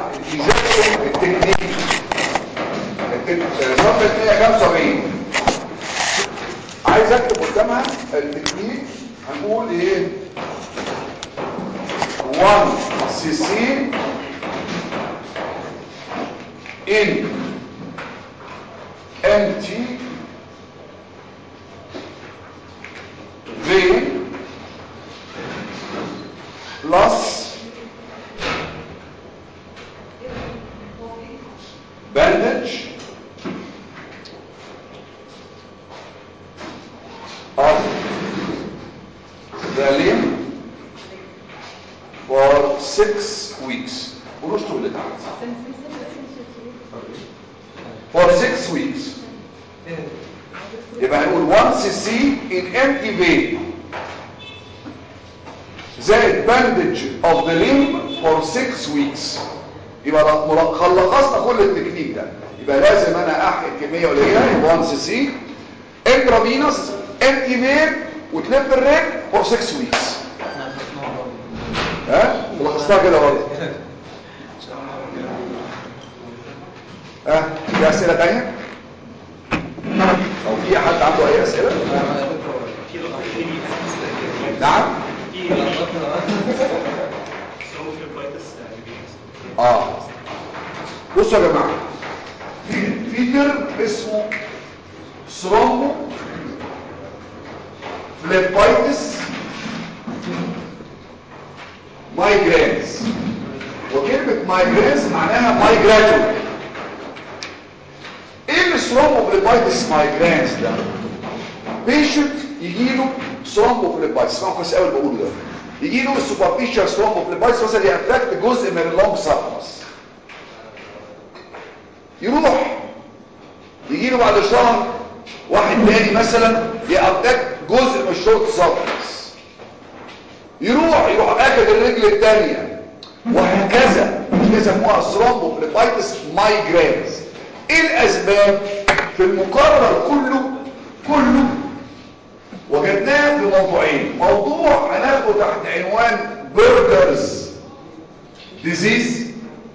جماعه التزام التكنيك صفحه 175 عايز اكتب قدامها التكنيك هنقول ايه 1 سي سي in empty vein plus bandage of the limb for six weeks ونشطب اللي تحت for six weeks يبقى هنقول 1 سي سي in empty vein زائد bandage of the limb for 6 weeks يبقى لو خلصنا كل التكنيك ده يبقى لازم انا احقن كميه قليله يبقى 1 سي سي انترافينوس empty vein وتلف الرجل for 6 weeks ها لاحظتها كده برضه ها في اسئله ثانيه او في حد عنده اي اسئله نعم اه بصوا يا جماعه في في ترم اسمه ثرومبو فليبايتس مايجرينز وكلمه مايجرينز معناها مايجراتور ايه الثرومبوفليبايتس مايجرينز ده بيشنت يجي له ثرومبوفليبايتس اسمعوا كويس قوي اللي بقوله ده يجي له السوبرفيشال ثرومبوفليبايتس مثلا يأفكت جزء من اللونج سابنس يروح يجي له بعد شهر واحد تاني مثلا يأفكت جزء من الشورت سابنس يروح يروح اخد الرجل الثانيه وهكذا بيسموها ثرومبوفليبايتس مايجرينز ايه الاسباب في المقرر كله كله وجدناه في موضوعين موضوع هناخده تحت عنوان برجرز ديزيز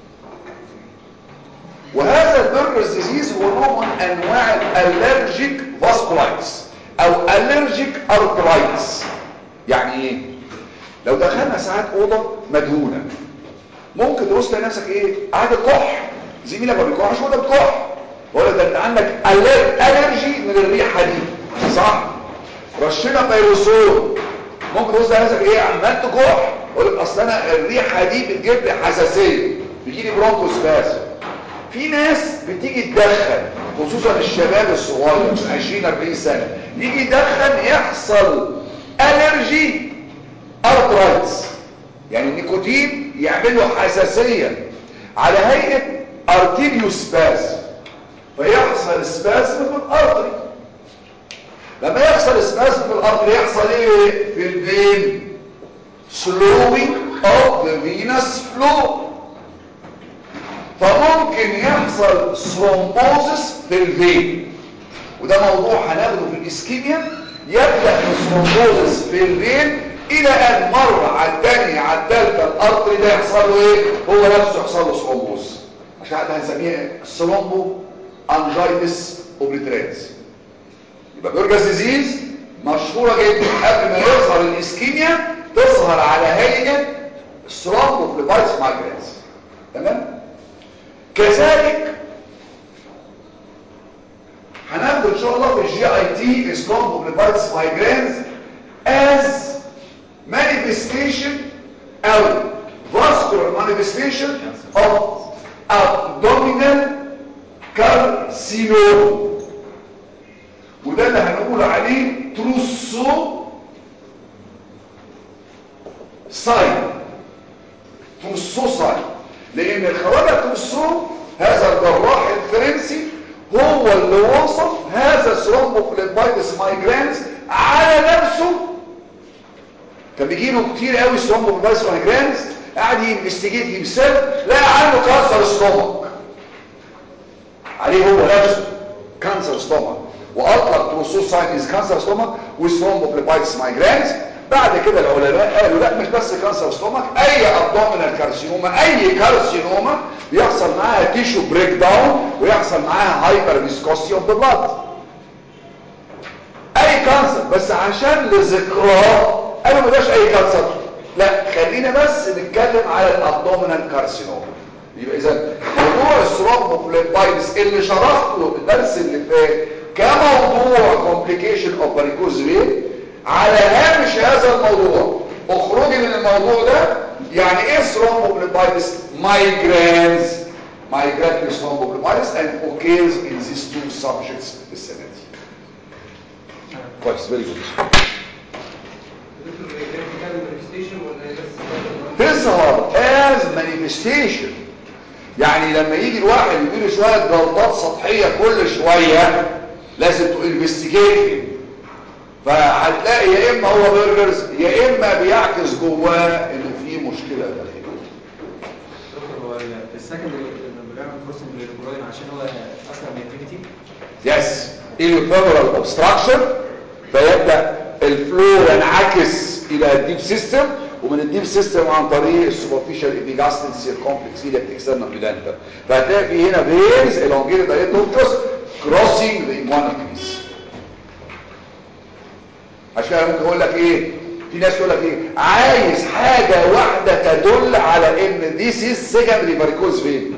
وهذا البرجرز ديزيز هو نوع من انواع الالرجيك فاسكولايتس او الرجيك ارترايتس يعني ايه لو دخلنا ساعات اوضه مدهونه ممكن تبص تلاقي نفسك ايه قاعد كح زميلك ما بيكحش ولا بتكح ولا ده انت عندك الرجي من الريحه دي صح رشنا بيروسول ممكن تبص تلاقي نفسك ايه عمال تكح يقول لك اصل انا الريحه دي بتجيب لي حساسيه بيجي لي برونكوسباز في ناس بتيجي تدخن خصوصا الشباب الصغير من 20 40 سنه يجي يدخن يحصل الرجي ارترايتس يعني النيكوتين يعمل له حساسيه على هيئه ارتيريو سباز فيحصل سبازم في الارتري لما يحصل سبازم في الارتري يحصل ايه في الفين slowing of the venous flow فممكن يحصل ثرومبوزس في الفين وده موضوع هناخده في الاسكيميا يبدا الثرومبوزس في الفين الى ان مره على الثانيه على الثالثه الارتري ده يحصل له ايه هو نفسه يحصل له ثرومبوز عشان كده هنسميها ثرومبو انجايتس اوبليترينز يبقى بيرجاس ديزيز مشهوره جدا قبل ما يظهر الاسكيميا تظهر على هيئه ثرومبوفليبايتس مايجرينز تمام كذلك هناخد ان شاء الله في الجي اي تي ثرومبوفليبايتس مايجرينز as manifestation او vascular manifestation of abdominal carcinoma وده اللي هنقول عليه تروسو ساين تروسو ساين لان الخواجه تروسو هذا الجراح الفرنسي هو اللي وصف هذا ثرومبوفليبايتس مايجرينز على نفسه كان بيجيله كتير قوي ثرومبوفليبايتس مايجرينز قاعد ينفستيجيت هيمسيلف لقى عنده كانسر ستومك عليه هو نفسه كانسر ستومك واطلق تروسوس ساين از كانسر ستومك وثرومبوفليبايتس مايجرينز بعد كده العلماء قالوا لا مش بس كانسر ستومك اي ابدومينال كارسينوما اي كارسينوما بيحصل معاها تيشو بريك داون ويحصل معاها هايبر فيسكوسي اوف ذا بلاد اي كانسر بس عشان لذكراه قالوا ما اي كانسر لا خلينا بس نتكلم على الابدومينال كارسينوما يبقى اذا موضوع الثرومبوفليبايتس اللي شرحته الدرس اللي فات كموضوع كومبليكيشن اوف فاريكوز فين على هامش هذا الموضوع اخرجي من الموضوع ده يعني ايه ثرومبوفليبايتس مايجرينز migraine thrombophlebitis and occurs in these two subjects السنه دي كويس فيري جود تظهر as manifestation يعني لما يجي الواحد يديله شوية جلطات سطحية كل شوية لازم تنفستيجيت فهتلاقي يا اما هو برجرز يا اما بيعكس جواه انه في مشكلة داخلية دكتور هو في السكندري لما بنعمل كروسنج للبروين عشان هو اصلا نيتيفيتي يس الفيبرال اوبستراكشن فيبدا الفلو ينعكس الى الديب سيستم ومن الديب سيستم عن طريق السوبرفيشال ايبيجاستين سيركمفلكس ايليا اكسترنال بلانتر فهتلاقي في هنا فينز elongated ايتوبتوس كروسنج ذا ايمونيكليس عشان كده ممكن اقول لك ايه في ناس تقول لك ايه عايز حاجه واحده تدل على ان ذيس از سيكندري فاريكوز فين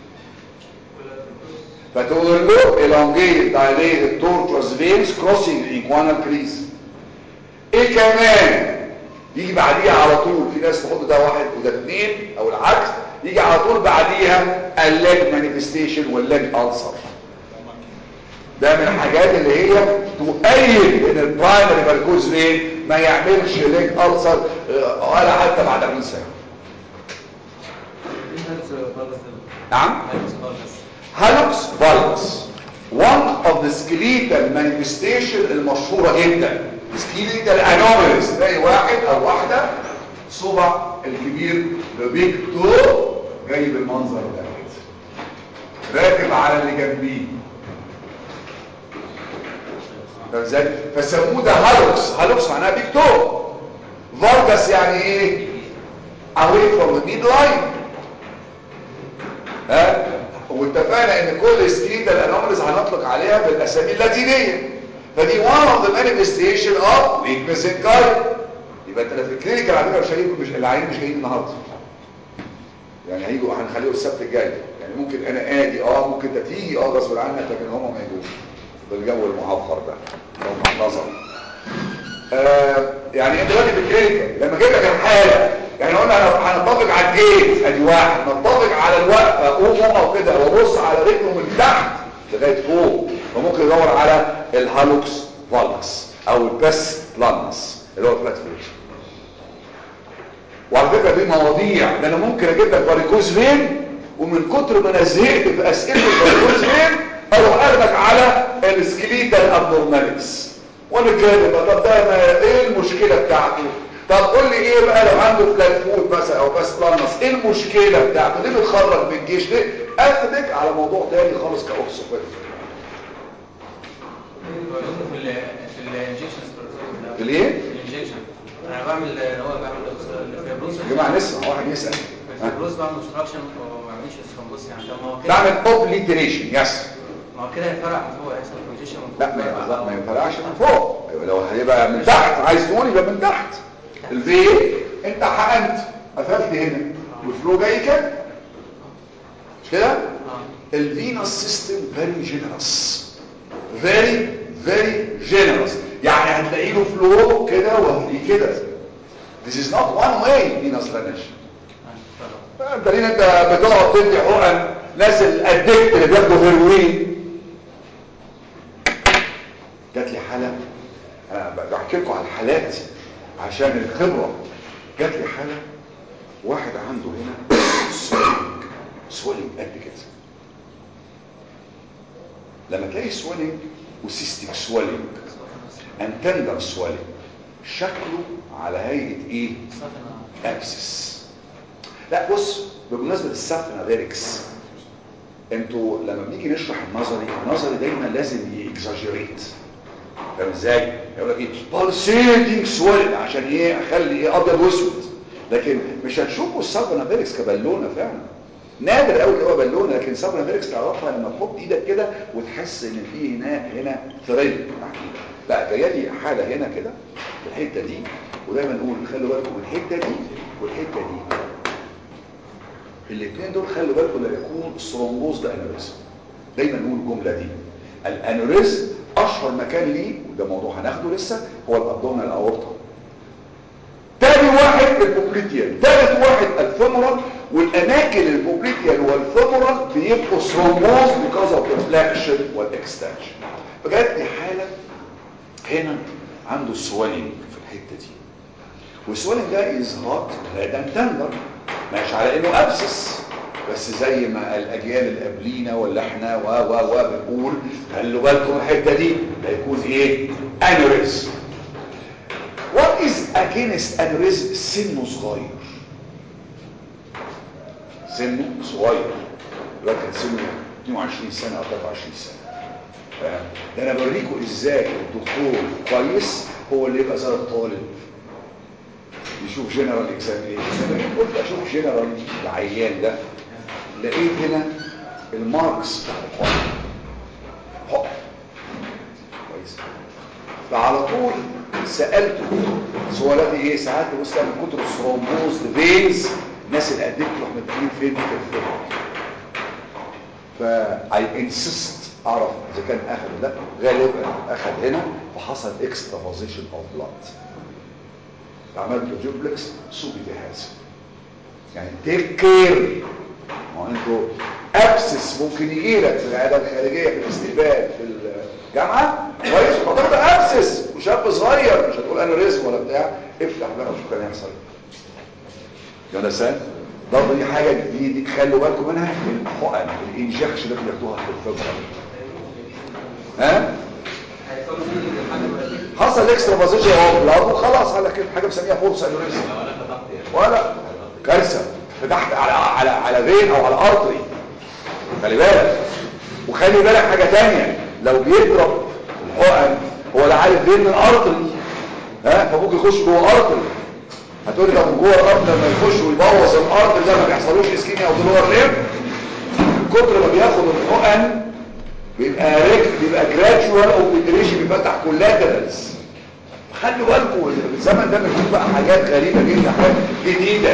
فتقول له elongated dilated tortuous veins crossing the inguinal crease ايه كمان يجي بعديها على طول في ناس تحط ده واحد وده اثنين او العكس يجي على طول بعديها الليج مانيفستيشن والليج ألسر ده من الحاجات اللي هي تؤيد ان البرايمري فاركوز فين ما يعملش ليج ألسر آه، ولا حتى بعد 40 سنه نعم هالوكس فالكس one of the skeletal manifestation المشهورة جدا skeletal anomalies تلاقي واحد او واحدة صبع الكبير ببيج تو جاي بالمنظر ده راكب على اللي جنبيه فاهم ازاي فسموه ده هالوكس هالوكس معناها بيج تو فالجس يعني ايه away from the midline ها واتفقنا ان كل سكيتال انوماليز هنطلق عليها بالاسامي اللاتينيه فدي one of the manifestation of weakness in cardiac يبقى انت في الكلينيكال على فكره مش هيجوا مش العيانين مش جايين النهارده يعني هيجوا هنخليه السبت الجاي يعني ممكن انا اجي اه ممكن انت تيجي اه غصب عنك لكن هم ما يجوش بالجو المعفر ده لو مع نظر آه يعني انت دلوقتي في الكلينيكال لما جيت لك الحاله يعني قلنا هنتفق على الجيت ادي واحد نتفق على الوقفه قوم اقف كده وابص على رجله من تحت لغايه فوق وممكن يدور على الهالوكس فالكس او البس لانس اللي هو الفلات فوت وعلى فكره دي مواضيع ده انا ممكن اجيب لك فاريكوز فين ومن كتر ما انا زهقت في اسئله الفاريكوز فين اروح اخدك على السكليتال ابنورماليتيز ونتكلم بقى طب ده ما- ايه المشكله بتاعته طب قول لي ايه بقى لو عنده فلات فوت مثلا او باس بلانس ايه المشكله بتاعته ليه بيتخرج من الجيش ليه اخدك على موضوع تاني خالص كاوكسفورد في ال في الانجكشنز في الايه الانجكشن انا بعمل هو بعمل الفيبروز يا جماعه نسمع واحد يسال ها؟ الفيبروز بعمل اوبستراكشن وما بعملش ثرومبوس يعني طب ما هو كده بعمل اوبليتريشن يس ما هو كده هيفرق من فوق هيحصل كونجيشن لا ما ينفع- ما ينفعش من فوق أيوة لو هيبقى من تحت عايز تقول يبقى من تحت الفي انت حقنت قفلت هنا والفلو جاي كده مش كده اه الفينوس سيستم فيري جينيرس فيري فيري جينيرس يعني هتلاقي له فلو كده وهتلاقيه كده This is not one way venous drainage دليل انت بتقعد تدي حقن ناس الادكت اللي بياخدوا هيروين جات لي حاله انا بحكي لكم على الحالات عشان الخبره جات لي حاله واحد عنده هنا سويلنج سويلنج قد كده لما تلاقي سويلنج وسيستيك سويلنج and tender swelling شكله على هيئه ايه ابسس لا بص بمناسبه السفنافيركس انتوا لما بنيجي نشرح النظري النظري دايما لازم يكزاجيريت فاهم ازاي يقول لك ايه بالسيتنج سويل عشان ايه اخلي ايه ابيض واسود لكن مش هتشوفوا السابونافيركس كبالونه فعلا نادر قوي تلاقوها بالونه لكن السابونافيركس تعرفها لما تحط ايدك كده وتحس ان في هنا هنا ثريد تحت ايدك لا جايه لي حاله هنا كده في الحته دي ودايما نقول خلوا بالكم من الحته دي والحته دي الاثنين دول خلوا بالكم لا يكون ثرومبوز ده انوريزم دايما نقول الجمله دي الانوريزم اشهر مكان ليه وده موضوع هناخده لسه هو الابدومينال اورطه تاني واحد البوبليتيال تالت واحد الفيمورال والاماكن البوبليتيال والفيمورال بيبقوا ثرومبوز because of the flexion والاكستنشن فجات لي حاله هنا عنده سوالين في الحته دي والسوالين ده يظهر غدا تندر ماشي على انه ابسس بس زي ما الاجيال اللي قبلينا ولا احنا و و و بنقول خلوا بالكم الحته دي ده يكون ايه انوريزم What is against aneurysm سنه صغير سنه صغير الواحد كان سنه 22 سنة او 23 سنة فاهم؟ ده انا بوريكم ازاي الدكتور كويس هو اللي يبقى زي الطالب يشوف جنرال اكزامينيشن لما جيت قلت اشوف جنرال العيان ده لقيت هنا الماركس بتاع الحقن حقن كويس فعلى طول سألته سؤالاتي ايه ساعات بص من كتر الثرومبوز فينز الناس اللي قدمت تروح مدين فين في الفيلم فاي انسست اعرف اذا كان اخذ ده غالبا اخذ هنا فحصل اكسترافازيشن اوف بلاد عملت دوبلكس سوق جهاز يعني تيك كير ما هو انتوا ابسس ممكن يجي لك في العياده الخارجيه في الاستقبال في الجامعه كويس فضلت ابسس وشاب صغير مش هتقول انوريزم ولا بتاع افتح بقى وشوف كان هيحصل يا نسان برضه دي حاجه جديده خلوا بالكم منها الحقن الانجكشن اللي بياخدوها في الفبره ها حصل اكسترافازيشن اوف بلاد وخلاص على كده حاجه بنسميها فورس انوريزم ولا كارثه فتحت على على على فين او على ارتري خلي بالك وخلي بالك حاجه تانية لو بيضرب الحقن هو لا عارف فين من ارتري ها فممكن يخش جوه ارتري هتقول لي طب جوه الارتري لما يخش ويبوظ الارتري ده ما بيحصلوش اسكيميا او دولور ليه من كتر ما بياخد الحقن بيبقى ريك بيبقى جراديوال او بيتريشن بيفتح كولاترالز خلوا بالكم الزمن ده بنشوف بقى حاجات غريبه جدا حاجات جديده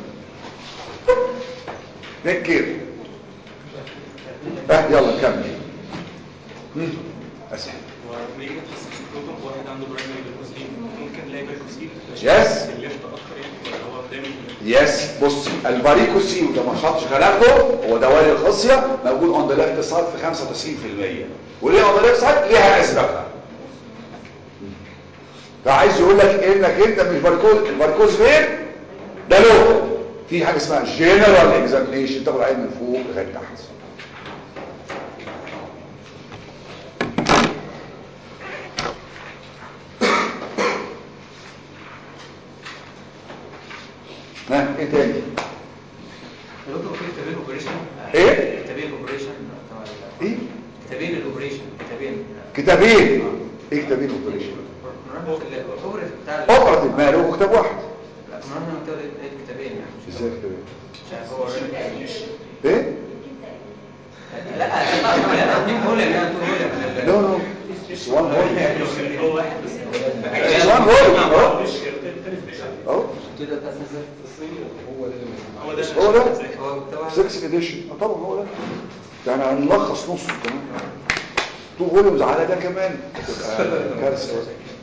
نكر اه يلا نكمل اسف ولما يجي تحس بسكروتوم واحد عنده برايمري بالكوسين ممكن نلاقي بالكوسين Yes. الليفت اكتر يعني ولا هو دايما يس بص الباريكوسي وده ما شرطش خلقته هو دوالي الخصيه موجود اون ذا ليفت سايد في 95% وليه اون ذا ليفت سايد ليها اسبابها فعايز يقول لك انك انت مش باركوز الباركوز فين ده لوكال في حاجه اسمها جنرال اكزامينيشن تاخد عين من فوق لغايه تحت ها ايه تاني دكتور في كتابين اوبريشن إيه؟ كتابين اوبريشن ايه كتابين الاوبريشن كتابين كتابين ايه كتابين اوبريشن الاوبريشن بتاع اوبراتيف ماله هو كتاب واحد لا ما انا قلت لك كتابين يعني ازاي كتابين مش عارف هو ايه لا لا اتنين فوليوم يعني تو فوليوم نو نو It's one volume. هو واحد بس It's one volume. اهو مش التاني سبيشال اهو كده بتاع سنة هو ده هو ده هو بتاع 6 اديشن اه طبعا هو ده يعني هنلخص نصه كمان تو فوليومز على ده كمان تبقى كارثه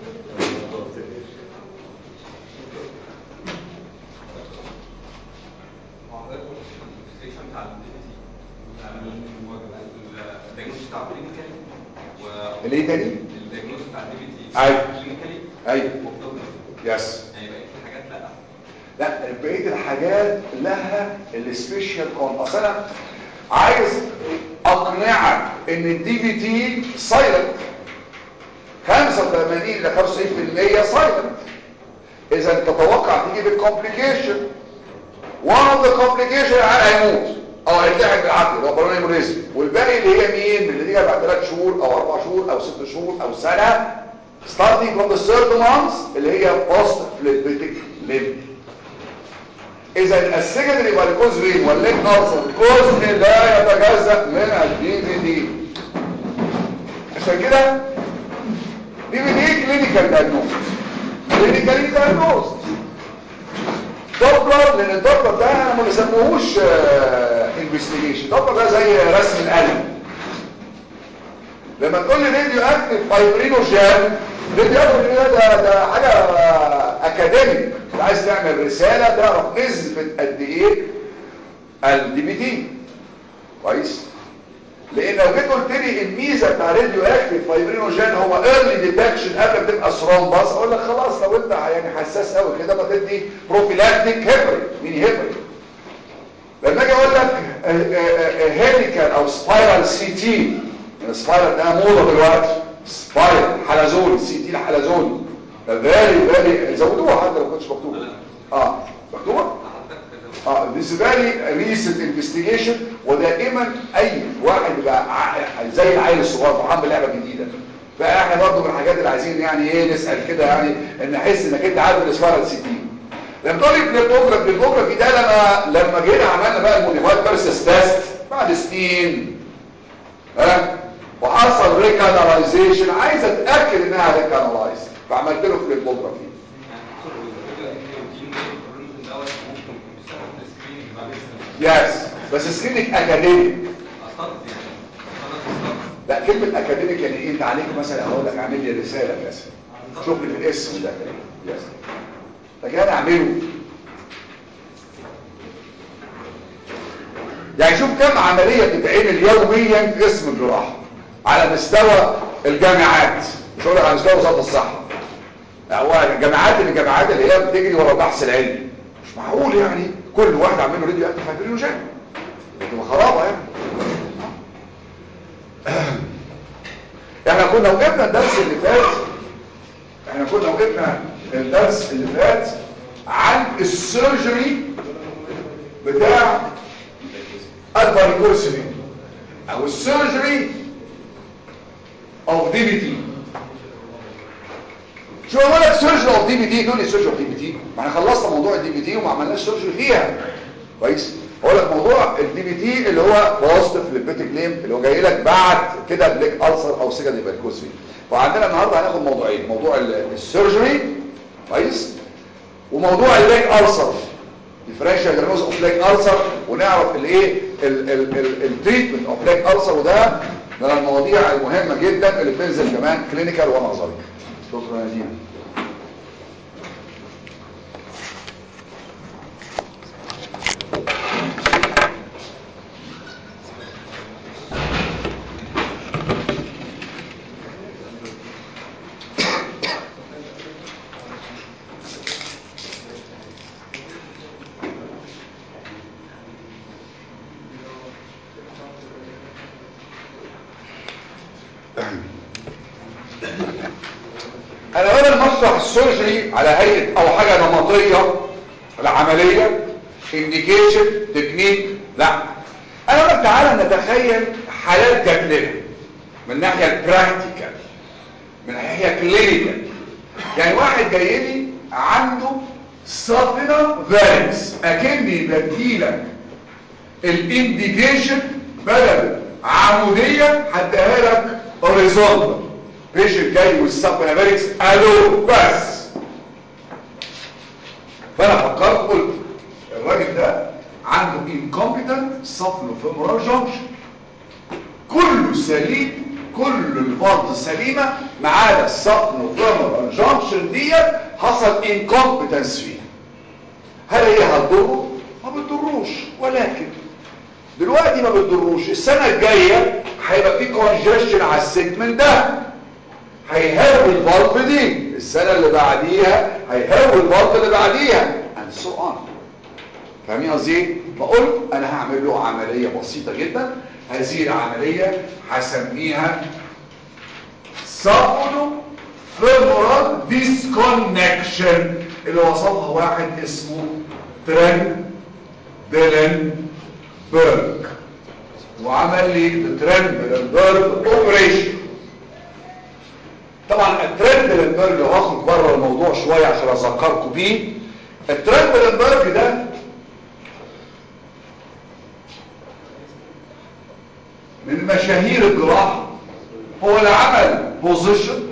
الايه تاني ايوه ايوه يس لا بقيه الحاجات لها السبيشال كون اصل انا عايز اقنعك ان الدي بي تي سايلنت 85 ل 95% سايلنت اذا تتوقع تيجي بالكومبليكيشن وان اوف ذا كومبليكيشن هيموت او هيتلحق بالعافيه لو بالون هيموريزم والباقي اللي هي مين من اللي تيجي بعد 3 شهور او 4 شهور او 6 شهور او سنه starting from the third month اللي هي post phlebitic limb اذا السكندري فاريكوز فين والليك ألسر جزء لا يتجزأ من الدي في دي عشان كده دي في دي كلينيكال دايجنوز كلينيكالي دايجنوز دوبلر لان الدوبلر ده انا ما بسموهوش انفستيجيشن دوبلر ده زي رسم القلم لما تقول لي راديو اكتف فايبرينوجين راديو اكتف ده ده, ده حاجه اكاديميك انت عايز تعمل رساله تعرف نسبه قد ايه الدي بي تي كويس لان لو جيت قلت لي الميزه بتاع راديو اكتف فايبرينوجين هو ايرلي ديتكشن قبل ما تبقى ثرومبس اقول لك خلاص لو انت يعني حساس قوي كده ما تدي بروفيلاكتيك هيبري ميني هيبري لما اجي اقول لك هيليكال او سبايرال سي تي السبايرال ده موضه دلوقتي سبايرال حلزون سي تي الحلزوني فالي فالي زودوها حتى لو كنتش مكتوبه اه مكتوبه اه this is very recent investigation ودائما اي واحد يبقى زي العيل الصغير فرحان بلعبه جديده فاحنا برضه من الحاجات اللي عايزين يعني ايه نسال كده يعني ان نحس انك انت عارف الاسفاره سي تي لما تقول لي بليبوجراف بليبوجرافي ده لما لما جينا عملنا بقى الموديفايد بيرسس تيست بعد سنين ها وحصل ريكاناليزيشن عايز اتاكد انها ريكانالايز فعملت له فليبوجرافي يس بس سكرينك اكاديميك لا كلمة اكاديميك يعني ايه انت عليك مثلا اقول لك اعمل لي رسالة مثلا شوف لي في الاسم ده يس لكن انا اعمله يعني شوف كم عملية بتتعمل يوميا في اسم الجراحة على مستوى الجامعات مش هقول لك على مستوى وزارة الصحة هو الجامعات اللي الجامعات اللي هي بتجري ورا البحث العلمي مش معقول يعني كل واحد عامل له راديو اكتف فايبرينوجين تبقى خرابه يعني احنا كنا وقفنا الدرس اللي فات احنا كنا وقفنا الدرس اللي فات عن السيرجري بتاع الفاريكوسيمي او السيرجري اوف دي بي تي شو اقول لك سيرجري اوف دي بي تي دول سيرجري اوف دي بي تي ما احنا خلصنا موضوع الدي بي تي وما عملناش سيرجري فيها كويس اقول لك موضوع الدي بي تي اللي هو بوزيتيف ليبيتيك ليم اللي هو جاي لك بعد كده بليك ألسر او سيجا فاريكوز فين فعندنا النهارده هناخد موضوعين موضوع السيرجري كويس وموضوع البليك ألسر ديفرنشال دياجنوز اوف بليك ألسر ونعرف الايه التريتمنت اوف بليك ألسر وده من المواضيع المهمه جدا اللي بتنزل كمان كلينيكال ونظري شكرا يا دينا انا بدل ما اشرح السيرجري على هيئه او حاجه نمطيه العمليه انديكيشن تكنيك لا انا بقى تعالى نتخيل حالات جات لنا من الناحيه البراكتيكال من الناحيه كلينيكال يعني واحد جاي لي عنده سافينا فاريكس اكني بديلك الانديكيشن بدل عموديه هديها لك هوريزونتال بيشنت جاي والسافينا فاريكس الو بس فانا فكرت قلت الراجل ده عنده incompetent subfemoral junction كله سليم كل الفرد سليمة ما عدا السبفيمورال جانكشن ديت حصل incompetence فيها هل هي هتضره؟ ما بتضروش ولكن دلوقتي ما بتضروش السنة الجاية هيبقى في congestion على السيجمنت ده هيهوي الفالف دي السنة اللي بعديها هيهوي الفالف اللي بعديها and so on فاهمين قصدي ايه؟ فقلت انا هعمل له عملية بسيطة جدا هذه العملية هسميها سابولو فيمورال ديسكونكشن اللي وصفها واحد اسمه ترن ديلن بيرج وعمل لي ترن ديلن بيرج اوبريشن طبعا الترندلنبرج لو هاخد بره الموضوع شويه عشان اذكركم بيه الترندلنبرج ده من مشاهير الجراحه هو اللي عمل بوزيشن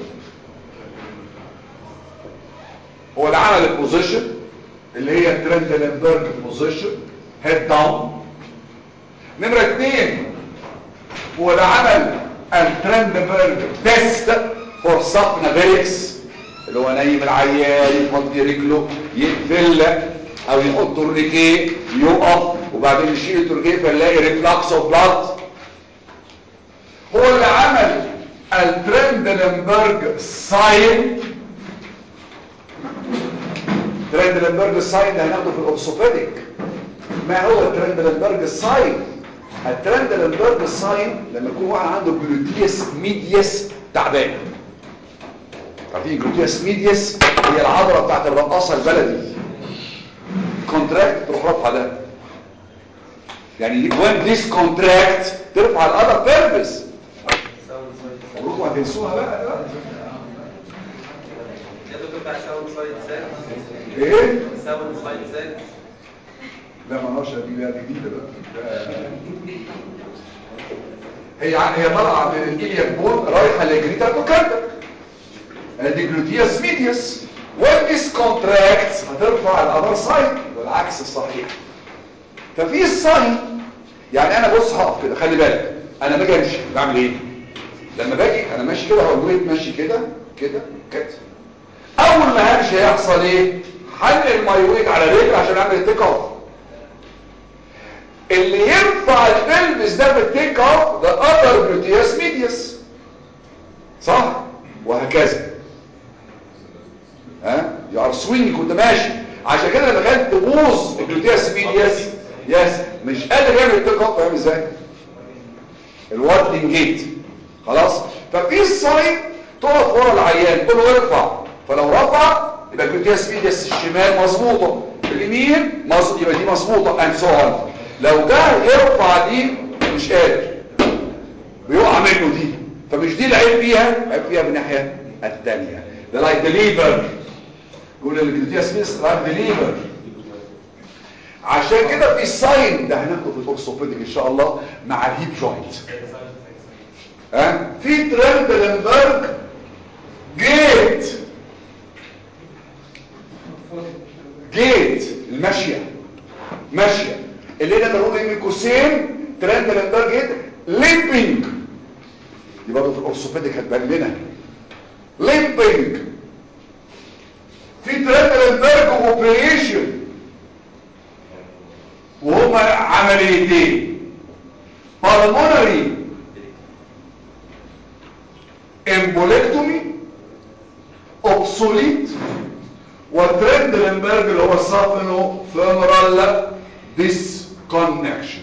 هو اللي عمل البوزيشن اللي هي الترندلنبرج بوزيشن هيد داون نمره اثنين هو اللي عمل الترندبرج تيست فور سابنافيركس اللي هو نايم العيان يفضي رجله يقفل او يحط الرجيه يقف وبعدين يشيل الترجيه فنلاقي ريفلكس اوف بلاد هو اللي عمل الترندلنبرج ساين ترندلنبرج ساين ده هناخده في الاورثوبيديك ما هو الترندلنبرج ساين الترندلنبرج ساين لما يكون واحد عنده جلوتيوس ميديس تعبان عارفين جلوتيوس ميديس هي العضله بتاعت الرقاصه البلدي كونتراكت تروح رافعه ده يعني وين ذيس كونتراكت ترفع الاذر بيرفس مبروك ما تنسوها بقى دلوقتي يا دكتور بتاع ساوند سايد سات ايه ساوند سايد سات لا ما اعرفش دي بقى جديده بقى هي هي طالعه من الالياك بون رايحه لجريتا توكاردك ادي جلوتيوس ميديوس والديس كونتراكت هترفع الاذر سايد والعكس الصحيح ففي الساين يعني انا بص هقف كده خلي بالك انا باجي امشي بعمل ايه لما باجي انا ماشي كده هو الويت ماشي كده كده كده اول ما همشي هيحصل ايه حنقل ماي ويت على رجل عشان اعمل التيك اوف اللي ينفع البلبس ده في التيك اوف ده اذر جلوتيوس ميديوس صح وهكذا ها يو ار سوينج كنت ماشي عشان كده لما كانت تبوظ الجلوتيوس ميديوس يس مش قادر يعمل التيك اوف فاهم ازاي الوادلينج جيت خلاص ففي الساين تقف ورا العيان تقول له ارفع فلو رفع يبقى الجلوتيوس ميديوس الشمال مظبوطه اليمين مظبوط يبقى دي مظبوطه اند سو اون لو ده يرفع دي مش قادر بيقع منه دي فمش دي العيب فيها العيب فيها من الناحيه الثانيه ده لايك ديليفر يقول الجلوتيوس ميديوس لايك ديليفر عشان كده في ساين ده هناخده في الاورثوبيديك ان شاء الله مع الهيب جوينت ها في ترندلنبرج جيت جيت الماشيه ماشيه اللي انا بقول ان قوسين ترندلنبرج جيت ليمبينج دي برضه في الاورثوبيديك هتبان لنا ليمبينج في ترندلنبرج اوبريشن وهما عمليتين pulmonary embolectomy obsolete وترندلنبرج اللي هو السافنو femoral disconnection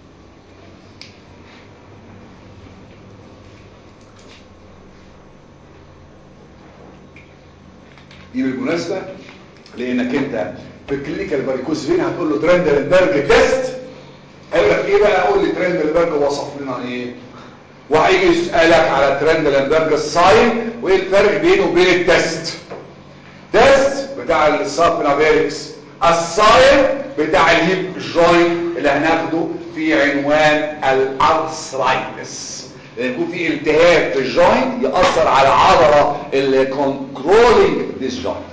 دي بالمناسبة لانك انت في الكلينيكال باريكوز فين هتقول له ترندلنبرج تيست قال لك ايه بقى قول لي ترندلنبرج وصف لنا ايه وهيجي يسالك على ترندلنبرج الساين وايه الفرق بينه وبين التيست تيست بتاع السابنافيركس الساين بتاع الهيب جوينت اللي هناخده في عنوان الارثرايتس لان يكون في التهاب في الجوينت ياثر على العضله اللي كنترولينج ذيس جوينت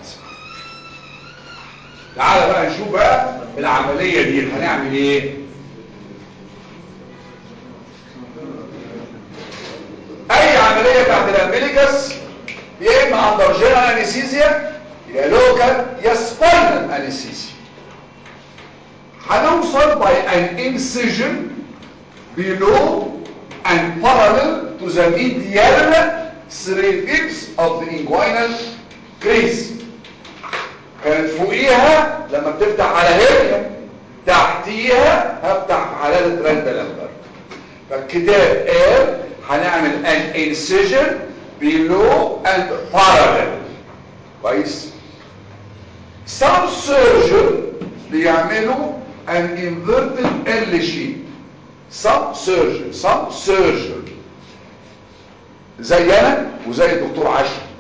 تعال بقى نشوف بقى العمليه دي هنعمل ايه اي عمليه تحت الامبليكس يا اما اندر جنرال انستيزيا يا لوكال يا سباينال انستيزيا هنوصل by an incision below and parallel to the medial cervix of the inguinal crease كانت فوقيها لما بتفتح على هرنيا تحتيها هفتح على الترندلنبرج فالكتاب قال هنعمل an incision below and parallel كويس some surgeon بيعملوا an inverted L shape some surgeon some surgeon زي انا وزي الدكتور عشري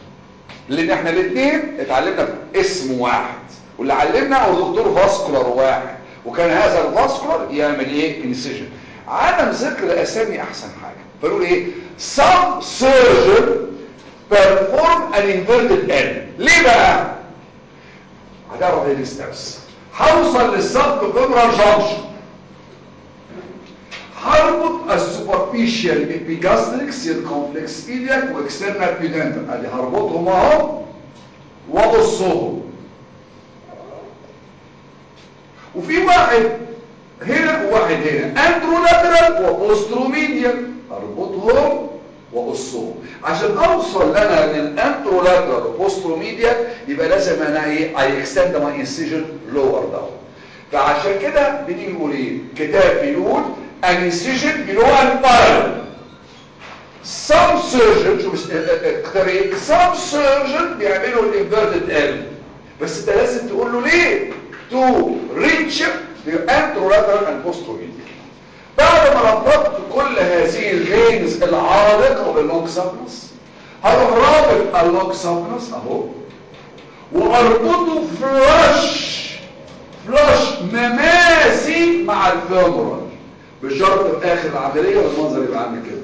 لان احنا الاثنين اتعلمنا اسم واحد واللي علمنا هو دكتور فاسكولار واحد وكان هذا الفاسكولار يعمل ايه انسيجن عدم ذكر الاسامي احسن حاجه فنقول ايه some surgeon perform an inverted L ليه بقى هتعرف ايه الستبس هوصل للسب فيبرال جانكشن هربط السوبرفيشال ابيجاستريك سيركمفلكس ايديك واكسترنال بيدنتال ادي هربطهم اهو وابصهم وفي واحد هنا وواحد هنا اندرولاترال وبوستروميديال اربطهم واقصهم عشان اوصل لنا للاندرولاترال وبوستروميديال يبقى لازم انا ايه اي اكستند ماي انسيجن لور داون فعشان كده بنيجي نقول ايه كتاب بيقول an incision below and parallel some surgeon شوف اختار ايه some surgeon بيعملوا الانفيرتد ال بس انت لازم تقول له ليه to reach the anterolateral and posterior بعد ما ربطت كل هذه الفينز العالقه باللونج سابنس هروح رابط اللونج سابنس اهو واربطه فلاش فلاش مماسي مع الفيمورال بشرط في اخر العمليه المنظر يبقى عامل كده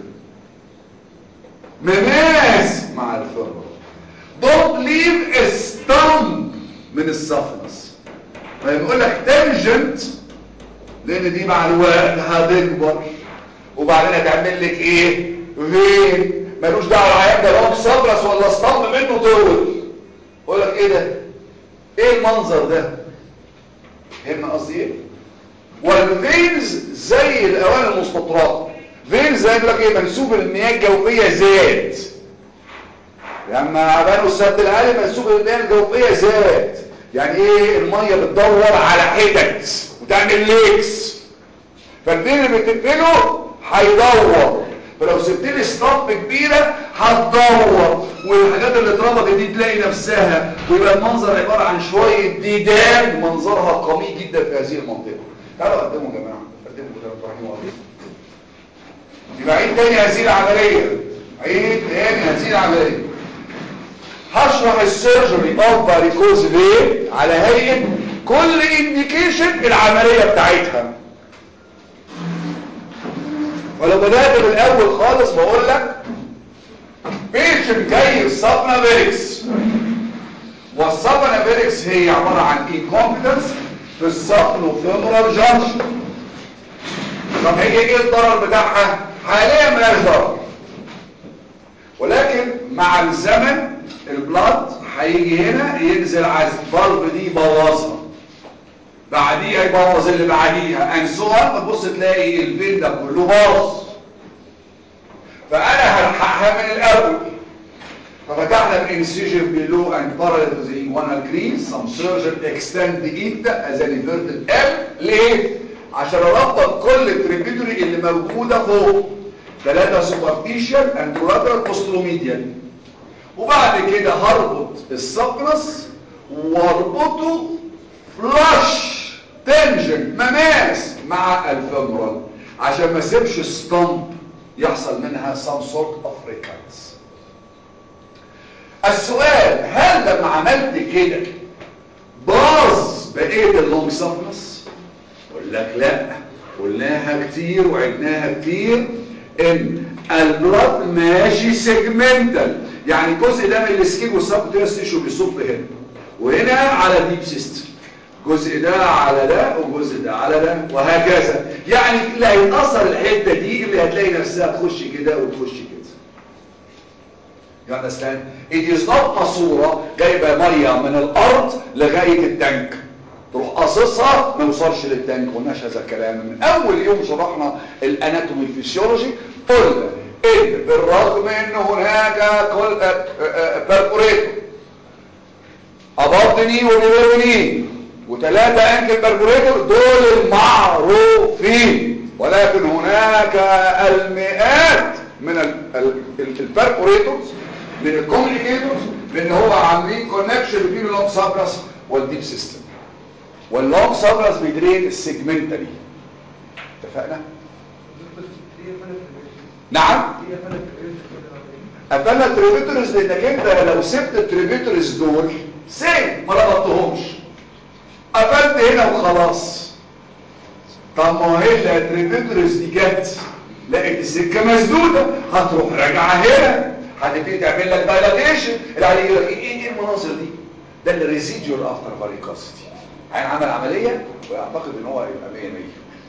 مماس مع الفيمورال don't leave a stump من السفنس فيقول لك تنجنت لان دي مع الوقت هتكبر وبعدين هتعمل لك ايه فين ملوش دعوه العيان ده لون صبرس ولا اسطمب منه طول يقول لك ايه ده ايه المنظر ده فهمنا قصدي ايه والفينز زي الاواني المستطرات فينز زي يقول لك ايه منسوب المياه الجوفيه زاد لما بنوا السد العالي منسوب المياه الجوفيه زاد يعني ايه الميه بتدور على حتت وتعمل ليكس فالفين اللي بتقفله هيدور فلو سبت لي ستامب كبيره هتدور والحاجات اللي اتربطت دي تلاقي نفسها ويبقى المنظر عباره عن شويه ديدان منظرها قوي جدا في هذه المنطقه تعالوا قدموا يا جماعه قدموا كده رحمه الله يبقى عيد تاني هذه العمليه عيد تاني هذه العمليه هشرح السيرجري اوف فاريكوز فين على هيئه كل انديكيشن العمليه بتاعتها ولو بدات من الاول خالص بقول لك بيشن جاي الصفنا فيريكس والصفنا فيريكس هي عباره عن انكومبتنس في الصفن فيمورال جانكشن طب هي ايه الضرر بتاعها حاليا ملهاش ضرر ولكن مع الزمن البلاد هيجي هنا ينزل على الفالف دي يبوظها بعديها يبوظ اللي بعديها انسوها فتبص تلاقي الفين ده كله باظ فانا هلحقها من الاول ففتحنا الانسيجن below and parallel to the inguinal crease some surgeon extend it as an inverted L ليه؟ عشان اربط كل التريبيتوري اللي موجودة فوق ثلاثة سوبرفيشال and lateral posteromedial وبعد كده هربط السبنس واربطه فلاش تنجن مماس مع الفيمورال عشان ما سيبش ستامب يحصل منها some sort of recurrence السؤال هل لما عملت كده باظ بقيه اللونج سبنس اقول لك لا قلناها كتير وعدناها كتير ان البلاد ماشي سيجمنتال يعني الجزء ده من السكيج والسبكوتينس تيشو بيصب هنا وهنا على ديب سيستم الجزء ده على ده والجزء ده على ده وهكذا يعني اللي هيتأثر الحتة دي اللي هتلاقي نفسها تخش كده وتخش كده You understand? It is not ماسورة جايبة مية من الأرض لغاية التانك تروح قاصصها ما يوصلش للتانك قلناش هذا الكلام من أول يوم شرحنا الأناتومي الفسيولوجي قلنا إن بالرغم إن هناك كل بيركوريتور أباط ني وبيبني وثلاثة أنكل بيركوريتور دول المعروفين ولكن هناك المئات من البيركوريتورز من الكوميونيكيتورز لان هو عاملين كونكشن بين اللونج سابرس والديب سيستم واللونج سابرس بيدرين السيجمنتالي اتفقنا نعم قفلنا التريبيتورز لانك انت لو سبت التريبيتورز دول سيب ما ربطتهمش قفلت هنا وخلاص طب ما هي التريبيتورز دي جت لقيت السكه مسدوده هتروح راجعه هنا هتبتدي تعمل لك دايلاتيشن اللي عليه يقول لك ايه ايه المناظر دي ده الريسيديور افتر فاريكوسيتي هيعمل عمليه واعتقد ان هو هيبقى 100 100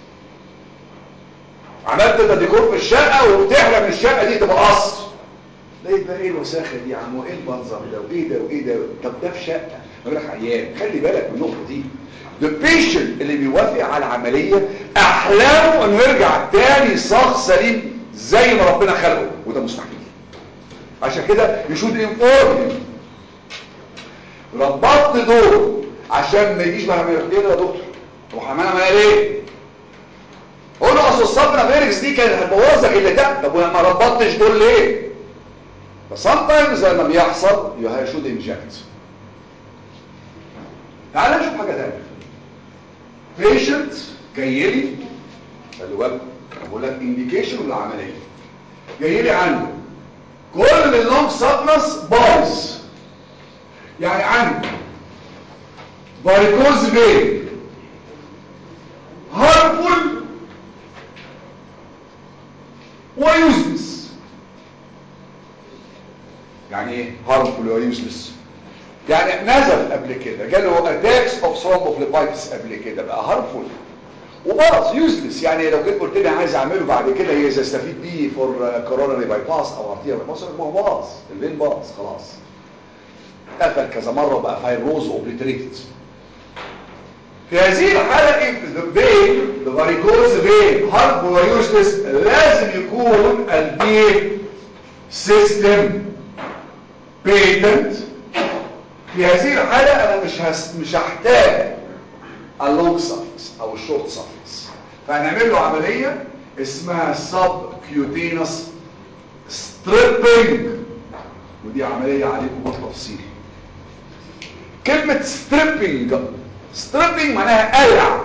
عملت ده ديكور في الشقه وبتحلم الشقه دي تبقى قصر لقيت بقى ايه الوساخه دي يا عم وايه المنظر ده وايه ده وايه ده طب ده في شقه اقول لك عيان خلي بالك من النقطه دي البيشنت اللي بيوافق على العمليه احلامه انه يرجع تاني صاغ سليم زي ما ربنا خلقه وده مستحيل عشان كده يشود انفورم ربطت دول عشان ما يجيش بقى يعمل ايه ده يا دكتور روح عملها عملها ليه قول له اصل الصبر فيركس دي كانت هتبوظك اللي ده طب وما ربطتش دول ليه فسامتايمز لما بيحصل يو شود انجكت تعال نشوف حاجه ثانيه بيشنت جاي لي خلي بالك انا بقول لك انديكيشن للعمليه جاي لي عنده كل اللونج سابنس بايظ يعني عنده فاريكوز فين هارفول ويوزلس يعني ايه هارمفول ويوزلس يعني نزل قبل كده جاله اتاكس اوف ثرومبوفليبايتس قبل كده بقى هارمفول وباظ يوزلس يعني لو جيت قلت لي عايز اعمله بعد كده يز استفيد بيه فور كوروناري باي باس او ارتيريال باي باس ما هو باظ الفين باظ خلاص قفل كذا مره بقى فايروز اوبليتريتد في هذه الحالة the vein the varicose vein harmful ويوزلس لازم يكون البيت سيستم بيتنت في هذه الحالة انا مش هس... مش هحتاج اللونج سافكس او الشورت سافكس فهنعمل له عملية اسمها سب كيوتينس ستريبنج ودي عملية عليكم بالتفصيل كلمة ستريبنج ستريبنج معناها قلع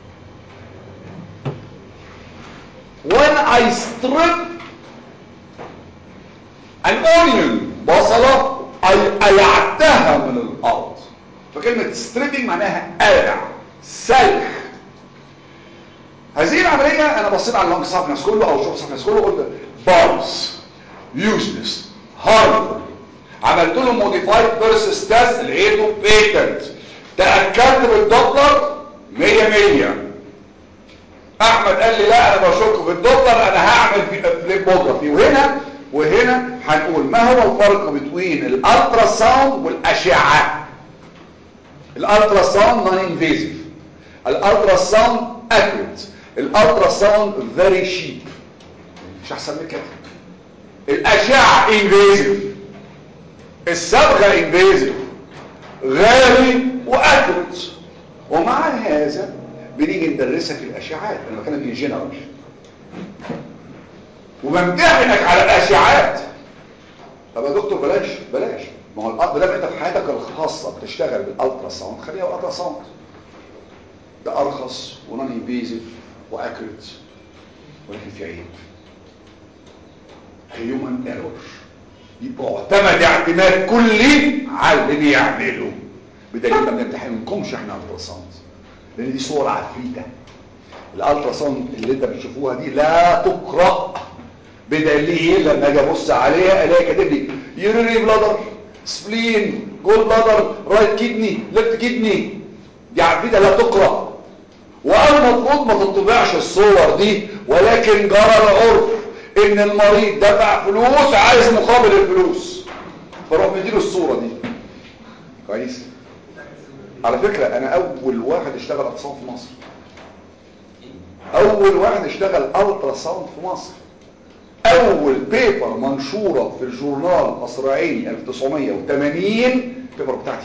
when I strip an onion بصلة I قلعتها من الارض فكلمة ستريبنج معناها قلع سلخ هذه العملية انا بصيت على اللونج سافنس كله او شورت سافنس كله قلت بارس يوزلس هارمفول عملت له موديفايد بيرسس تيست لقيته بيتنت تأكدت بالدوبلر مية مية احمد قال لي لا انا بشك في الدوبلر انا هعمل فليبوجرافي وهنا وهنا هنقول ما هو الفرق بين الالترا ساوند والاشعه الالترا ساوند نون انفيزيف الالترا ساوند اكيوريت الالترا ساوند فيري شيب مش احسن من كده الاشعه انفيزيف الصبغه انفيزيف غالي واكيوريت ومع هذا بنيجي ندرسك الاشعاعات انا بتكلم ان جنرال وبمتحنك على الاشعاعات طب يا دكتور بلاش بلاش ما هو الأ- بدل انت في حياتك الخاصه بتشتغل بالالترا ساوند خليها الالترا ساوند ده ارخص ونون انفيزيف واكيوريت ولكن في عيب هيومن ايرور يبقى اعتمد اعتماد كلي على اللي بيعمله بدليل ما بنمتحنكمش احنا الترا ساوند لان دي صور عفريته الالترا ساوند اللي انت بتشوفوها دي لا تقرا بدليل لما اجي ابص عليها الاقي كاتب لي يورينري بلادر سبلين جول بلادر رايت كيدني ليفت كيدني دي عفريته لا تقرا والمفروض ما تطبعش الصور دي ولكن جرى العرف ان المريض دفع فلوس عايز مقابل الفلوس فروح مديله الصورة دي كويس على فكرة انا اول واحد اشتغل اتصال في مصر اول واحد اشتغل الترا ساوند في مصر اول بيبر منشورة في الجورنال مصر عيني 1980 بيبر بتاعتي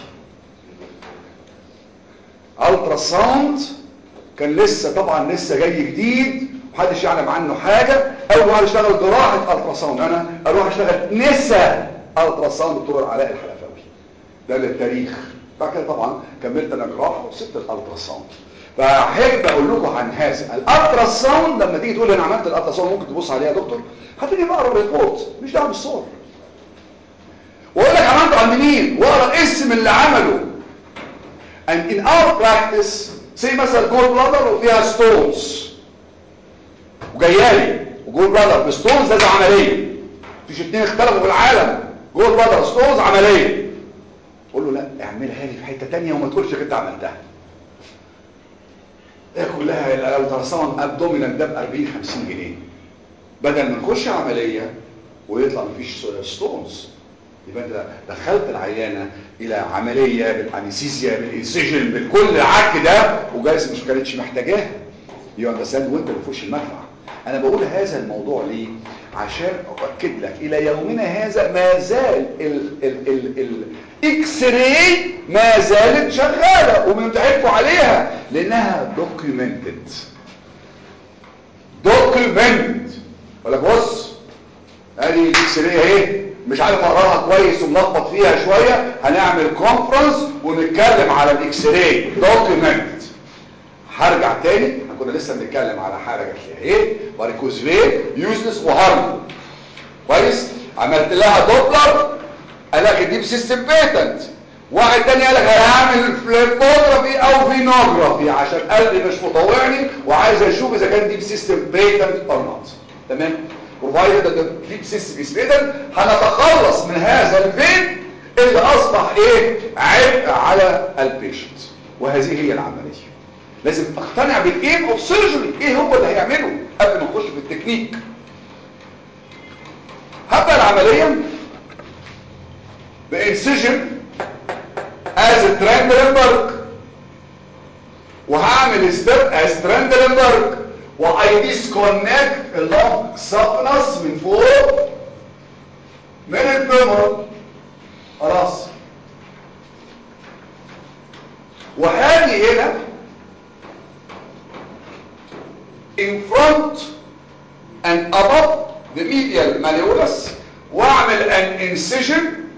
الترا ساوند كان لسه طبعا لسه جاي جديد محدش يعلم عنه حاجة اول واحد اشتغل جراحة الترا ساوند انا اروح اشتغل نسا الترا ساوند دكتور علاء الحلفاوي ده للتاريخ بعد كده طبعا كملت انا جراحة وسبت الالترا ساوند فاحب اقول لكم عن هذا الالترا ساوند لما تيجي تقول لي انا عملت الالترا ساوند ممكن تبص عليها يا دكتور هتيجي بقرا الريبورت مش دعوه بالصور واقول لك عملته عند مين واقرا اسم اللي عمله and in our practice زي مثلا جول بلادر وفيها ستونز وجايالي وجول بلادر بستونز لازم عمليه مفيش اتنين اختلفوا في العالم جول بلادر ستونز عمليه قول له لا اعملها لي في حته تانية وما تقولش انت عملتها ايه كلها الالتراساوند ابدومينال ده ب 40 50 جنيه بدل ما نخش عمليه ويطلع مفيش ستونز يبقى انت دخلت العيانه الى عمليه بالانستيزيا بالانسيجن بالكل العك ده وجالس مش كانتش محتاجاها يو اندرستاند وانت اللي في وش المدفع انا بقول هذا الموضوع ليه عشان اؤكد لك الى يومنا هذا ما زال الاكس راي ما زالت شغاله وبنتعرفوا عليها لانها دوكيومنتد دوكيومنتد ولا بص ادي الاكس راي اهي مش عارف اقراها كويس وملخبط فيها شويه هنعمل كونفرنس ونتكلم على الاكس راي دوكيومنت هرجع تاني كنا لسه بنتكلم على حاجه جات لي ايه باريكوز فين يوزلس وهارم كويس عملت لها دوبلر قال لك دي بسيستم بيتنت واحد تاني قال لك انا هعمل فليبوجرافي او فينوجرافي عشان قلبي مش مطوعني وعايز اشوف اذا كان دي بسيستم بيتنت او نوت تمام بروفايدد ان ديب سيستم از بيتنت هنتخلص من هذا الفين اللي اصبح ايه عبء على البيشنت وهذه هي العمليه لازم اقتنع بالايم اوف سيرجري ايه هو اللي هيعمله قبل ما نخش في التكنيك هبدا العمليه بانسجن از ترندلنبرج وهعمل ستيب از ترندلنبرج واي ديسكونكت اللونج سابنس من فوق من الفيمور خلاص وهاجي هنا in front and above the medial malleolus واعمل an incision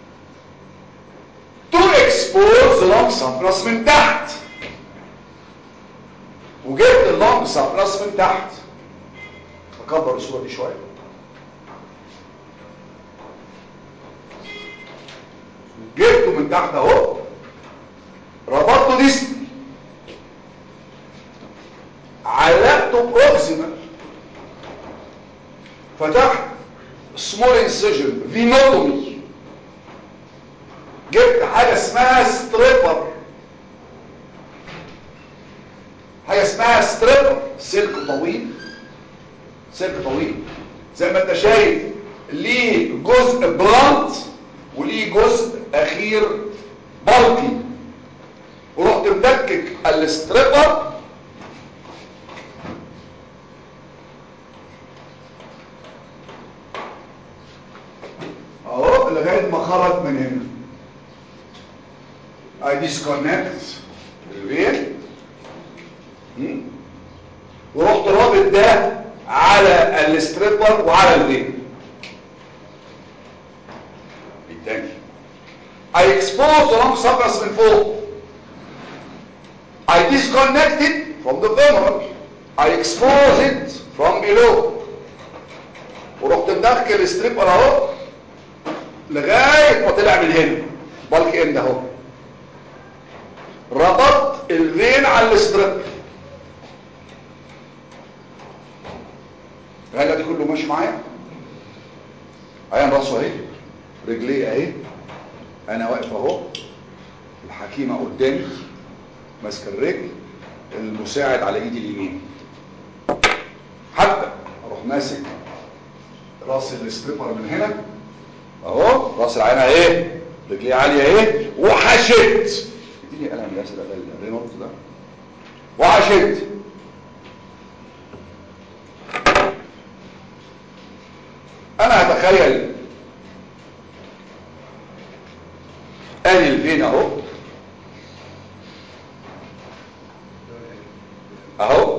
to expose the long subclass من تحت وجبت اللونج سابلاس من تحت اكبر الصوره دي شويه جبته من تحت اهو ربطته ديسك علقته بروكسيمال فتحت سمول انسيجن فينوتومي جبت حاجه اسمها ستريبر حاجه اسمها ستريبر سلك طويل سلك طويل زي ما انت شايف ليه جزء بلانت وليه جزء اخير بلقي ورحت مدكك الستريبر اهو لغايه ما خرج من هنا I disconnect الفين ورحت رابط ده على الستريبر وعلى الفين التاني I expose the long surface من فوق I disconnect it from the femoral I expose it from below ورحت مدخل الستريبر اهو لغايه ما طلع من هنا بالك اند اهو ربطت الفين على الستريبر هل دي كله ماشي معايا عيان راسه اهي رجليه اهي انا واقف اهو الحكيمه قدامي ماسكه الرجل المساعد على ايدي اليمين حتى اروح ماسك راس الستريبر من هنا اهو راس العينه ايه رجليه عاليه ايه وحشت اديني قلم الازرق ده الرينولد ده وحشت انا هتخيل ادي الفين اهو اهو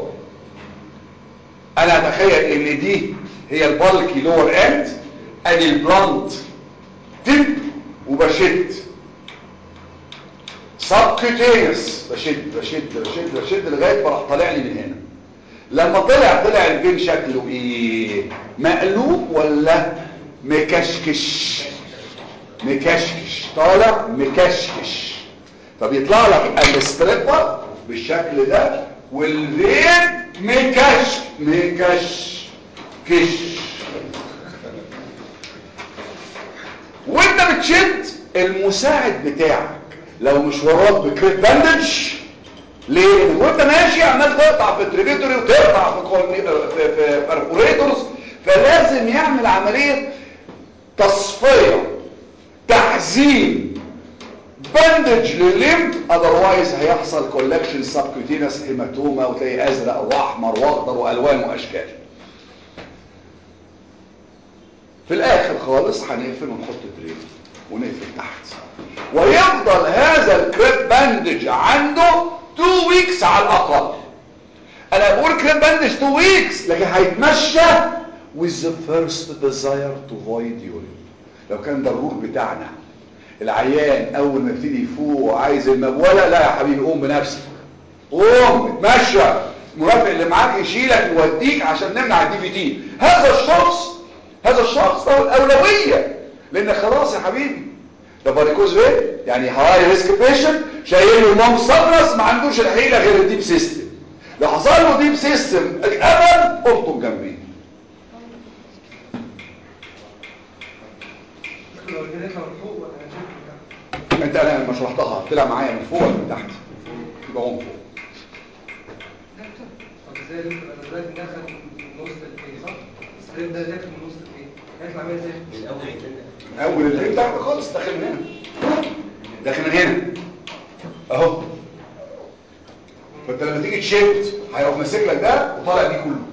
انا هتخيل ان دي هي البالكي لور اند ادي البلانت تب وبشد سبكوتينس بشد بشد بشد بشد لغايه ما راح طالع لي من هنا لما طلع طلع الفين شكله ايه مقلوب ولا مكشكش مكشكش طالع مكشكش فبيطلع لك الستريبر بالشكل ده والفين مكش مكش كش وانت بتشد المساعد بتاعك لو مش وراك بكريت باندج ليه؟ لان وانت ماشي عمال تقطع في تريبيتوري وتقطع في كولمي- في في برفوريتورز فلازم يعمل عمليه تصفيه تحزين باندج للليمب اذروايز هيحصل كولكشن سبكوتينس هيماتوما وتلاقي ازرق واحمر واخضر والوان واشكال في الاخر خالص هنقفل ونحط دريل ونقفل تحت ويفضل هذا الكريب باندج عنده 2 ويكس على الاقل انا بقول كريب باندج 2 ويكس لكن هيتمشى with the first desire to void urine لو كان ده الرول بتاعنا العيان اول ما يبتدي يفوق وعايز المبوله لا يا حبيبي قوم بنفسك قوم اتمشى المرافق اللي معاك يشيلك يوديك عشان نمنع الدي في تي هذا الشخص هذا الشخص له الاولويه لان خلاص يا حبيبي ده فاريكوز فين يعني هاي ريسك بيشنت شايل له نوم صبرس ما عندوش الحيله غير الديب سيستم لو حصل له ديب سيستم اتقبل قلتم جنبيه لو الجنيتها من فوق ولا هنشوف من تحت انت انا لما شرحتها طلع معايا من فوق ولا من تحت يبقى هو من فوق طب ازاي انت انا دلوقتي داخل من نص الفين صح؟ السرير ده داخل من نص الفين هيطلع عامل ازاي؟ من اول من اول اللي تحت خالص داخل من هنا داخل من هنا اهو فانت لما تيجي تشد هيروح ماسك لك ده وطالع بيه كله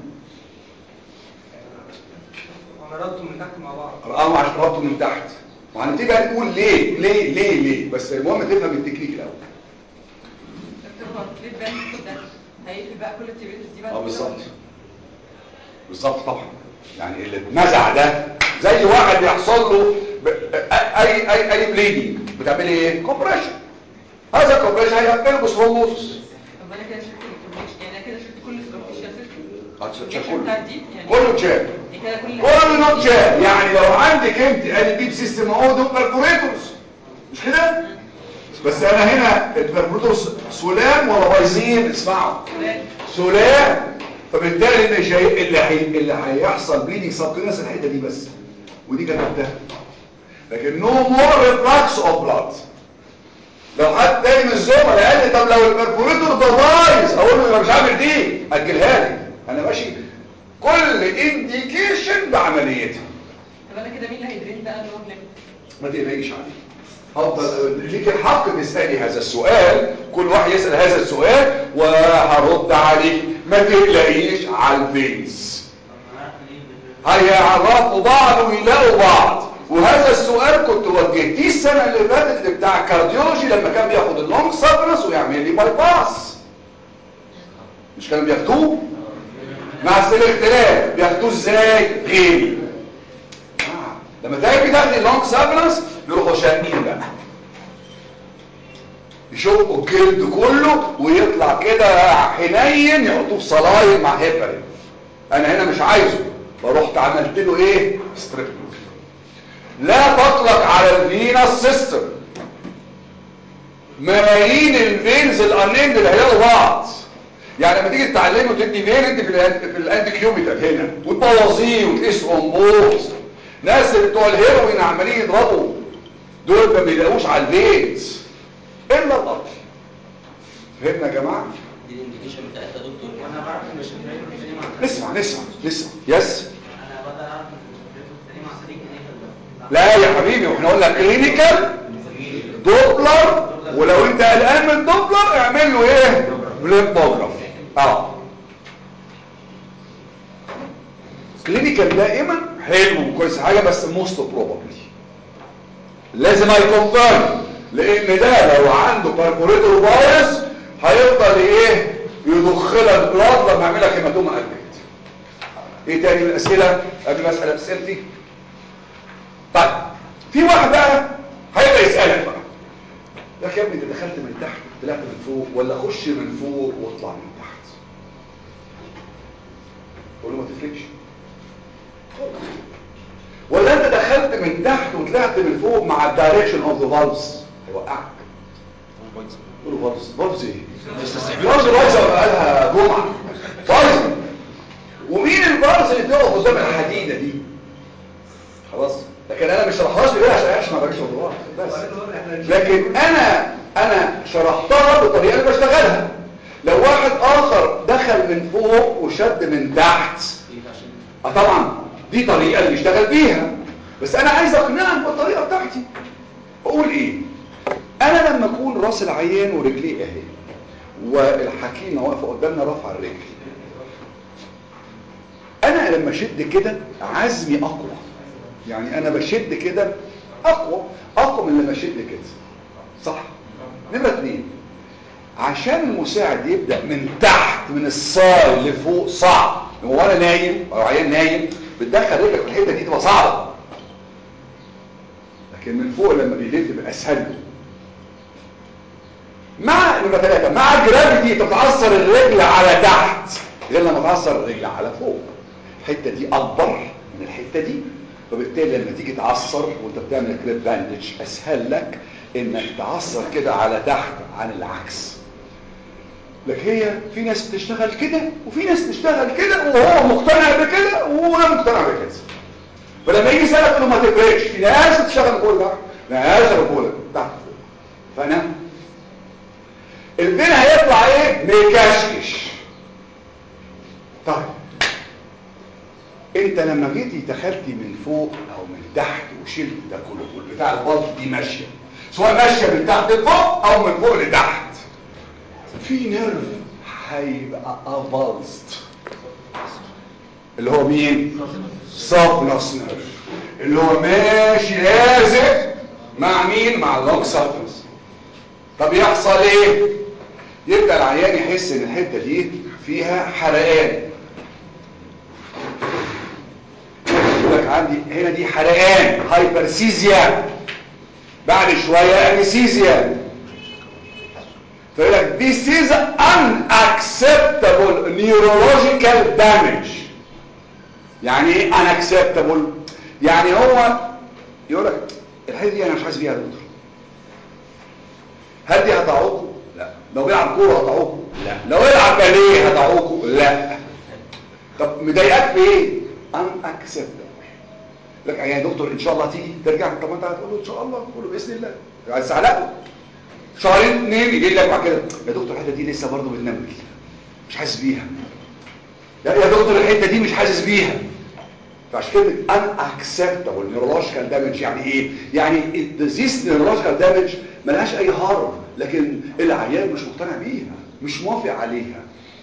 انا ربطه من تحت مع بعض اه عشان ربطه من تحت وهنبتدي بقى نقول ليه ليه ليه ليه بس المهم تفهم التكنيك الاول دكتور هو الكليب باند ده هيقفل بقى كل التيبيتس دي بعد اه كده بالظبط بالظبط طبعا يعني اللي اتنزع ده زي واحد يحصل له ب... اي اي اي بليدنج بتعملي ايه كومبريشن هذا الكومبريشن هيقفله بثرومبوسس طب انا كده شلت الكومبليكس يعني انا كده شلت كل السبورتيشن هتشال كله كله يعني كله اتشال كده كل كله نوت شال يعني لو عندك انت ادي بيب سيستم اهو دول برفوريتورز مش كده بس انا هنا البرفوريتورز سلام ولا بايظين اسمعوا سلام فبالتالي اللي جاي اللي هي اللي هيحصل بليدنج سبكونس الحته دي بس ودي كتبتها لكن نو مور ريفلاكس اوف بلاد لو حد تاني من الزملاء قال لي طب لو البرفوريتور ده بايظ اقول له يبقى مش عامل دي اجلها لي انا ماشي كل انديكيشن بعمليتها طب انا كده مين اللي هيدرين بقى اللي هو بلاد ما تقلقيش عليه افضل ليك الحق تسالي هذا السؤال كل واحد يسال هذا السؤال وهرد عليه ما تقلقيش على الفينز هيعرفوا بعض ويلاقوا بعض وهذا السؤال كنت وجهتيه السنه اللي فاتت اللي بتاع الكارديولوجي لما كان بياخد اللونج سابرس ويعمل لي باي باس مش كانوا بياخدوه مع الاختلاف بياخدوه ازاي غيري آه. لما تلاقي بتاخد اللونج سابرس بيروحوا شاقين بقى يشقوا الجلد كله ويطلع كده حنين يحطوه في صلاين مع هيبرين انا هنا مش عايزه فرحت عملت له ايه ستريب لا تطلق على الفينس سيستم ملايين الفينز الانيمد اللي هيلاقوا بعض يعني لما تيجي تتعلمه وتدي فين انت في الأند- في الاند كيوبيتال هنا وتبوظيه وتقيس امبوز ناس اللي بتوع الهيروين عمالين يضربوا دول ما بيلاقوش على البيت الا القتل فهمنا يا جماعه دي الانديكيشن بتاعتها يا دكتور وانا بعرف ان الشفايف التاني مع نسمع نسمع نسمع يس انا بقدر اعرف ان الشفايف التاني مع صديق لا يا حبيبي واحنا قلنا كلينيكال دوبلر ولو انت قلقان من الدوبلر اعمل له ايه بليمبوجراف اه كلينيكال دائما حلو وكويس حاجه بس موست بروبابلي لازم هيكونفيرم لان ده لو عنده باربوريتور بايظ هيفضل ايه يضخ لك بلاد لما يعمل لك هيماتوما قد ايه تاني من الاسئله قبل ما اسال اسئلتي طيب في واحد بقى هيبقى يسالك بقى لك يا ابني انت دخلت من تحت طلعت من فوق ولا خش من فوق واطلع من تحت قول له ما تفرقش خالص. ولا انت دخلت دخلت من تحت وطلعت من فوق مع الدايركشن اوف ذا فالفز هيوقعك تقول له فالفز فالفز ايه فالفز بايظه بقالها جمعه بايظه ومين الفالفز اللي بتقف قدام الحديده دي خلاص لكن انا مش شرحهاش ليه عشان اعيش ما بقاش والله بس لكن انا انا شرحتها بطريقه انا بشتغلها لو واحد اخر دخل من فوق وشد من تحت اه طبعا دي طريقه اللي بيشتغل بيها بس انا عايز اقنعك بالطريقه بتاعتي اقول ايه انا لما اكون راس العيان ورجليه اهي والحكيمه واقفه قدامنا رافعه الرجل انا لما اشد كده عزمي اقوى يعني انا بشد كده اقوى اقوى من لما اشد كده صح نمره اتنين عشان المساعد يبدأ من تحت من الصاي لفوق صعب هو انا نايم او عيان نايم بتدخل رجلك في الحته دي تبقى صعبه لكن من فوق لما بيلف بيبقى اسهل له مع نمره ثلاثه مع الجرافيتي تتعثر الرجل على تحت غير لما تعثر الرجل على فوق الحته دي اكبر من الحته دي وبالتالي لما تيجي تعصر وانت بتعمل كريب باندج اسهل لك انك تعصر كده على تحت عن العكس لك هي في ناس بتشتغل كده وفي ناس بتشتغل كده وهو مقتنع بكده وهو مقتنع بكده فلما يجي يسالك تقول له ما تفرقش في ناس بتشتغل فوق تحت ناس فوق تحت فانا الفين هيطلع ايه مكشكش طيب انت لما جيتي دخلتي من فوق او من تحت وشلت ده كله والبتاع البلط دي ماشيه سواء ماشيه من تحت لفوق او من فوق لتحت في نيرف هيبقى افالست اللي هو مين سابنس نيرف اللي هو ماشي لازق مع مين مع اللونج سابنس طب يحصل ايه يبدا العيان يحس ان الحته دي فيها حرقان يقول لك عندي هنا دي حرقان هايبرسيزيا بعد شويه انستيزيا فيقول لك this is unacceptable neurological damage يعني ايه unacceptable يعني هو يقول لك الحته دي انا مش حاسس بيها يا دكتور هل دي هتعوقه لا لو بيلعب كوره هتعوقه لا لو يلعب باليه هتعوقه لا طب مضايقاك في ايه unacceptable لك يا دكتور ان شاء الله تيجي ترجع طب انت هتقول له ان شاء الله تقول له باذن الله عايز تعلقه شهرين اتنين يجي لك بعد كده يا دكتور الحته دي لسه برضه بتنمل مش حاسس بيها يا يا دكتور الحته دي مش حاسس بيها فعشان كده unacceptable neurological damage يعني ايه يعني الديزيز neurological damage ملهاش اي هارم لكن العيان مش مقتنع بيها مش موافق عليها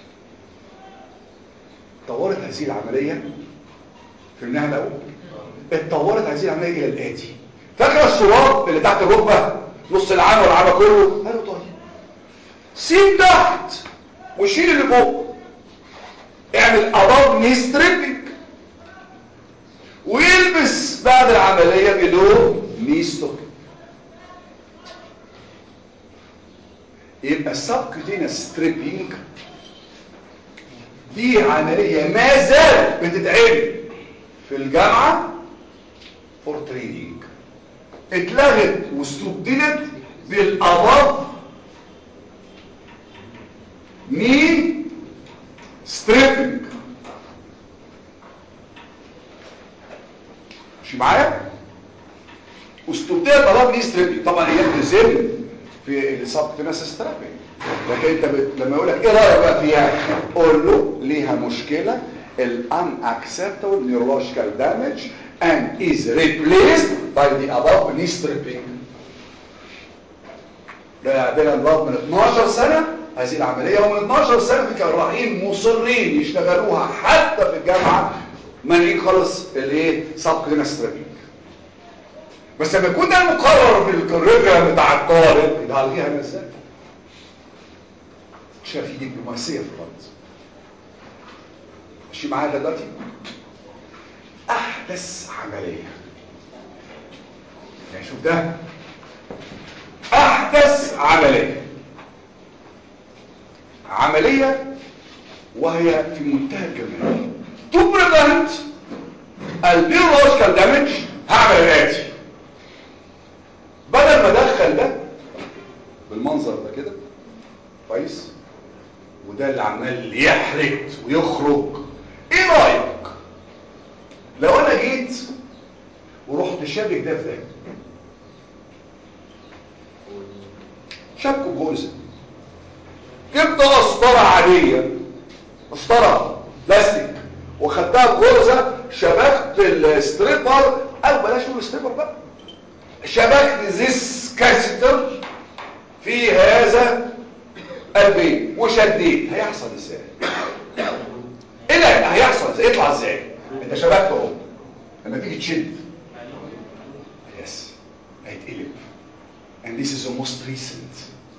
طورت هذه العمليه فهمناها الاول اتطورت هذه العمليه الى الاتي فاكره الصراط اللي تحت الركبه نص العام والعام كله قالوا طيب سيب تحت وشيل اللي فوق اعمل above knee stripping ويلبس بعد العملية below knee stocking يبقى subcutaneous stripping دي عملية ما زالت بتتعمل في الجامعة for training اتلغت واستبدلت بالاباف ني ستريبنج مش معايا واستبدلت اباف ني ستريبنج طبعا هي بتزل في السبتنس ستريبنج لكن انت بت... لما يقول لك ايه رايك بقى فيها قول له ليها مشكله الان acceptable neurological damage and is replaced by the above knee stripping ده عندنا نظام من 12 سنة هذه العملية ومن 12 سنة في جراحين مصرين يشتغلوها حتى في الجامعة مانعين خالص الايه سبق ستريبنج بس لما يكون ده مقرر في الكوريكولم بتاع الطالب يبقى هلغيها انا ازاي؟ عشان في دبلوماسية في الارض ماشي معايا دلوقتي احدث عملية يعني شوف ده احدث عملية عملية وهي في منتهى الجمال to prevent البيولوجيكال damage هعمل وده اللي عمال يحرق ويخرج ايه رايك لو انا جيت ورحت شابك ده في ده شبكه بغرزه جبت قسطره عاديه قسطره بلاستيك وخدتها بغرزه شبكت الستريبر او بلاش نقول ستريبر بقى شبكت زيس كاسيتر في هذا البيت وشديت هيحصل ازاي ايه اللي هيحصل ازاي يطلع ازاي انت شبكته اهو لما تيجي تشد يس هيتقلب and this is the most recent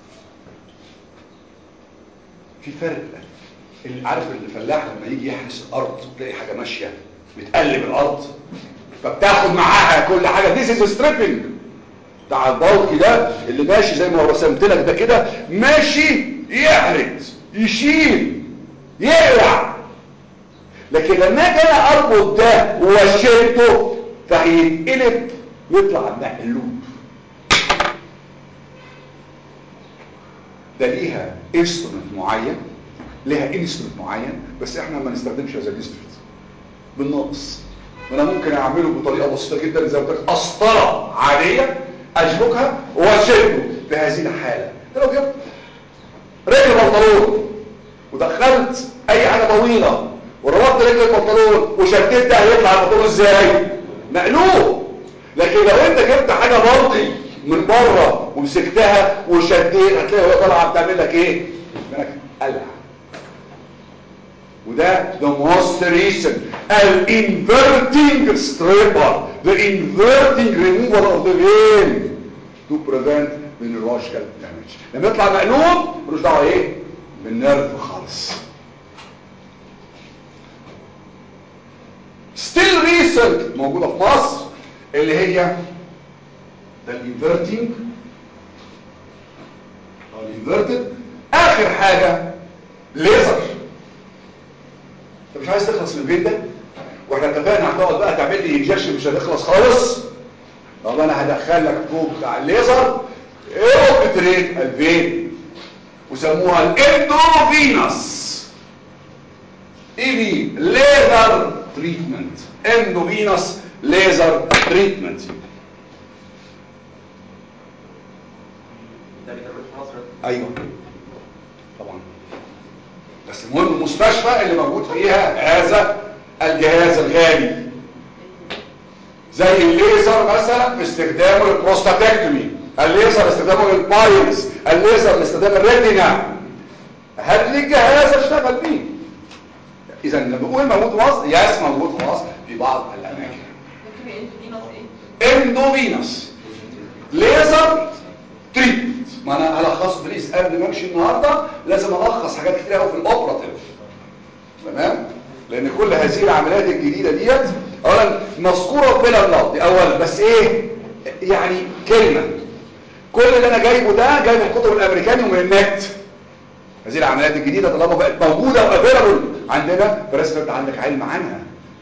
في فرق اللي عارف الفلاح لما يجي يحرس الارض تلاقي حاجه ماشيه بتقلب الارض فبتاخد معاها كل حاجه this is stripping بتاع البلق ده اللي ماشي زي ما رسمت لك ده كده ماشي يحرس يشيل يقلع لكن لما اجي انا اربط ده واشده فهيتقلب يطلع مقلوب ده ليها انسترومنت معين ليها انسترومنت معين بس احنا ما نستخدمش هذا الانسترومنت بالنقص وانا ممكن اعمله بطريقه بسيطه جدا زي ما قلت لك قسطره عاديه اشبكها واشده في هذه الحاله ده لو جبت رجل بنطلون ودخلت اي حاجه طويله وربطت رجل البنطلون وشديت ده هيطلع البنطلون ازاي مقلوب لكن لو انت جبت حاجه برضي من بره ومسكتها وشديت هتلاقي هو طالعه بتعمل لك ايه منك قلع وده the most recent an inverting stripper the inverting removal of the vein to prevent mineralogical damage لما يطلع مقلوب ملوش دعوه ايه بالنيرف خالص still recent موجوده في مصر اللي هي ده الانفرتنج او الانفرتد اخر حاجه ليزر انت مش عايز تخلص من البيت ده واحنا اتفقنا هتقعد بقى تعمل لي انجكشن مش هتخلص خالص طب انا هدخل لك الطوب بتاع الليزر اوبتريت الفين وسموها الاندوفينس اي بي ليزر تريتمنت اندوفينس ليزر تريتمنت ده بيتعمل في مصر ايوه طبعا بس المهم المستشفى اللي موجود فيها هذا الجهاز الغالي زي الليزر مثلا في استخدامه للبروستاتكتومي الليزر استخدامه للبايلز الليزر لاستخدام الريتنا هات لي الجهاز اشتغل بيه اذا لما بقول موجود في مصر يس موجود في مصر في بعض الاماكن ممكن يبقى اندوفينوس ايه اندوفينوس ليزر تريتمنت ما انا هلخصه بليز قبل ما امشي النهارده لازم الخص حاجات كتير قوي في الاوبراتيف تمام لان كل هذه العمليات الجديده ديت اولا مذكوره بلا اللفظ اولا بس ايه يعني كلمه كل اللي انا جايبه ده جاي من الكتب الامريكاني ومن النت هذه العمليات الجديده طالما بقت موجوده وافيلابل عندنا فلازم انت عندك علم عنها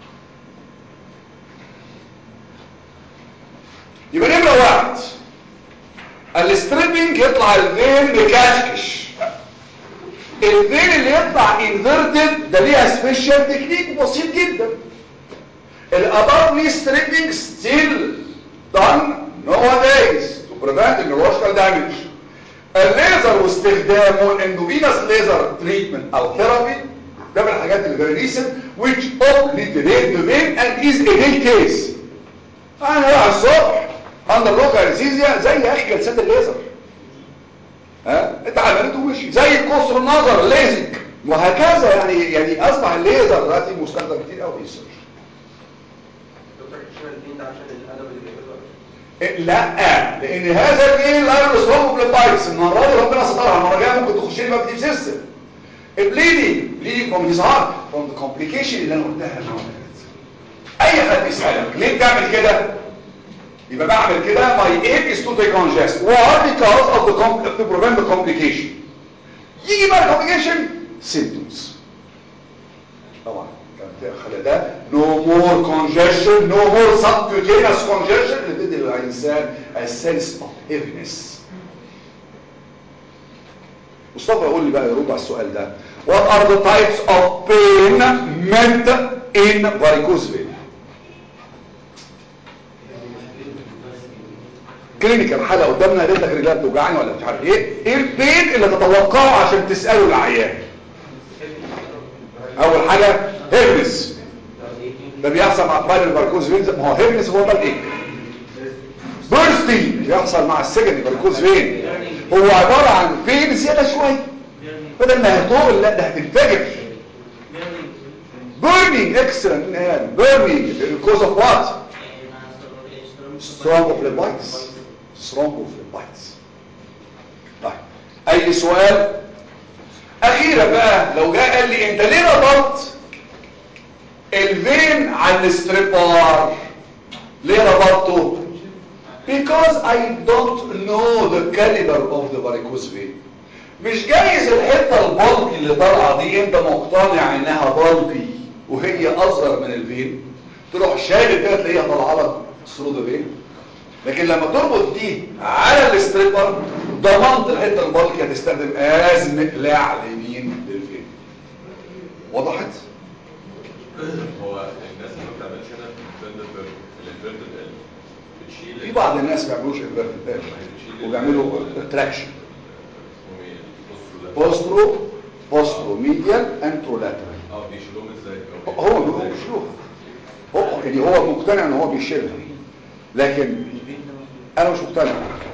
يبقى نمره واحد الستريبنج يطلع الفين مكشكش الفين اللي يطلع انفيرتد ده ليها سبيشال تكنيك بسيط جدا الابابلي ستريبنج ستيل done nowadays to prevent neurological damage الليزر واستخدامه الاندوفينس ليزر تريتمنت او ثيرابي ده من الحاجات اللي very recent which obliterate the vein and is a day case انا رايح الصبح اندر لوكال انستيزيا زي يا اخي جلسات الليزر ها انت عملته ومشي زي قصر النظر الليزك وهكذا يعني يعني اصبح الليزر دلوقتي مستخدم كتير قوي في السيرش دكتور اشمعنى الاثنين ده عشان الادب اللي بيعمله إيه، لا لان هذا الجيل لا يصاب بالبايتس المره دي ربنا سترها المره الجايه ممكن تخش لي بقى في سيستم البليدنج بليدنج فروم هيز هارت فروم ذا كومبليكيشن اللي انا قلتها المره اللي فاتت اي حد يسالك ليه بتعمل كده يبقى بعمل كده my aim is to decongest why because of the com to prevent the complication يجي بقى complication symptoms طبعا كان خلى ده no more congestion no more subcutaneous congestion اللي بتدي للإنسان a sense of heaviness مصطفى يقول لي بقى يرد على السؤال ده what are the types of pain meant in varicose vein كلينيكال حاله قدامنا قالت لك رجلها بتوجعني ولا مش عارف ايه ايه البين اللي تتوقعه عشان تساله العيان اول حاجه هيرمس ده بيحصل مع بايرل باركوز فين ما هو هيرمس هو ده الايه بيرستي بيحصل مع السجن باركوز فين هو عباره عن فين زياده شويه بدل ما هتقول لا ده هتنفجر burning excellent man burning because of what thrombophlebitis thrombophlebitis طيب اي سؤال اخيرا بقى لو جاء قال لي انت ليه ربطت الفين على الستريبار ليه ربطته because I don't know the caliber of the varicose vein مش جايز الحته البلقي اللي طالعه دي انت مقتنع انها بلقي وهي اصغر من الفين تروح شادد كده تلاقيها طالعه لك ثرو فين لكن لما تربط دي على الستريبر ضمنت الحته البلقي هتستخدم از مقلاع اليمين للفين وضحت هو الناس اللي ما بتعملش هنا في الانفيرتد الانفيرتد ال بتشيل في بعض الناس ما بيعملوش انفيرتد وبيعملوا تراكشن اسمه ايه البوسترو ده. بوسترو بوسترو ميديال انترولاترال اه بيشيلوهم ازاي أو هو بيشيلوهم هو إزاي؟ بيشيلوها هو يعني هو مقتنع ان هو بيشيلها لكن انا مش مقتنع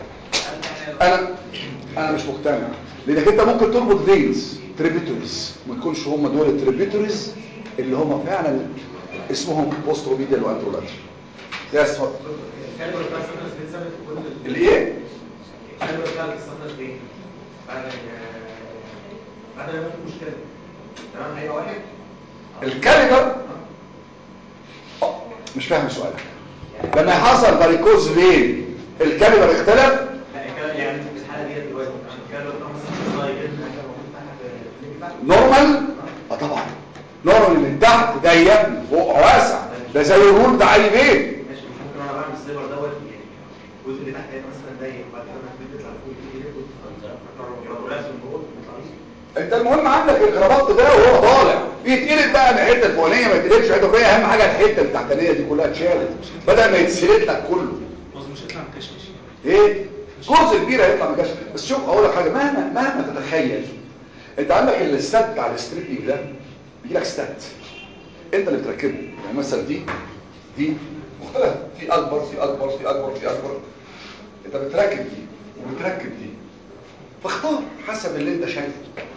انا انا مش مقتنع لانك انت ممكن تربط فينز تريبيتوريز ما تكونش هم دول التريبيتوريز اللي هم فعلا اسمهم بوسترو ميديال وانترولاترال ده اسمه الكاليبر بتاع السنترس بين ثابت في كل ال- الايه الكاليبر بتاع السنترس بين بعد بعد ما في مشكله تمام هيبقى واحد الكاليبر آه، مش فاهم سؤالك لما حصل فاريكوز فين الكاليبر اختلف لا الكاليبر يعني في الحاله ديت دلوقتي عشان الكاليبر بتاع مثلا صغير جدا هيبقى موجود تحت الليج تحت نورمال اه طبعا نورمال من تحت ضيق من فوق واسع ده زي الرول بتاع اي بيت ماشي مش ممكن وانا بعمل السيبر دوت يعني الجزء اللي تحت هيبقى مثلا ضيق وبعد كده لما البيت يطلع فوق يبتدي ياخد يبقى غلاف من جوه ما يطلعش انت المهم عندك الرباط ده وهو طالع يتقلب بقى من الحته الفوقانيه ما يتقلبش الحته الفوقانيه اهم حاجه الحته التحتانيه دي كلها اتشالت بدل ما يتسلت لك كله بص مش هيطلع مكشكش ايه جزء كبير هيطلع من كشف بس شوف اقول لك حاجه مهما مهما تتخيل انت عندك الستات بتاع الستريبنج ده بيجي لك ستات انت اللي بتركبه يعني مثلا دي دي مختلف في اكبر في اكبر في اكبر في اكبر انت بتركب دي وبتركب دي فاختار حسب اللي انت شايفه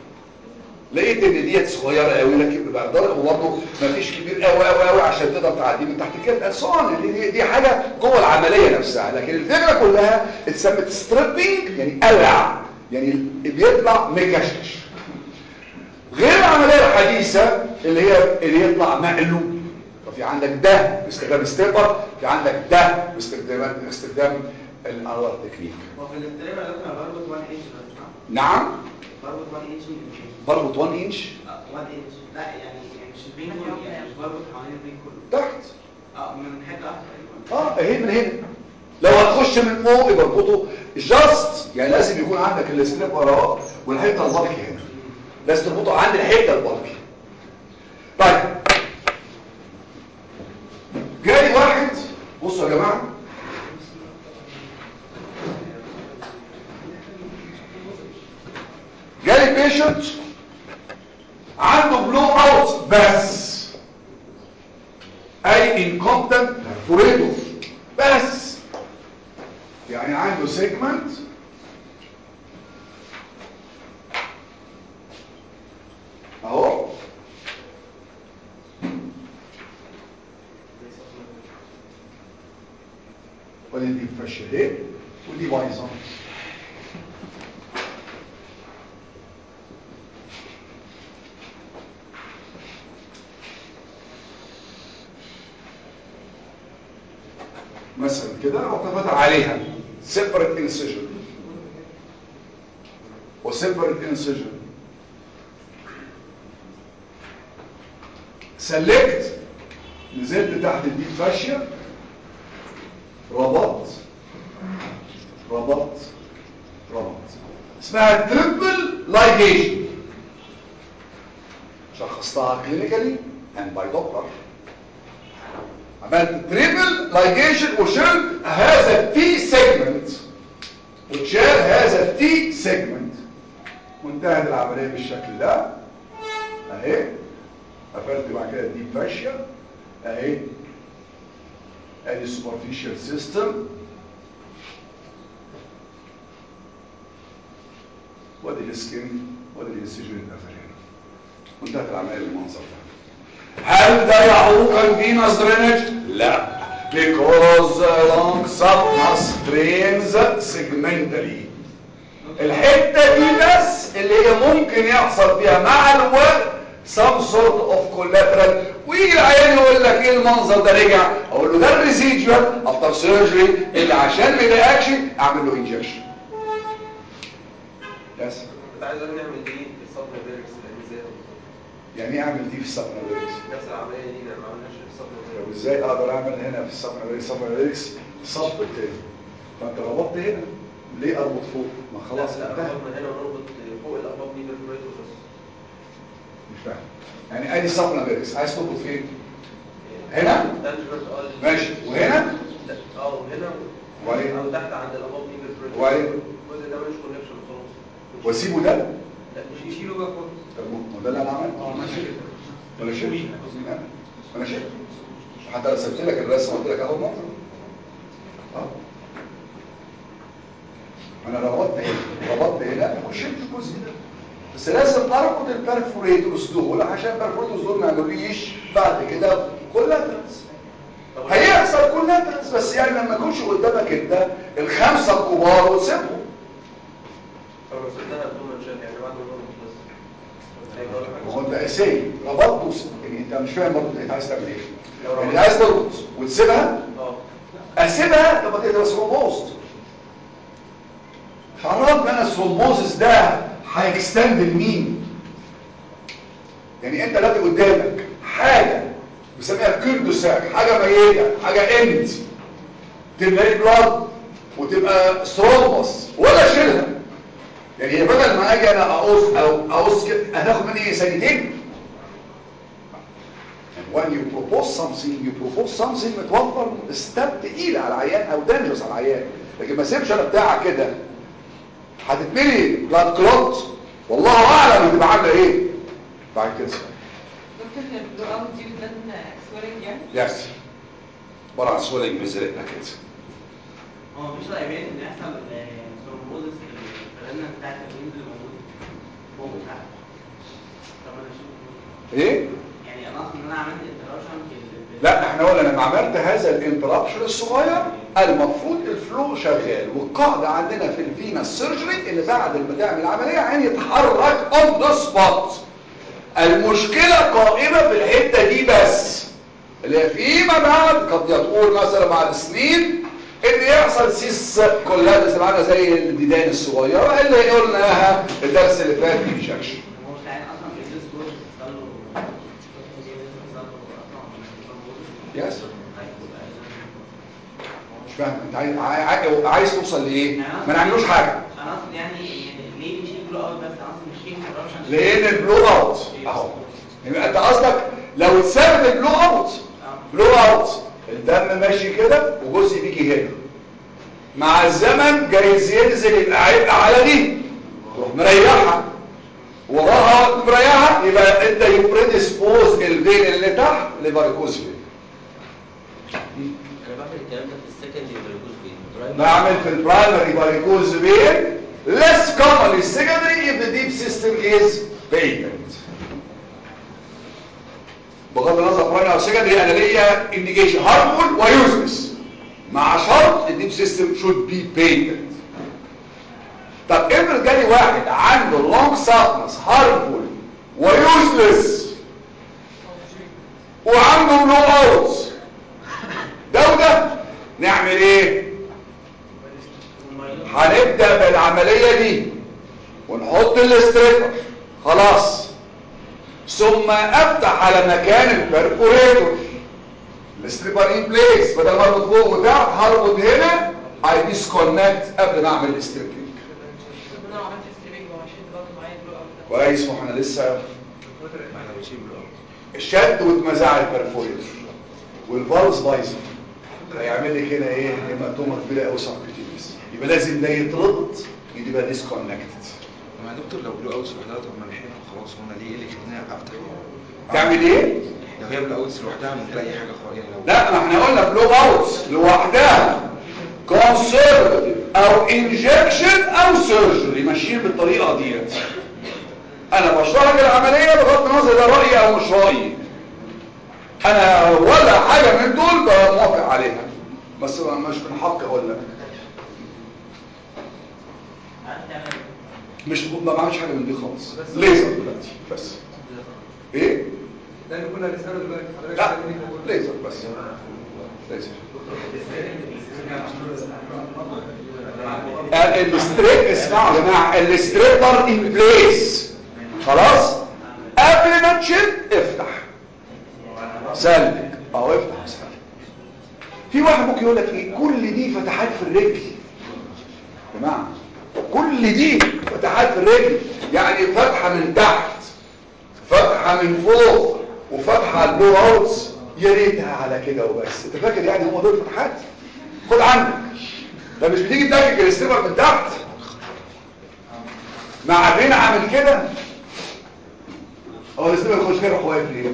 لقيت ان ديت صغيره قوي لكن بقدر وبرضه مفيش كبير قوي قوي قوي عشان تقدر تعديه من تحت كده صون دي, دي, دي حاجه جوه العمليه نفسها لكن الفكره كلها اتسمت ستريبنج يعني قلع يعني بيطلع مكشكش غير العمليه الحديثه اللي هي اللي يطلع مقلوب ففي عندك ده باستخدام ستيبر في عندك ده باستخدام باستخدام الانالوج تكنيك وفي الاستريبر لازم بربط 1 انش بس صح؟ نعم بربط 1 انش من الفين بربط 1 انش 1 انش لا يعني يعني مش الفين كله يعني مش بربط حوالين الفين كله تحت اه من حته واحده اه اهي من هنا لو هتخش من فوق يبقى اربطه جاست يعني لازم يكون عندك السليب وراه والحته البلكي هنا لازم تربطه عند الحته البلكي طيب جاي واحد بصوا يا جماعه جالي بيشنت عنده بلو اوت بس اي انكومبتنت بريدو بس يعني عنده سيجمنت اهو ودي دي فشه اهي ودي بايظه مثلا كده وتفتح عليها separate incision و separate incision select نزلت تحت الديب فاشية ربطت ربطت ربطت اسمها تريبل لايجيشن شخصتها كلينيكالي اند باي دكتور عملت تريبل لايجيشن وشلت هذا التي سيجمنت وتشال هذا التي سيجمنت وانتهت العمليه بالشكل ده اهي قفلت بعد كده الديب فاشيا اهي ادي السوبرفيشال سيستم وادي السكين وادي الانسجن القفل هنا وانتهت العمليه بالمنظر ده هل ده يعوق الفينوس درينج لا because long subnus drains segmentally الحته دي بس اللي هي ممكن يحصل فيها مع الوقت some sort of collateral ويجي العيان يقول لك ايه المنظر ده رجع اقول له ده الريزيديوال افتر سيرجري اللي عشان ما يلاقيكش اعمل له انجكشن يس كنت عايز اقول نعمل دي في الصدمه فيركس لان ازاي يعني ايه اعمل دي في السبناليكس نفس العمليه دي ما عملناش في الصدمه طب فيركس ازاي اقدر اعمل هنا في السبناليكس السبناليكس صب تاني فانت ربطت هنا ليه اربط فوق ما خلاص لا انتهى ربطنا هنا ونربط فوق الاقباط دي بالفريتو بس مش فاهم يعني ادي سبناليكس عايز تربط فين هنا تانجرت اه ماشي وهنا لا، اه وهنا وبعدين؟ او تحت عند الاقباط دي بالفريتو وبعدين؟ الجزء ده مش كونكشن خلاص واسيبه ده لا مش يشيله بقى خالص طب ما ده اللي انا عملته ولا شيء ولا شيء حتى رسمت لك الرسمه قلت لك اهو المنظر اه انا ربطت هنا ربطت هنا وشلت الجزء ده بس لازم اربط البرفوريتورز دول عشان البرفوريتورز دول ما يعملوليش بعد كده كولاترالز هيحصل كولاترالز بس يعني لما يكونش قدامك انت الخمسه الكبار وتسيبهم طب لو سبناها بدون منشان يعني بعد ما نربط بس هيبقى ولا ما حاجه هو انت اساسي ربطت وس- يعني انت مش فاهم برضه انت عايز تعمل ايه يعني انت عايز تربط وتسيبها اه اسيبها طب ما تقدر ثرومبوست فرض ان الثرومبوزس ده هيكستند لمين يعني انت دلوقتي قدامك حاجه بنسميها كيردوساك حاجه ميته حاجه اند تملى بلاد وتبقى ثرومبس ولا اشيلها يعني هي بدل ما اجي انا اقص او اقص كده هتاخد مني ثانيتين when you propose something you propose something متوفر ستاب تقيل على العيان او دانجرس على العيان لكن ما سيبش انا بتاعك كده هتتملي بلاد كلوت والله اعلم هتبقى عامله ايه بعد كده ممكن البلو اوت دي بتبان سويلنج يعني يس عباره عن سويلنج بزرقنا كده هو مفيش لايبات ان يحصل ثرومبوزس في الفرنه بتاعت الويند اللي موجود فوق وتحت طب انا اشوف ايه يعني انا اصلا ان انا عملت انتراكشن في ال- لا احنا قلنا لما عملت هذا الانترابشن الصغير المفروض الفلو شغال والقاعده عندنا في الفينا سيرجري اللي بعد ما تعمل العمليه يعني يتحرك اون ذا سبوت المشكله قائمه في الحته دي بس اللي هي فيما بعد قد يطول مثلا بعد سنين ان يحصل سيس كلها بس معانا زي الديدان الصغيره اللي قلناها الدرس اللي فات في انجكشن هو مش عارف اصلا في الديس كورس بيحصل له بيحصل له اصلا ثرومبوزس يس مش فاهم انت عايز عايز- عايز توصل لايه ما نعملوش حاجه انا اقصد يعني يعني ليه بيشيل بلو اوت بس انا اصلا مش فيه انتراكشن لان البلو اوت اهو يبقى انت قصدك لو اتثبت البلو اوت بلو اوت الدم ماشي كده وجزء بيجي هنا مع الزمن جايز ينزل يبقى عبء على دي تروح مريحها وراها مريحها يبقى انت يبريدسبوز الفين اللي تحت لفاريكوز فين انا بعمل الكلام ده في السكندري فيرجوز بين بعمل في البرايمري فاريكوز فين less commonly secondary if the deep system is patent بغض النظر برايمري او secondary انا ليا indication harmful ويوزلس مع شرط الديب سيستم should be patent طب افرض جالي واحد عنده long softness harmful ويوزلس وعنده بلو اوت ده وده نعمل ايه هنبدأ بالعملية دي ونحط الاستريبر خلاص ثم افتح على مكان البرفوريتور الاستريبر ان بليس بدل ما اربط فوق وتحت هربط هنا اي ديسكونكت قبل ما اعمل الاستريبنج طب انا لو عملت ستريبنج ومشيت برضه معايا البلو اوت ده كويس ما احنا لسه الشد واتمزع البرفوريتور والفالز بايظه هيعمل لك هنا ايه هيماتوما كبيره قوي سبكتينيس يبقى لازم ده يتربط يبقى ديسكونكتد طب يا دكتور لو بلو اوتس لوحدها طب ما نحقنها وخلاص هنا ليه اللي خلينا افتح تعمل ايه لو هي بلو اوتس لوحدها من غير اي حاجه خالص يعني لو لا ما احنا قلنا بلو اوتس لوحدها كونسرفتيف او انجكشن او سيرجري ماشيين بالطريقه ديت انا بشرح لك العمليه بغض النظر ده رايي او مش رايي انا ولا حاجه من دول موافق عليها بس مش من حقي اقول لك عارف تعمل ايه؟ مش ما بعملش حاجه من دي خالص ليزر دلوقتي بس ايه لان كنا نساله دلوقتي حضرتك لا تعمل إيه؟ ليزر بس ليزر الستريب اسمعوا يا جماعه الستريبر ان بليس خلاص قبل ما تشد افتح سلك اه افتح سلك في واحد ممكن يقول لك ايه كل دي فتحات في الرجل يا جماعه كل دي فتحات في الرجل يعني فتحه من تحت فتحه من فوق وفتحه على البلو اوتس يا ريتها على كده وبس انت فاكر يعني هم دول فتحات خد عندك ده مش بتيجي تدقق الاستمر من تحت مع بين عامل كده هو الاستمر يخش كده يروح واقف ليه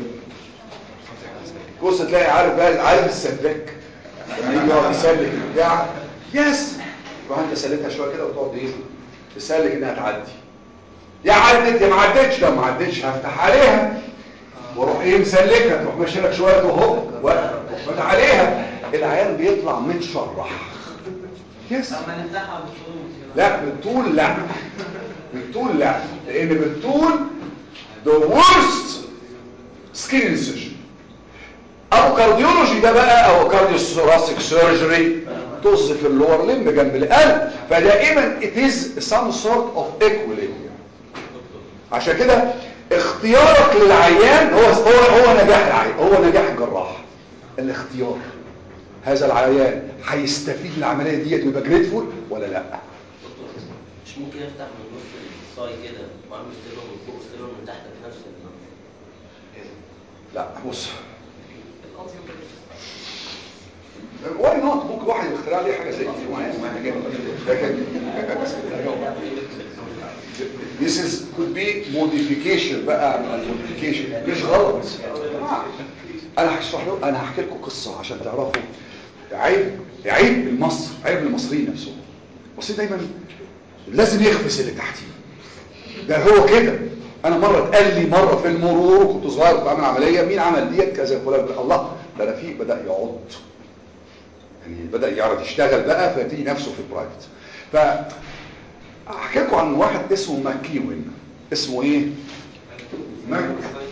بص تلاقي عارف بقى عارف السباك لما يجي يقعد يسلك البتاع يس يبقى انت سلكها شويه كده وتقعد ايه تسلك انها تعدي يا عدت يا ما عدتش لو ما عدتش هفتح عليها واروح ايه مسلكها تروح ماشي لك شويه اهو وافتح عليها العيال بيطلع متشرح يس طب ما نفتحها بالطول لا بالطول لا بالطول لا لان بالطول the worst skin incision او كارديولوجي ده بقى او كارديو ثوراسيك سيرجري طز في اللور لمب جنب القلب فدائما it is some sort of equilibrium عشان كده اختيارك للعيان هو هو هو نجاح العيان هو نجاح الجراح الاختيار هذا العيان هيستفيد من العمليه ديت ويبقى جريتفول ولا لا مش ممكن افتح من نص الصاي كده واعمل ستيرو من فوق ستيرو من تحت في نفس المنظر لا بص واي نوت ممكن واحد يخترع لي حاجه زي دي معايا لكن this is could be modification بقى modification مش غلط انا هشرح له انا هحكي لكم قصه عشان تعرفوا عيب عيب المصر عيب المصريين نفسهم المصريين دايما لازم يخبز اللي تحتيه ده هو كده انا مره اتقال لي مره في المرور وكنت صغير كنت بعمل عمليه مين عمل ديت كذا فلان الله ده انا في بدا يعض يعني بدا يعرف يشتغل بقى فيبتدي نفسه في البرايفت ف احكي لكم عن واحد اسمه ماكيوين اسمه ايه ماك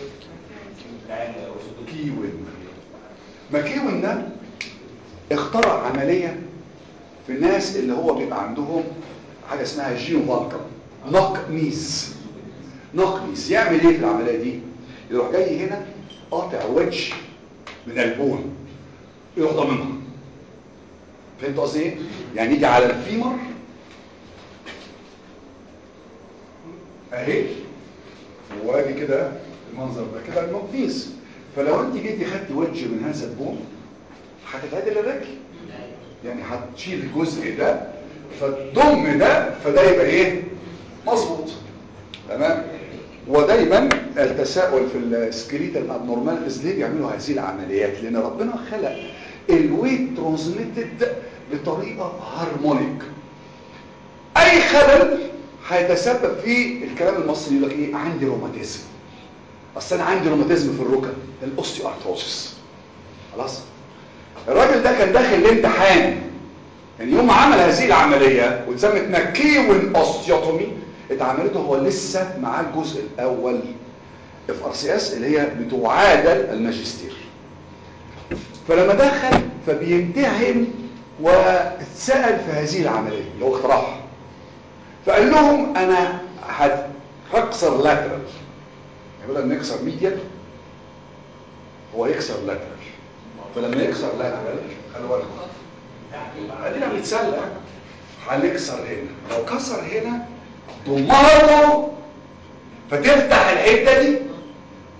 كيوين ماكيوين ده اخترع عمليه في الناس اللي هو بيبقى عندهم حاجه اسمها جيو فالكم نق نيز نق نيز يعمل ايه في العمليه دي يروح جاي هنا قاطع وجه من البون يروح ضامنها فهمت قصدي ايه يعني يجي على الفيمر اهي وادي كده المنظر ده كده المقنيس فلو انت جيتي خدتي وجه من هذا البون هتتعدل الرجل يعني هتشيل الجزء ده فتضم ده فده يبقى ايه مظبوط تمام ودايما التساؤل في السكريت الابنورمالز ليه بيعملوا هذه العمليات لان ربنا خلق الويت ترانسميتد بطريقه هارمونيك اي خلل هيتسبب في الكلام المصري يقول لك ايه عندي روماتيزم اصل انا عندي روماتيزم في الركب الاوستيوارثروسس خلاص الراجل ده كان داخل الامتحان يعني يوم عمل هذه العملية واتسمت مكيون اوستيوتومي اتعملته هو لسه معاه الجزء الاول اف ار سي اس اللي هي بتعادل الماجستير فلما دخل فبيمتحن واتسأل في هذه العملية اللي هو اختراعها فقال لهم انا هكسر لاترال يقول لك نكسر ميديال هو يكسر لاترال فلما يكسر لاترال خلوا بالكم ادينا بنتسلى هنكسر هنا لو كسر هنا ضمها فتفتح الحته دي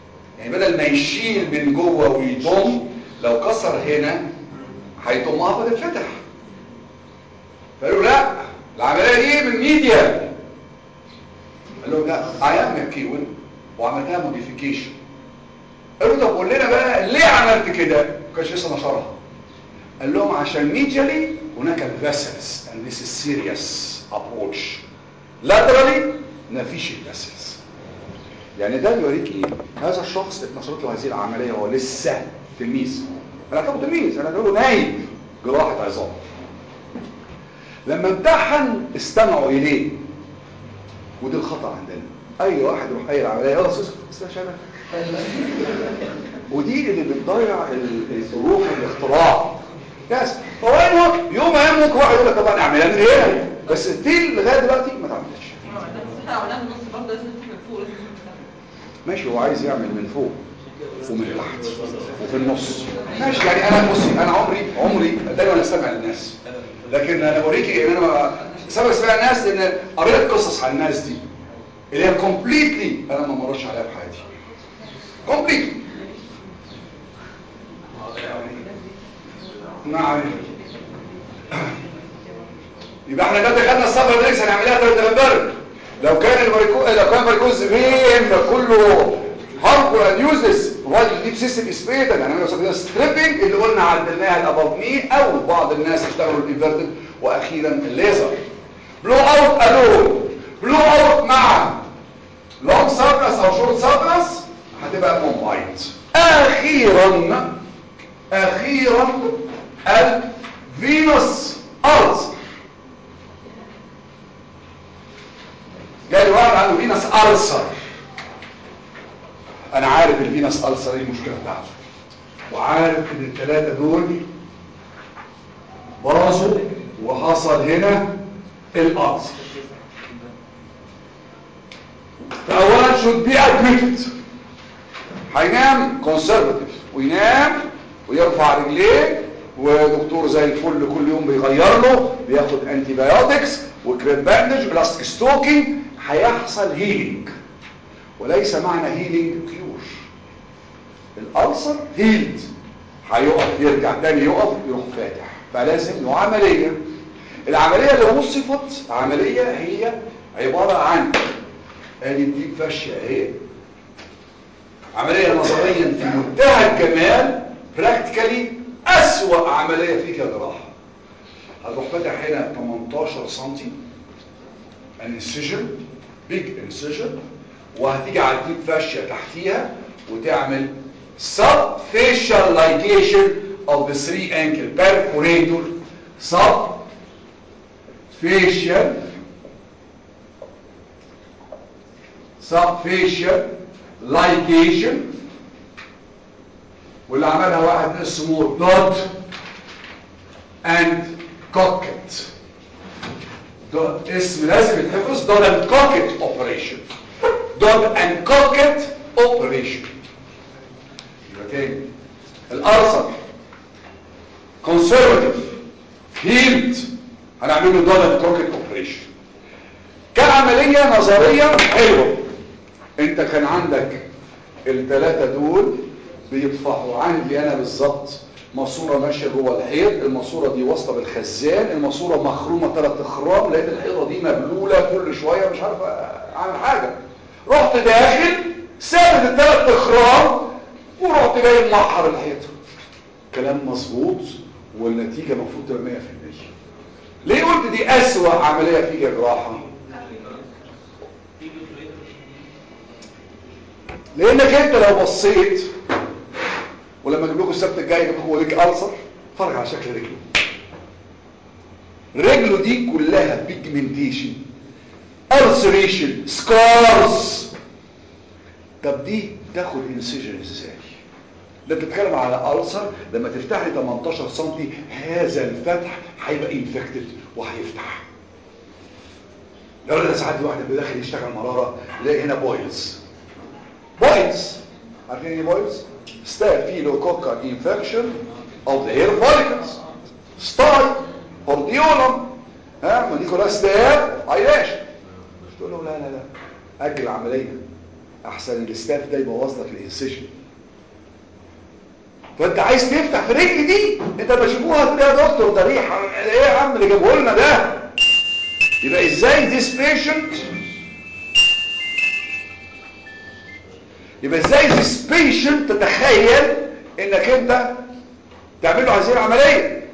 يعني بدل ما يشيل من جوه ويضم لو كسر هنا هيضمها فتتفتح فقالوا لا العمليه دي من ميديا قال لهم لا ايام مكيون وعملتها موديفيكيشن قالوا طب قول لنا بقى ليه عملت كده ما كانش لسه نشرها قال لهم عشان ميديالي هناك الفاسلز and this is serious approach laterally مفيش الفاسلز يعني ده بيوريك ايه هذا الشخص اتنشرت له هذه العمليه وهو لسه تلميذ انا اعتبره تلميذ انا اعتبره نايب جراحه عظام لما امتحن استمعوا اليه ودي الخطا عندنا اي واحد يروح اي العمليه يلا استاذ استاذ شباب ودي اللي بتضيع ال- الروح الاختراع يس هو انه يوم ما يملك واحد يقول لك طبعا اعملها من هنا بس دي لغايه دلوقتي ما اتعملتش بس احنا عملناها من النص برضه لازم نمسك من فوق لازم نمسك من تحت. ماشي هو عايز يعمل من فوق ومن تحت وفي النص ماشي يعني انا بصي انا عمري عمري دايما استمع للناس لكن انا بوريكي ان انا سبب استمع الناس لان قريت قصص عن الناس دي اللي هي كومبليتلي انا ما مرش عليها في حياتي كومبليتلي نعم يبقى احنا دلوقتي خدنا الصفر بريكس هنعملها ثلاث نمبر لو كان البريكوز لو كان البريكوز فين كله harmful and useless provided deep system is fatal هنعمل صفر ستريبنج اللي قلنا عدلناها الاباف ني او بعض الناس اشتغلوا الانفرتد واخيرا الليزر بلو اوت الون بلو اوت مع لونج سابلس او شورت سابلس هتبقى كومبايند اخيرا اخيرا الفينوس ارز جاي واحد عنده فينوس ألسر انا عارف الفينوس ألسر ايه المشكله بتاعته وعارف ان الثلاثه دول باظوا وحصل هنا الألسر فاولا should be admitted هينام كونسرفتيف وينام ويرفع رجليه ودكتور زي الفل كل يوم بيغير له بياخد انتي بايوتكس وكريم باندج بلاستيك ستوكينج هيحصل هيلينج وليس معنى هيلينج كيور الالسر هيلد هيقف يرجع تاني يقف يروح فاتح فلازم له عمليه العمليه اللي وصفت عمليه هي عباره عن ادي الديب فاشيه اهي عملية نظريا في منتهى الجمال براكتيكالي أسوأ عملية فيك يا جراحة هتروح فاتح هنا 18 سنتي انسجن بيج انسجن وهتيجي على الديب فاشيا تحتيها وتعمل sub facial ligation of the three ankle perforator sub facial sub facial ligation واللي عملها واحد اسمه دود اند كوكت دود اسم لازم يتحفظ دود اند كوكت اوبريشن دود اند كوكت اوبريشن يبقى تاني الارسل كونسرفتيف هيلد هنعمل له دود اند كوكت اوبريشن كعمليه نظريه حلوه انت كان عندك الثلاثة دول بيطفحوا عندي انا بالظبط ماسوره ماشيه جوه الحيط الماسوره دي واصله بالخزان الماسوره مخرومه ثلاث اخرام لقيت الحيطه دي مبلوله كل شويه مش عارف اعمل حاجه رحت داخل ثابت الثلاث اخرام ورحت جاي محر الحيطه كلام مظبوط والنتيجه المفروض تبقى 100% ليه قلت دي اسوأ عمليه فيك يا جراحه لانك انت لو بصيت ولما اجيب لكم السبت الجاي يبقى هو ليك ألسر اتفرج على شكل رجله رجله دي كلها بيجمنتيشن ألسريشن سكارز طب دي تاخد انسجن ازاي ده بتتكلم على ألسر لما تفتح لي 18 سم هذا الفتح هيبقى انفكتد وهيفتح لو انا ساعات واحد بداخل يشتغل مراره يلاقي هنا بويلز بويلز عارفين ايه بويلز ستافيلوكوكال انفكشن اوف ذا هير فوليكلز ستاي هورديولم ها ما دي كلها ستاف عياش تقول له لا لا لا اجل العمليه احسن الاستاف ده يبوظ لك الانسيشن فانت عايز تفتح في الرجل دي انت بشوفوها تقول يا دكتور ده ريحه ايه يا عم اللي جابه لنا ده يبقى ازاي this patient يبقى ازاي this patient تتخيل انك انت تعمل له هذه العمليه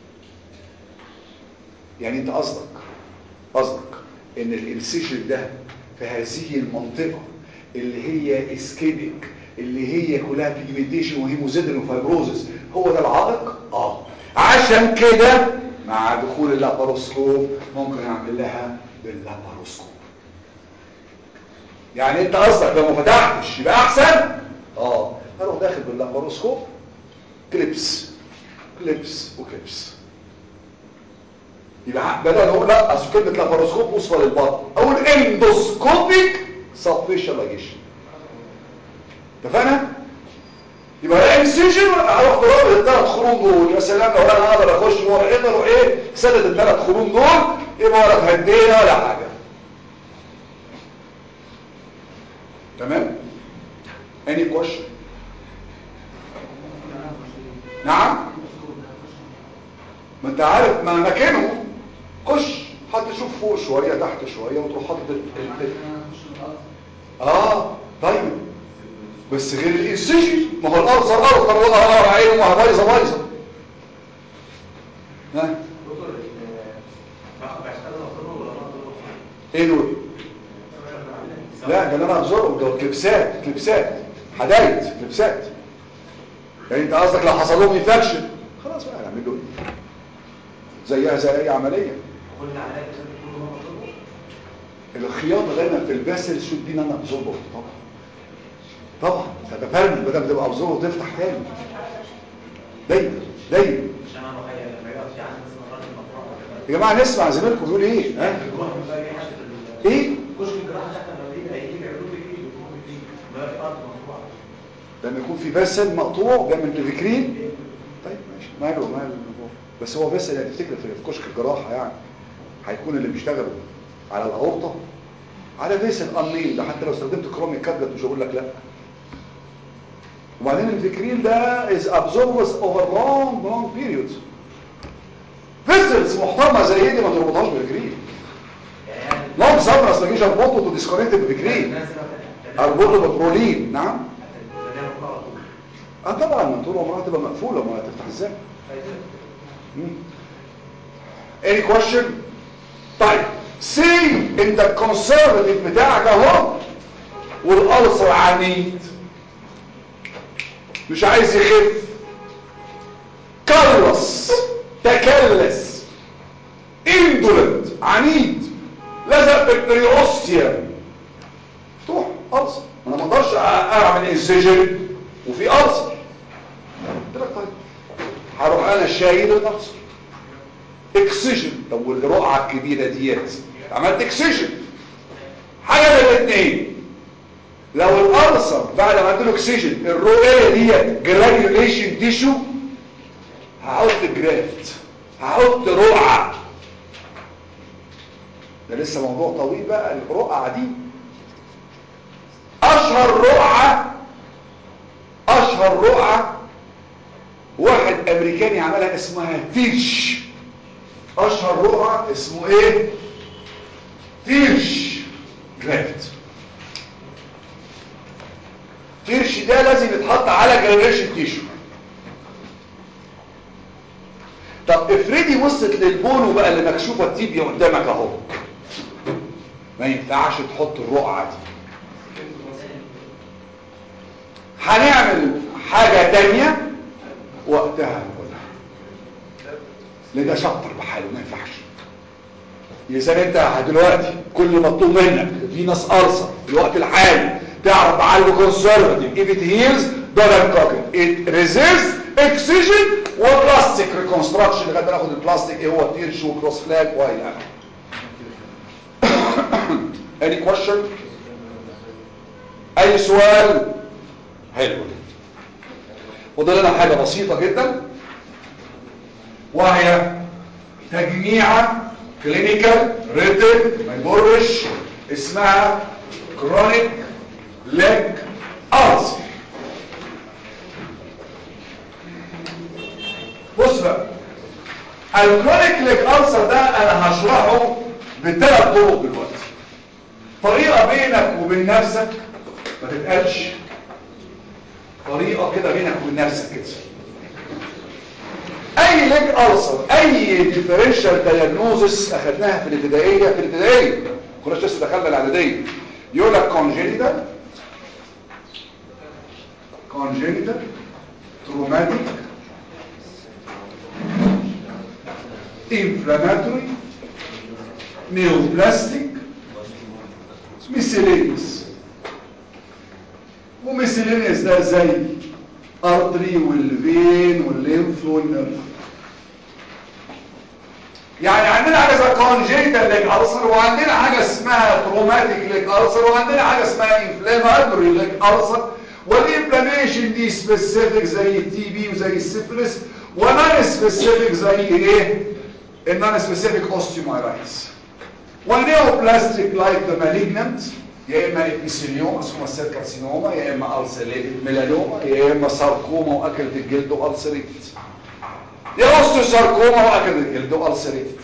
يعني انت قصدك قصدك ان الانسيشن ده في هذه المنطقه اللي هي اسكيبك اللي هي كلها بيجمنتيشن وهيموزيدن وفايبروزس هو ده العائق اه عشان كده مع دخول اللاباروسكوب ممكن اعمل لها باللاباروسكوب يعني انت قصدك لو ما فتحتش يبقى احسن اه اروح داخل باللاباروسكوب كليبس كليبس وكليبس يبقى بدل نقول لا اصل كلمه لاباروسكوب وصفه للبطن او الاندوسكوبيك سبفيشاليزيشن اتفقنا يبقى الانسيجن اروح ضرب الثلاث خروم دول يا سلام لو انا اقدر اخش ورا هنا اروح ايه سدد الثلاث خروم دول يبقى ولا اتهدينا ولا حاجه تمام any question نعم ما انت عارف ما مكانه خش حط شوف فوق شويه تحت شويه وتروح حاطط ال- ال- ال- اه طيب بس غير الانسيجن ما هو الارض الارض ارض عينه ما هو بايظه بايظه ها دكتور باخد بشتغل مطلوب ولا مطلوب ايه دول لا ده اللي انا ابزرهم دول كليبسات كليبسات حدايد كليبسات يعني انت قصدك لو حصل لهم انفكشن خلاص بقى نعمل له ايه زيها زي اي عمليه كل علاج كل ما مطلوب الخياطه دايما في الباسل شوت دي ان انا ابزربه طبعا طبعا ده فعلا بدل تبقى ابزربه وتفتح تاني دايما دايما عشان انا بخيل لما يبقى في عندي مثلا راجل مطروح ولا يا جماعه نسمع زميلكم بيقول ايه ها الجروح بقى جاي حاسس ال- ايه كشك الجراحه تحت لما بيجي هيجي يعملوا لي ايه يقولوا لي ايه بقى في ارض مقطوعه لما يكون في باسل مقطوع بيعمل ليفيكرين طيب ماشي ماله ماله الموضوع بس هو بس يعني تفتكر في في كشك الجراحه يعني هيكون اللي بيشتغلوا على الاورطه على فيسل انيل ده حتى لو استخدمت كرومي كابلت مش هقول لك لا وبعدين الفكرين ده is absorbed over long long periods فيسلز محترمه زي دي ما تربطهاش بالفكرين يعني لونج سابرس ما تجيش اربطه وتديسكونكت بالفكرين الناس اللي اربطه ببرولين نعم تديها مقطوعه طول اه طبعا ما طول عمرها تبقى مقفوله ما هتفتح ازاي مم. any question طيب سي انت الكونسرفتيف بتاعك اهو والالسر عنيد مش عايز يخف كلص تكلس اندولنت عنيد لزق بالبريوستيوم مفتوح ألسر انا ما اقدرش اعمل انسجن وفي ألسر قلت لك طيب هروح انا شايل الألسر اكسجن طب والرقعه الكبيره ديت عملت اكسجن حاجه من الاثنين لو الالسر بعد ما اديله اكسجن الرؤيه ديت جرانيوليشن تيشو هحط جرافت هحط رقعه ده لسه موضوع طويل بقى الرقعه دي اشهر رقعه اشهر رقعه واحد امريكاني عملها اسمها تيرش اشهر رقعه اسمه ايه تيرش جرافت تيرش ده لازم يتحط على جرانيوليشن تيشو طب افرضي وصلت للبونو بقى اللي مكشوفه التيبيا قدامك اهو ما ينفعش تحط الرقعه دي هنعمل حاجه تانية وقتها نقولها لان ده شطر بحاله ما ينفعش يسأل انت دلوقتي كل مطلوب منك في ناس ارصى في الوقت الحالي تعرف معالجه كونسرفتيف if it heals doesn't cock it it resists excision وبلاستيك ريكونستراكشن لغايه ما ناخد البلاستيك ايه هو التيرش وكروس فلاج والى اخره any question اي سؤال حلو وده لنا حاجه بسيطه جدا وهي تجميعة كلينيكال ريتن ما يضرش اسمها كرونيك ليج ألسر الكرونيك ليج ألسر ده انا هشرحه بثلاث طرق دلوقتي طريقة بينك وبين نفسك ما تتقالش طريقة كده بينك وبين نفسك كده اي ليج ألسر اي ديفرنشال دايجنوزس اخدناها في الابتدائية في الابتدائية كناش لسه دخلنا الاعدادية يقول لك كونجينيتال congenital traumatic inflammatory neoplastic miscellaneous وميسيلينيوس ده زي ارتري والفين والليمف والنرف يعني عندنا حاجه اسمها كونجيتال ليج ألسر وعندنا حاجه اسمها تروماتيك ليج ألسر وعندنا حاجه اسمها انفلاماتوري ليج ألسر والانفلاميشن دي سبيسيفيك زي التي بي وزي السيفلس ونون سبيسيفيك زي ايه النون سبيسيفيك اوستيومايلايتس والنيوبلاستيك لايك ذا مالجنانت يا اما ابيثيليوما اسمها سيل كارسينوما يا اما السيليتد ميلانوما يا اما ساركوما واكلت الجلد والسريتد يا اوستيوساركوما واكلت الجلد والسريتد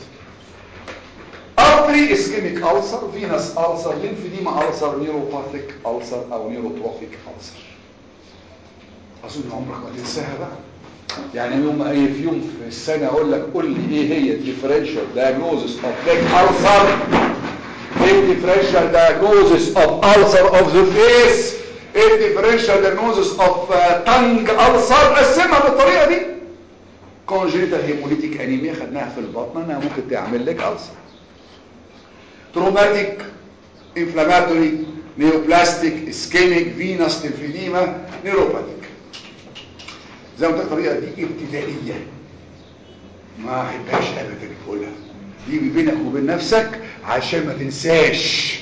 ارتري اسكيميك ألسر فينس ألسر ليمفيديما ألسر نيوروباثيك ألسر او نيوروتروفيك ألسر اظن عمرك ما تنساها بقى يعني يوم اي في يوم في السنه اقول لك قول لي ايه هي الديفرنشال دايجنوزس اوف ليج ألسر ايه الديفرنشال دايجنوزس اوف ألسر اوف ذا فيس ايه الديفرنشال دايجنوزس اوف تانج ألسر قسمها بالطريقه دي كونجنيتال هيموليتيك انيميا خدناها في البطن انها ممكن تعمل لك ألسر تروماتيك انفلاماتوري نيوبلاستيك اسكيميك فينس ليمفيديما نيوروباثيك زي ما قلت الطريقه دي ابتدائيه ما احبهاش ابدا تقولها دي بينك وبين نفسك عشان ما تنساش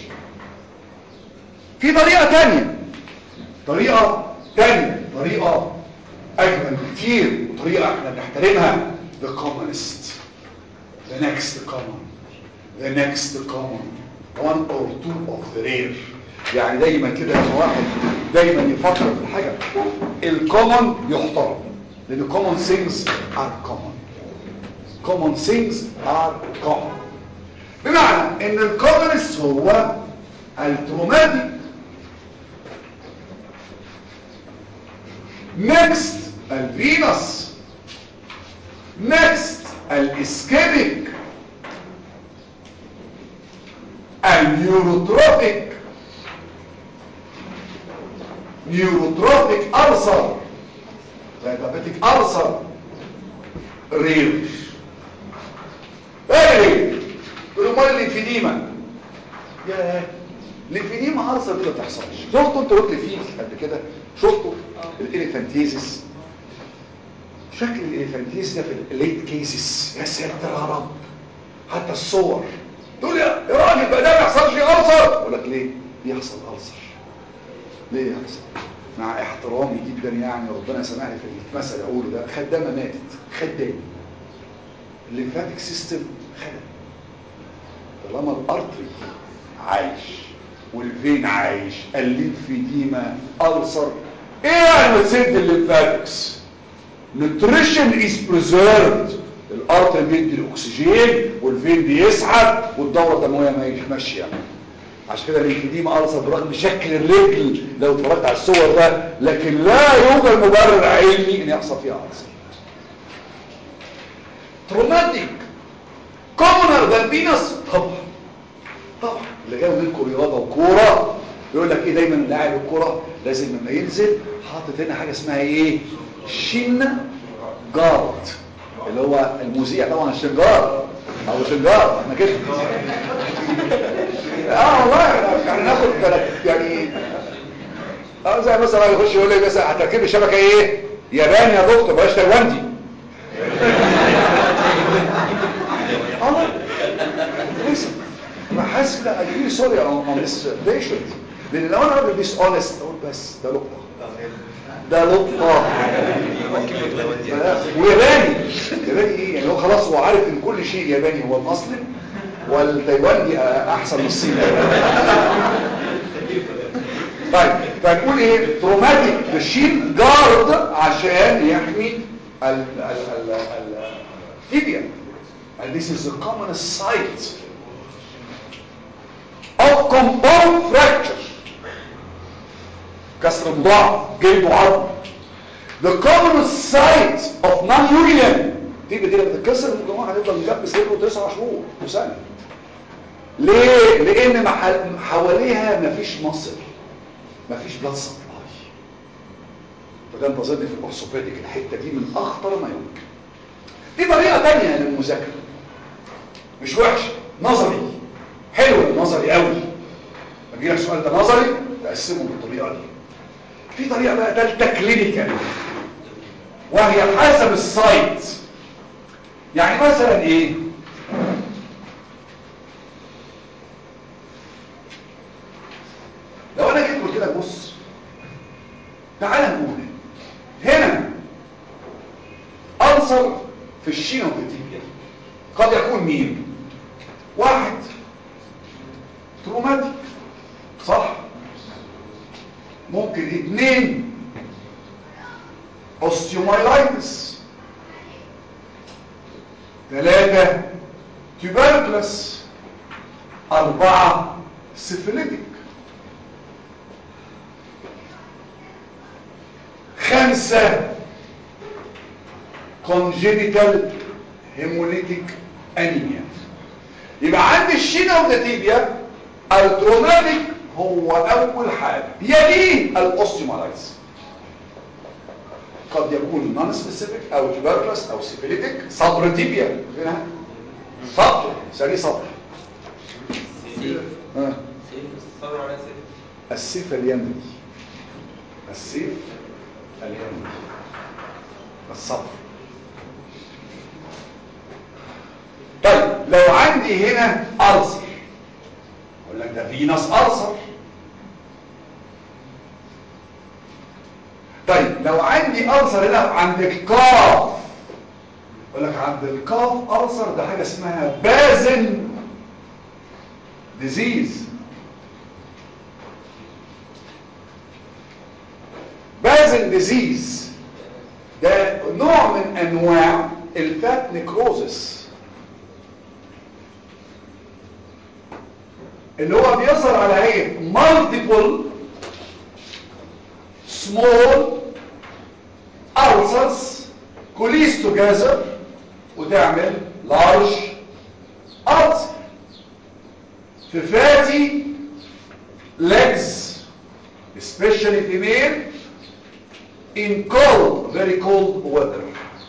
في طريقه تانية طريقه تانية طريقه اجمل بكتير وطريقه احنا بنحترمها the commonest the next common the next common one or two of the rare يعني دايما كده لما واحد دايما يفكر في الحاجة الكومن يحترم لان common things are common common things are common بمعنى ان الكومنس هو التروماتيك next الفينس next الاسكيميك النيوروتروفيك نيوروتروفيك ألسر دايابيتيك ألسر رير ايه رير تقولوا مال الليمفيديما يا الليمفيديما ألسر دي ما بتحصلش شفتوا انتوا قلت فيه قبل كده شفتوا الإليفانتيزيس شكل الإليفانتيزيس ده في الليت كيسز يا ساتر يا رب حتى الصور تقول يا يا راجل بقى ده ما يحصلش ألسر اقول لك ليه بيحصل ألسر ليه يحصل مع احترامي جدا يعني ربنا يسامحني في المثل اقوله ده خدامه ماتت خدام الليمفاتيك سيستم خدم طالما الارتري عايش والفين عايش الليمفيديما ألسر ايه يعني بتسد الليمفاتكس nutrition is preserved الارتري بيدي الاكسجين والفين بيسحب والدوره الدمويه ماشيه عشان كده الليمفيديما ألسر برغم شكل الرجل لو اتفرجت على الصور ده لكن لا يوجد مبرر علمي ان يحصل فيها ألسر تروماتيك كومونر ذان فينس طبعا طبعا اللي جاي منكم رياضه وكوره يقول لك ايه دايما لاعب الكوره لازم لما ينزل حاطط هنا حاجه اسمها ايه شين جارد اللي هو المذيع طبعا الشنجار او شنجار احنا كده اه والله يعني ناخد يعني اه زي مثلا يخش يقول لي مثلا هتركب الشبكه ايه ياباني يا دكتور بلاش تايواندي اه لسه انا حاسس لا اجي سوري اون ذس بيشنت لان لو انا راجل ديس اونست اقول بس ده لقطه ده لقطه وياباني ياباني ايه يعني هو خلاص هو عارف ان كل شيء ياباني هو الاصلي والتايواندي احسن من الصين طيب فنقول ايه تروماتيك ماشين جارد عشان يحمي ال ال ال التيبيا and this is the common site of compound fracture كسر مضاعف جلد وعظم the common site of non-union تيجي دي لما تتكسر الجماعه هنفضل نجبس له تسع شهور وسنه ليه لان محل- حواليها مفيش مصل مفيش بلاد سبلاي وده انتظرني في الاورثوبيديك الحته دي من اخطر ما يمكن دي طريقه تانية للمذاكره مش وحشه نظري حلو النظري قوي لما يجي لك سؤال ده نظري تقسمه بالطريقه دي في طريقه بقى ثالثه كلينيكال وهي حسب السايت يعني مثلا ايه لو انا جيت قلت لك بص تعال نقول هنا ألسر في الشينوبيتيبيا قد يكون مين واحد تروماتيك صح ممكن اتنين اوستيومايلايتس ثلاثة تيوبركلس أربعة سيفيليتك خمسة congenital hemolytic anemia يبقى عند الشينوبيتيبيا التروماتيك هو أول حاجة يليه الأوستيومالايتس قد يكون نون سبيسيفيك أو تيبركلس أو سيفيليتيك صبر تيبيا فينها صبر سري صبر سيف آه. سيف صبروا على سيف السيف اليمني السيف اليمني الصبر طيب لو عندي هنا ألسر اقول لك ده فينس ألسر طيب لو عندي ألسر هنا عند الكاف اقول لك عند الكاف ألسر ده حاجة اسمها بازن ديزيز بازل ديزيز ده نوع من انواع الفات نيكروزس اللي هو بيظهر على هيئه مالتيبل سمول ulcers كوليس توجذر وتعمل لارج ulcer في فاتي legs especially female in cold very cold weather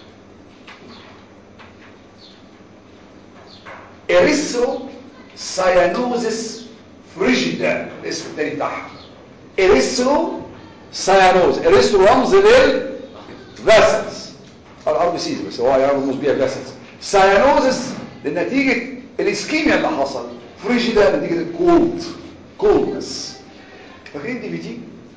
erythrocyanosis frigida الاسم التاني بتاعها erythrocyanosis erythro رمز لل vessels الار بي سيز بس هو يرمز بيها vessels cyanosis لنتيجة الاسكيميا اللي حصل فريجيدا نتيجة الكولد كولدنس فاكرين دي بي تي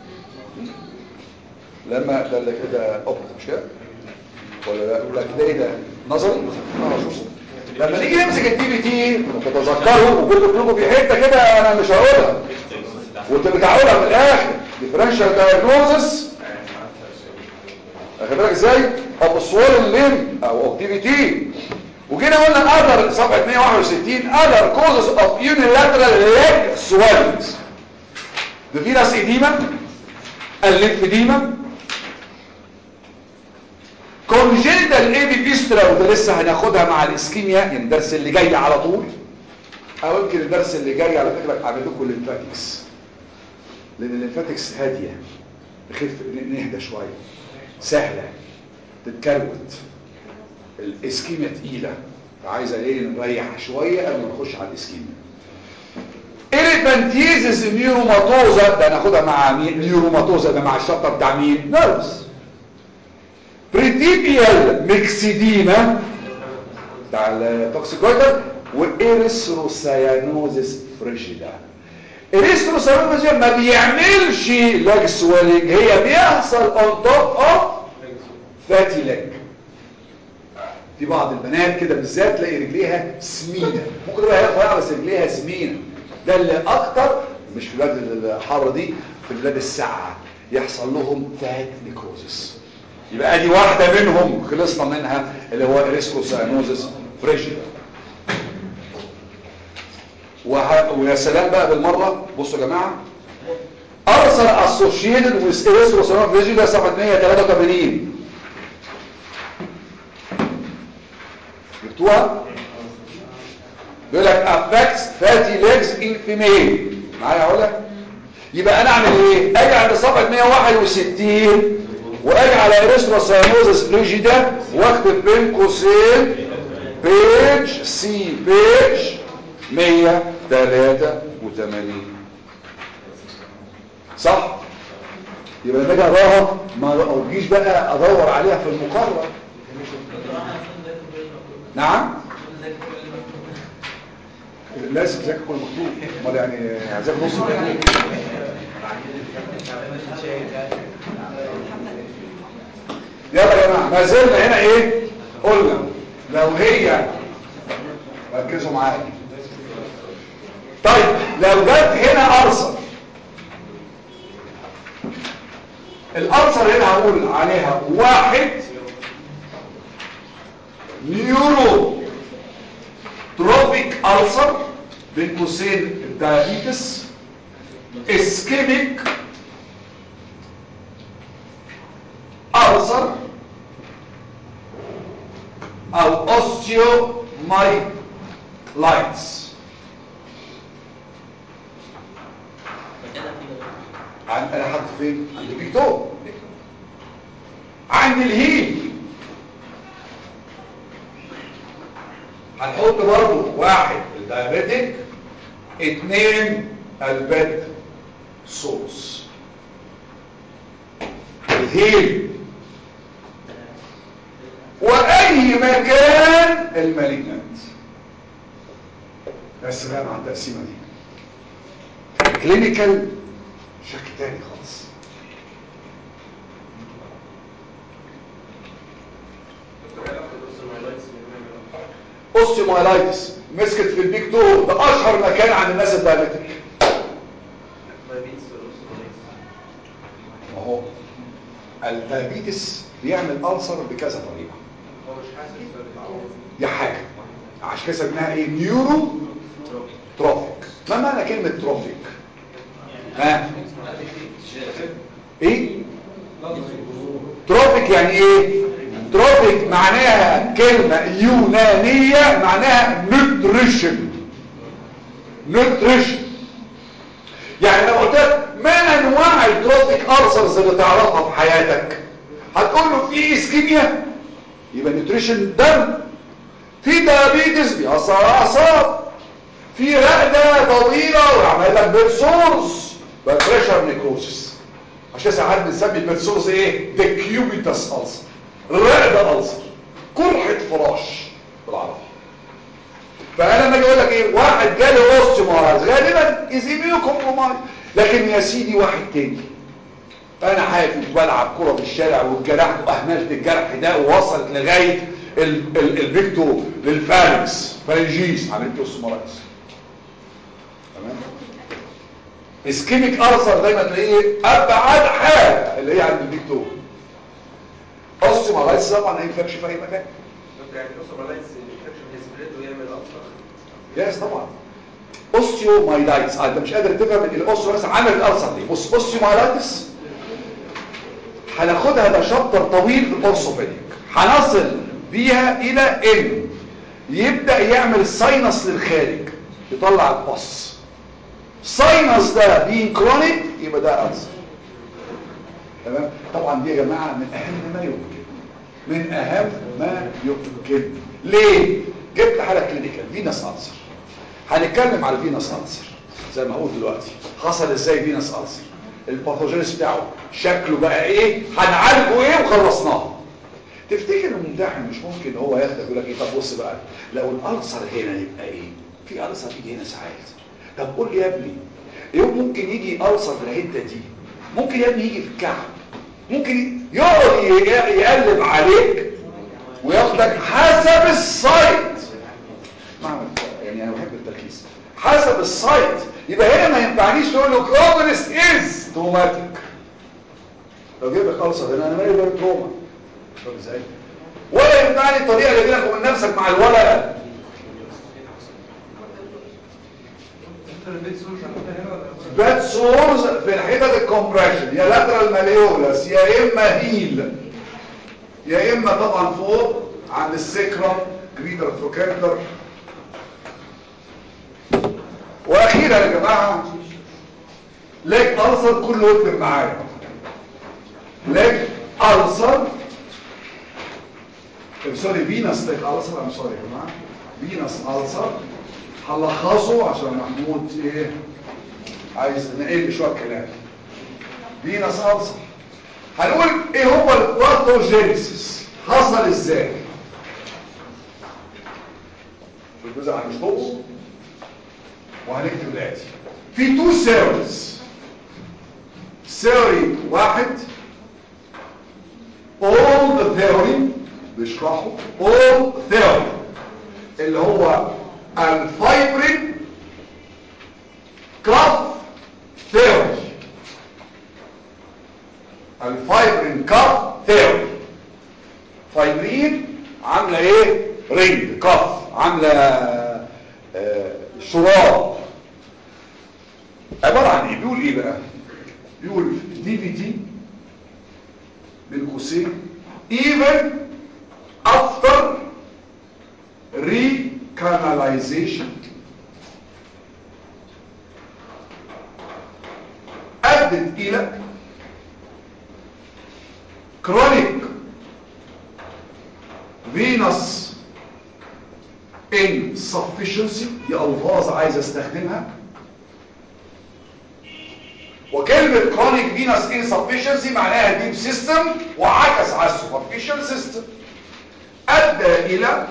لما ده اللي كده اوبت مش كده ولا لا لا كده ايه ده نظري اه شوف لما نيجي نمسك الدي بي تي وتتذكروا وكل كلكم في حته كده انا مش هقولها وترجعوا في الاخر ديفرنشال دايجنوزس واخد بالك ازاي اوف سوولن ليم او اوف دي بي تي وجينا قلنا اذر صفحه 161 اذر كوزز اوف يونيلاترال ليج سويلنجز ده فينس ايديما الليمفيديما كونجنتال اي بي بيسترا وده لسه هناخدها مع الاسكيميا يعني الدرس اللي جاي على طول او يمكن الدرس اللي جاي على فكره هعمل لكم الليمفاتكس لان الليمفاتكس هاديه نخف نهدى شويه سهله تتكروت الاسكيميا تقيله فعايزه ايه نريح شويه قبل ما نخش على الاسكيميا إيريبانتيزيس نيوروماتوزا ده ناخدها مع مين نيوروماتوزا ده مع الشطه بتاع مين نيرفز بريتيبيال ميكسيديما بتاع التوكسيكويدر وإيريثروسيانوزيس فريجيدا إيريثروسيانوزيس ما بيعملش لاج سويلنج هي بيحصل اون توب اوف فاتي لاج في بعض البنات كده بالذات تلاقي رجليها سمينه ممكن تبقى هي رفيعه بس رجليها سمينه ده اللي اكتر مش في بلاد الحاره دي في بلاد الساعه يحصل لهم فات نيكروزس يبقى ادي واحده منهم خلصنا منها اللي هو اريسكوساينوزس فريجيدا وه... ويا سلام بقى بالمره بصوا يا جماعه ارسل اسوشيتد ويز ايريثروسيرال فيجي ده صفحه 183 جبتوها بيقول لك affects fatty legs in female معايا يا علا يبقى انا اعمل ايه اجي عند صفحه 161 واجي على ايريثروسيانوزس فليجيدا واكتب بين قوسين بيج سي بيج 183 صح يبقى لما اجي اقراها ما اجيش بقى ادور عليها في المقرر نعم لازم تذاكر كل مكتوب امال يعني هذاكر نص مكتوب يلا يا جماعه ما زلنا هنا ايه قلنا لو هي ركزوا معايا طيب لو جت هنا ارسل الارسل هنا هقول عليها واحد نيورو تروبيك ألسر بين قوسين الدايابيتس اسكيميك ألسر أو أوستيو ماي لايتس عن انا حاطط فين عند البيكتو عند الهيل هنحط برضو واحد الدايابيتك اتنين البيت صوص الهيل واي مكان المالجنت بس بقى مع التقسيمه دي كلينيكال شكل تاني خالص اوستيومايلايتس مسكت في البيك تو ده اشهر مكان عند الناس الدايابيتك اهو الدايابيتس بيعمل ألسر بكذا طريقه هو مش حاسس بالتعوض دي حاجه عشان كده سميناها ايه نيورو تروفيك ما معنى كلمه تروفيك ها ايه تروفيك يعني ايه تروفيك معناها كلمة يونانية معناها نوتريشن نوتريشن يعني لو قلت لك ما انواع التروفيك ارسرز اللي تعرفها في حياتك هتقول له في اسكيميا يبقى نوتريشن دم في ديابيتس بيأثر على الاعصاب في رقدة طويلة ويعمل لك بيت سورس بريشر نيكروسيس عشان ساعات بنسمي البيت سورس ايه ديكيوبيتاس ألسر رقدة ألسر قرحة فراش بالعربي فانا لما اجي اقول لك ايه واحد جاله اوستيومارايز غالبا ازيميو كومبرومايز لكن يا سيدي واحد تاني انا حافي بلعب كرة في الشارع واتجرحت واهملت الجرح ده ووصلت لغاية ال- ال- الفيكتو للفارنكس فارنجيس عملت اوستيومارايز تمام اسكيميك ارثر دايما تلاقيه ابعد حاجه اللي هي عند الفيكتو اوستيومارايز طبعا ما ينفعش في اي مكان يعني توصل ملايس انفكشن هيسبريد ويعمل ألسر يس طبعا اوستيومايلايتس انت مش قادر تفهم ان الاوستيو مثلا عمل الالسر دي بص اوستيومايلايتس هناخدها ده شابتر طويل في الاورثوبيديك هنصل بيها الى ان يبدا يعمل ساينس للخارج يطلع البص ساينس ده بين كرونيك يبقى ده ألسر تمام طبعا دي يا جماعه من اهم ما يمكن من اهم ما يمكن ليه جبت حاله كلينيكال فينس ألسر هنتكلم على الفينس ألسر زي ما هقول دلوقتي حصل ازاي فينس ألسر الباثوجينيس بتاعه شكله بقى ايه هنعالجه ايه وخلصناه تفتكر الممتحن مش ممكن هو ياخدك يقول لك ايه طب بص بقى لو الألسر هنا يبقى ايه في ألسر يجي هنا ساعات طب قول لي يا ابني يوم ممكن يجي ألسر في الحته دي ممكن يا ابني يجي في الكعب ممكن يقعد ي- يقلب عليك وياخدك حسب السايت معنى يعني انا بحب التركيز حسب السايت يبقى هنا ما ينفعنيش تقول له كرومنس از تروماتيك لو جيب لك ألسر هنا انا مالي بقى تروما طب ازاي ولا ينفعني الطريقه اللي بينك وبين نفسك مع الولد البيت سورس هنقولها هنا ولا باد سورز في الحتت الكومبريشن يا لاترال ماليولس يا اما هيل يا اما طبعا فوق عند السكرم جريتر فروكنتر واخيرا يا جماعه ليك ألسر كله يكتب معايا ليك ألسر سوري فينس ليك ألسر ام سوري يا جماعه فينس ألسر هلخصه عشان محمود ايه عايز نقل شويه كلام فينس ألسر هنقول ايه هو الباثوجينيسيس حصل ازاي في الجزء هنشطبه وهنكتب الاتي في تو سيريز سيري واحد all the theory بيشرحوا all theory اللي هو الفايبرين كاف theory الفايبرين كاف theory فايبرين عامله ايه رينج كاف عامله آه، شراب عبارة عن ايه بيقول ايه بقى بيقول دي في تي بين قوسين even after recanalization ادت الى chronic venous insufficiency دي الفاظ عايز استخدمها وكلمة chronic venous insufficiency معناها deep system وعكس على superficial system أدى إلى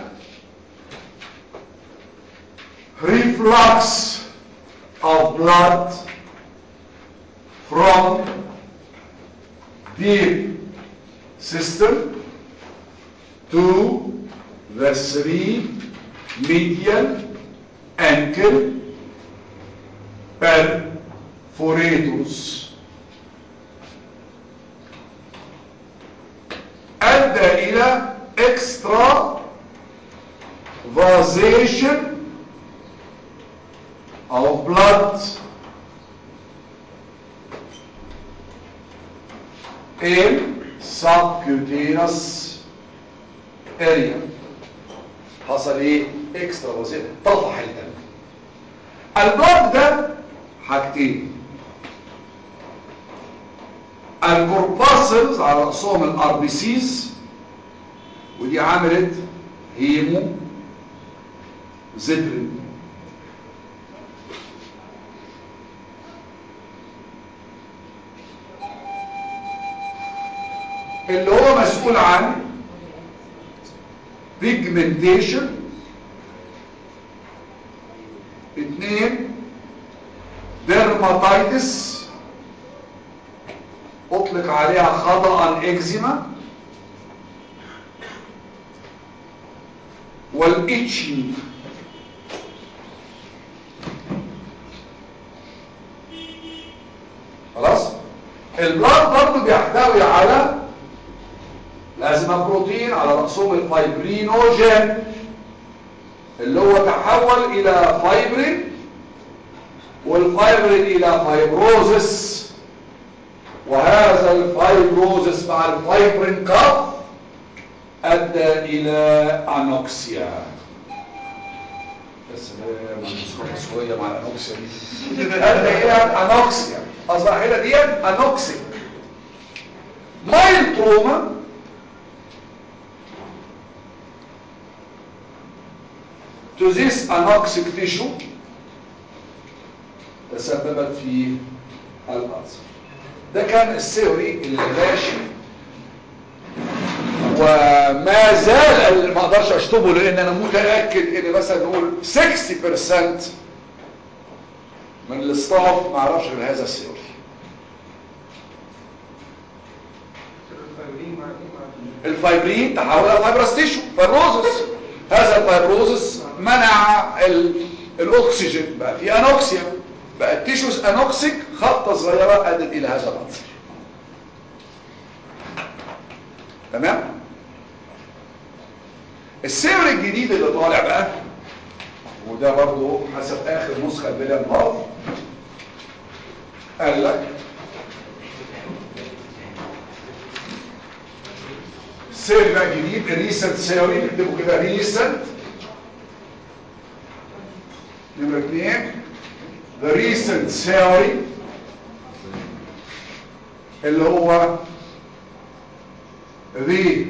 reflux of blood from deep system to the three medial ankle perforators أدى إلى extra vasation of blood in subcutaneous area حصل ايه اكسترا وزير طفح الدم البلد ده حاجتين الكورباسلز على رأسهم الار بي سيز ودي عملت هيمو زدرين اللي هو مسؤول عن pigmentation اتنين dermatitis اطلق عليها خطأ اكزيما والاتشنج خلاص البلاد برضو بيحتوي على لازمة بروتين على رأسهم الفايبرينوجين اللي هو تحول الى فايبرين والفايبرين الى فايبروزس وهذا الفايبروزس مع الفايبرين كاف ادى الى انوكسيا بس شويه مع الانوكسيا دي ادى الى انوكسيا اصبح هنا دي انوكسيا مايل تروما to this anoxic tissue تسببت في الألسر ده كان الثيوري اللي ماشي وما زال ما اقدرش اشطبه لان انا متاكد ان مثلا نقول 60% من الاستاف ما يعرفش غير هذا الثيوري الفايبرين مع ايه مع الفايبرين تحول الى فايبرس تيشو فايبروزس هذا الفايبروزس منع ال... الاكسجين بقى في انوكسيا بقى التيشوز انوكسيك خطه صغيره ادت الى هذا العنصر تمام السير الجديد اللي طالع بقى وده برضو حسب اخر نسخة البيلان هاف قال لك سير بقى جديد ريسنت ثيوري نكتبه كده ريسنت نمرة اثنين the recent theory اللي هو the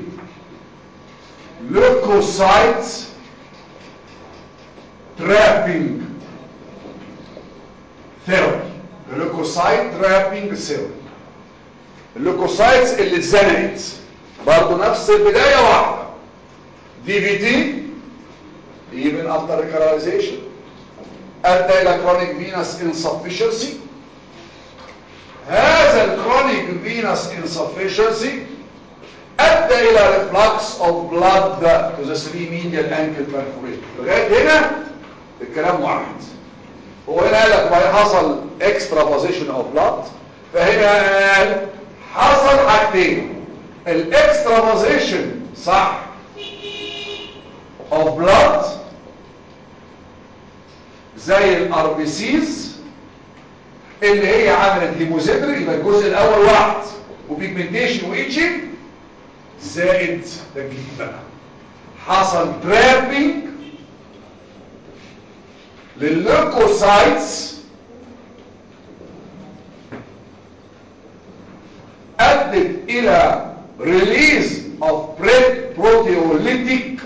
leukocytes trapping theory the leukocyte trapping theory اللوكوسايتس اللي اتزنقت برضه نفس البداية واحدة دي في تي even after recuralization ادى الى chronic venous insufficiency هذا الكرونيك فينس insufficiency ادى الى reflux of blood to the three medial ankle perforation لغايه هنا الكلام واحد هو هنا قال لك بقى حصل extravasation of blood فهنا قال حصل حاجتين الاكسترافازيشن صح of blood زي الار بي سيز اللي هي عملت هيموزيتري يبقى الجزء الاول واحد وبيجمنتيشن وايتشنج زائد ده الجديد بقى حصل ترابينج للليوكوسايتس ادت الى ريليز اوف بروتيوليتيك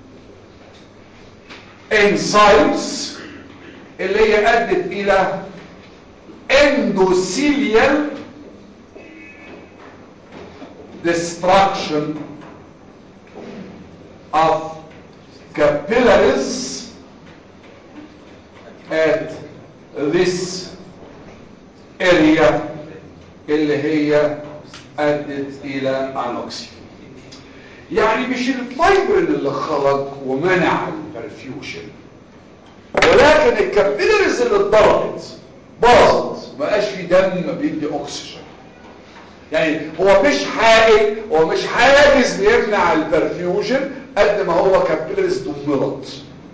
انزيمز اللي هي ادت الى endothelial destruction of capillaries at this area اللي هي ادت الى انوكسيا يعني مش الفايبرين اللي خرج ومنع البرفيوشن ولكن الكابيلاريز اللي اتضربت باظت ما بقاش في دم بيدي اكسجين يعني هو مش حائل هو مش حاجز بيمنع البرفيوجن قد ما هو كابيلاريز دمرت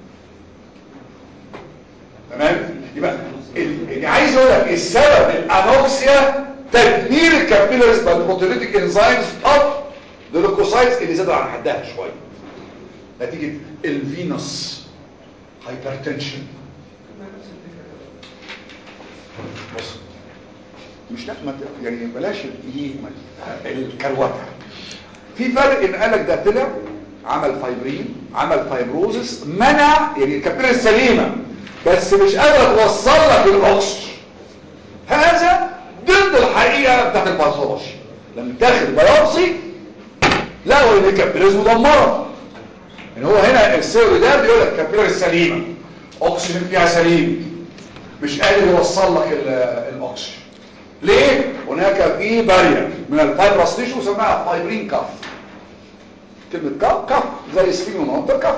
تمام يبقى ال- اللي عايز اقول لك السبب الانوكسيا تدمير الكابيلاريز بالبروتيوليتيك انزيمز اوف اللوكوسايتس اللي زادوا عن حدها شويه نتيجه الفينوس هايبرتنشن بص مش لا ما ت- يعني بلاش الايه ما- الكروته في فرق ان قالك ده طلع عمل فايبرين عمل فايبروزس منع يعني الكابيلة السليمة بس مش قادرة توصل لك الاكسجين هذا ضد الحقيقة بتاعت الباثولوجي لما تاخد بيوبسي لقوا ان الكابيلز مدمرة يعني هو هنا السير ده بيقول لك الكابيلة السليمة اكسجين فيها سليم مش قادر يوصل لك ال- الاكسجين ليه هناك في بارير من الفايبرس تيشو سماها فايبرين كف كلمه كف كف زي سفينونوتر كف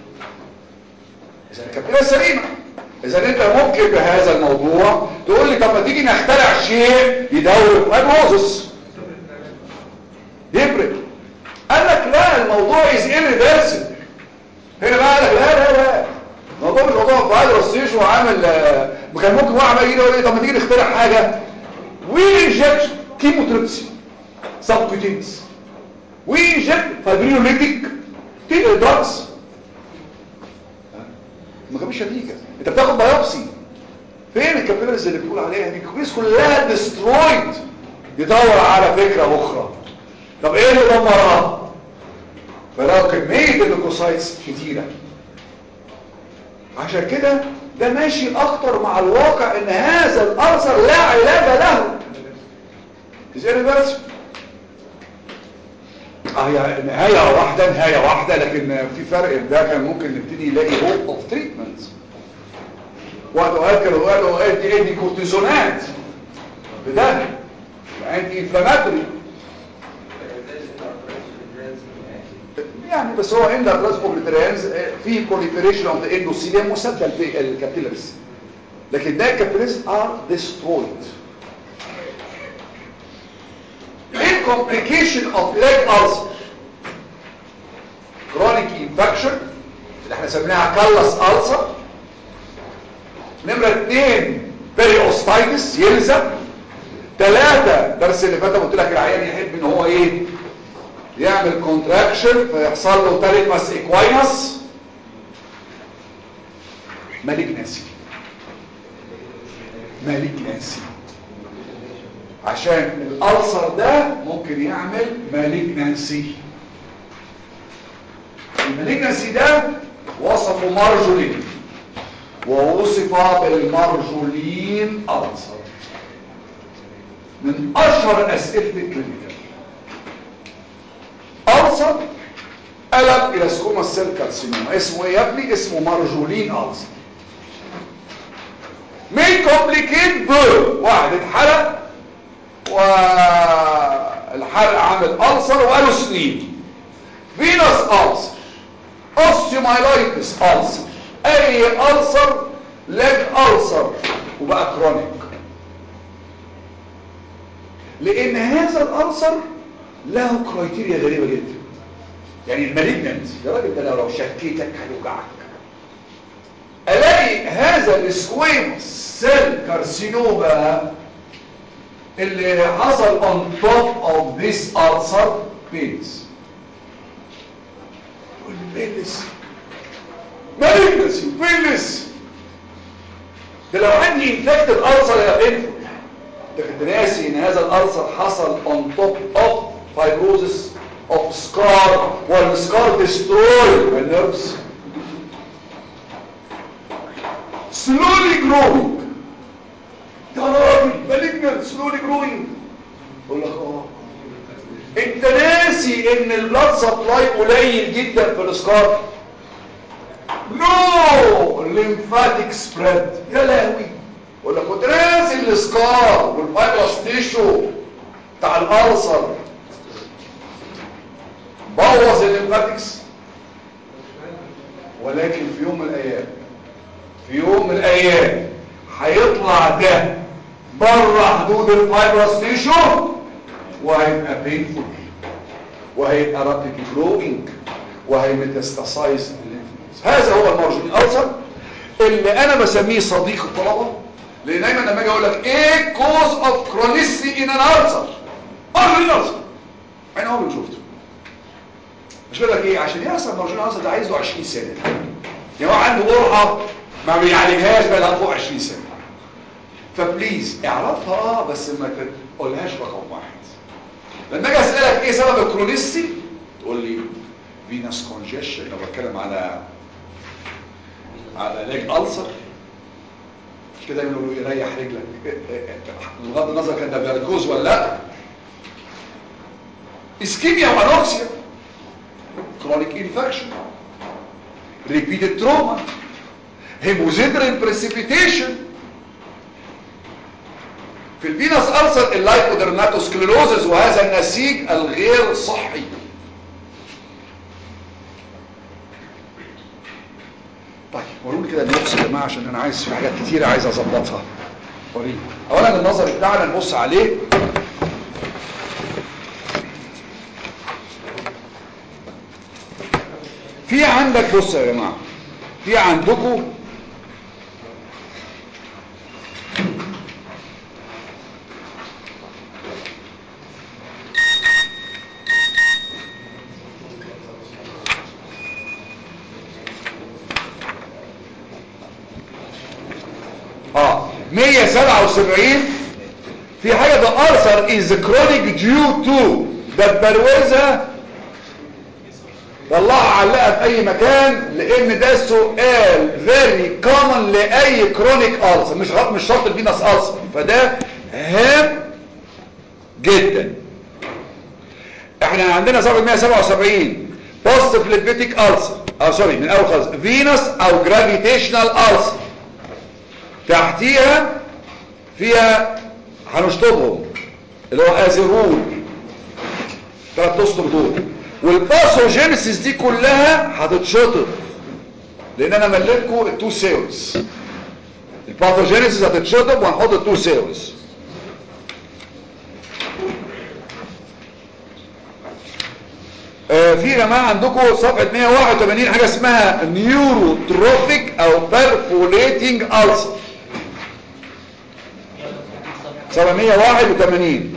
اذا الكابيلة سليمه اذا انت ممكن بهذا الموضوع تقول لي طب ما تيجي نخترع شيء يدور الفايبروزس يفرق قال لك لا الموضوع از irreversible هنا بقى قال لك لا لا لا الموضوع مش موضوع فايروس تيشو وعامل آه، كان ممكن واحد يجي يقول لي طب ما تيجي نخترع حاجه وي انجكت كيموتريبسي سبكوتينس وي انجكت فايبرينوليتيك تيل دراجز ما جابش نتيجه انت بتاخد بايوبسي فين الكابيلاريز اللي بتقول عليها دي الكابيلاريز كلها ديسترويد يدور على فكره اخرى طب ايه اللي دمرها فلو كميه الليكوسايتس كتيره عشان كده ده ماشي اكتر مع الواقع ان هذا الارثر لا علاج له ازاي بس اه هي نهايه واحده نهايه واحده لكن في فرق ده كان ممكن نبتدي نلاقي هوب اوف تريتمنت وقت كانوا قالوا ادي ادي كورتيزونات بده انتي انفلاماتوري يعني بس هو عند الراس اوبليتريانز في proliferation of the endothelium مسجل في الكابيلاريز لكن ده الكابيلاريز are destroyed ايه complication of leg ulcer chronic infection اللي احنا سميناها كالس ulcer نمرة اتنين بيريوستايتس يلزق ثلاثة درس اللي فات قلت لك العيان يحب ان هو ايه يعمل كونتراكشن فيحصل له تاليماس ايكواينس مالجنسي مالجنسي عشان الألسر ده ممكن يعمل مالجنسي المالجنسي ده وصفه مارجولين ووصف بالمارجولين ألسر من أشهر أسئلة الكلينيكال ألسر قلب إلى سكوما السيل كارسينوما اسمه إيه يا ابني؟ اسمه مارجولين ألسر مين كومبليكيت بير واحد اتحرق والحرق عامل ألسر وقالوا سنين فينوس ألسر اوستيومايلايتس ألسر أي ألسر ليج ألسر وبقى كرونيك لأن هذا الألسر له كرايتيريا غريبة جدا يعني المالجنت يا راجل ده لو شكيتك هيوجعك الاقي هذا السكويموس سيل كارسينوما اللي حصل on top of this ulcer pains والبيلس مالجنسي بيلس ده لو عندي انفكتد ulcer يا بينفول ده كنت ناسي ان هذا الالسر حصل on top of fibrosis of scar والسكار destroy النيرفز slowly growing ده راجل malignant slowly growing اقول لك اه انت ناسي ان البلاد سبلاي قليل جدا في السكار نو lymphatic spread يا لهوي ولا كنت ناسي السكار والفايبرس تيشو بتاع الالسر بوظ الليمفاتكس ولكن في يوم من الايام في يوم من الايام هيطلع ده بره حدود الفايبرس تيشو وهيبقى بينفول وهيبقى رابيد جروينج وهيميتاستاسايز هذا هو المارجن الالسر اللي انا بسميه صديق الطلبه لان دايما لما اجي اقول لك ايه كوز اوف كرونيستي ان ان السر مارجن الالسر اين هو اللي شفته مش بقول لك ايه عشان يحصل مارجن الالسر ده عايز له 20 سنه يعني هو عنده قرحه ما بيعالجهاش بقى لها فوق 20 سنه فبليز اعرفها اه بس ما تقولهاش رقم واحد لما اجي اسالك ايه سبب الكرونيستي تقول لي فينس كونجيشن لو بتكلم على على ليج ألسر مش كده يقولوا له يريح رجلك بغض النظر كان ده فيركوز ولا لا اسكيميا وانوكسيا كرونيك انفكشن ريبيتد تروما هيموزيدرين بريسيبيتيشن في الفينس ألسر اللايكودرماتوسكليروزز وهذا النسيج الغير صحي طيب وروني كده النقص يا جماعه عشان انا عايز في حاجات كتيره عايز اظبطها وريني اولا النظر بتاعنا نبص عليه في عندك بص يا جماعه في عندكم اه 177 في حاجة the ulcer is chronic due to ده البروزة طلعها علقها في اي مكان لان ده سؤال very common لاي chronic ulcer مش غلط مش شرط الفينس ulcer فده هام جدا احنا عندنا صفحة 177 positive lymphatic ulcer اه سوري من اول خالص فينس او gravitational ulcer تحتيها فيها هنشطبهم اللي هو ازيرول ثلاث اسطر دول والباثوجينيسيس دي كلها هتتشطب لان انا مليتكم التو سيلز الباثوجينيسيس هتتشطب وهنحط التو سيلز آه في يا جماعه عندكم صفحه 181 حاجه اسمها نيوروتروفيك او بيرفوليتنج ألسر صفحه 181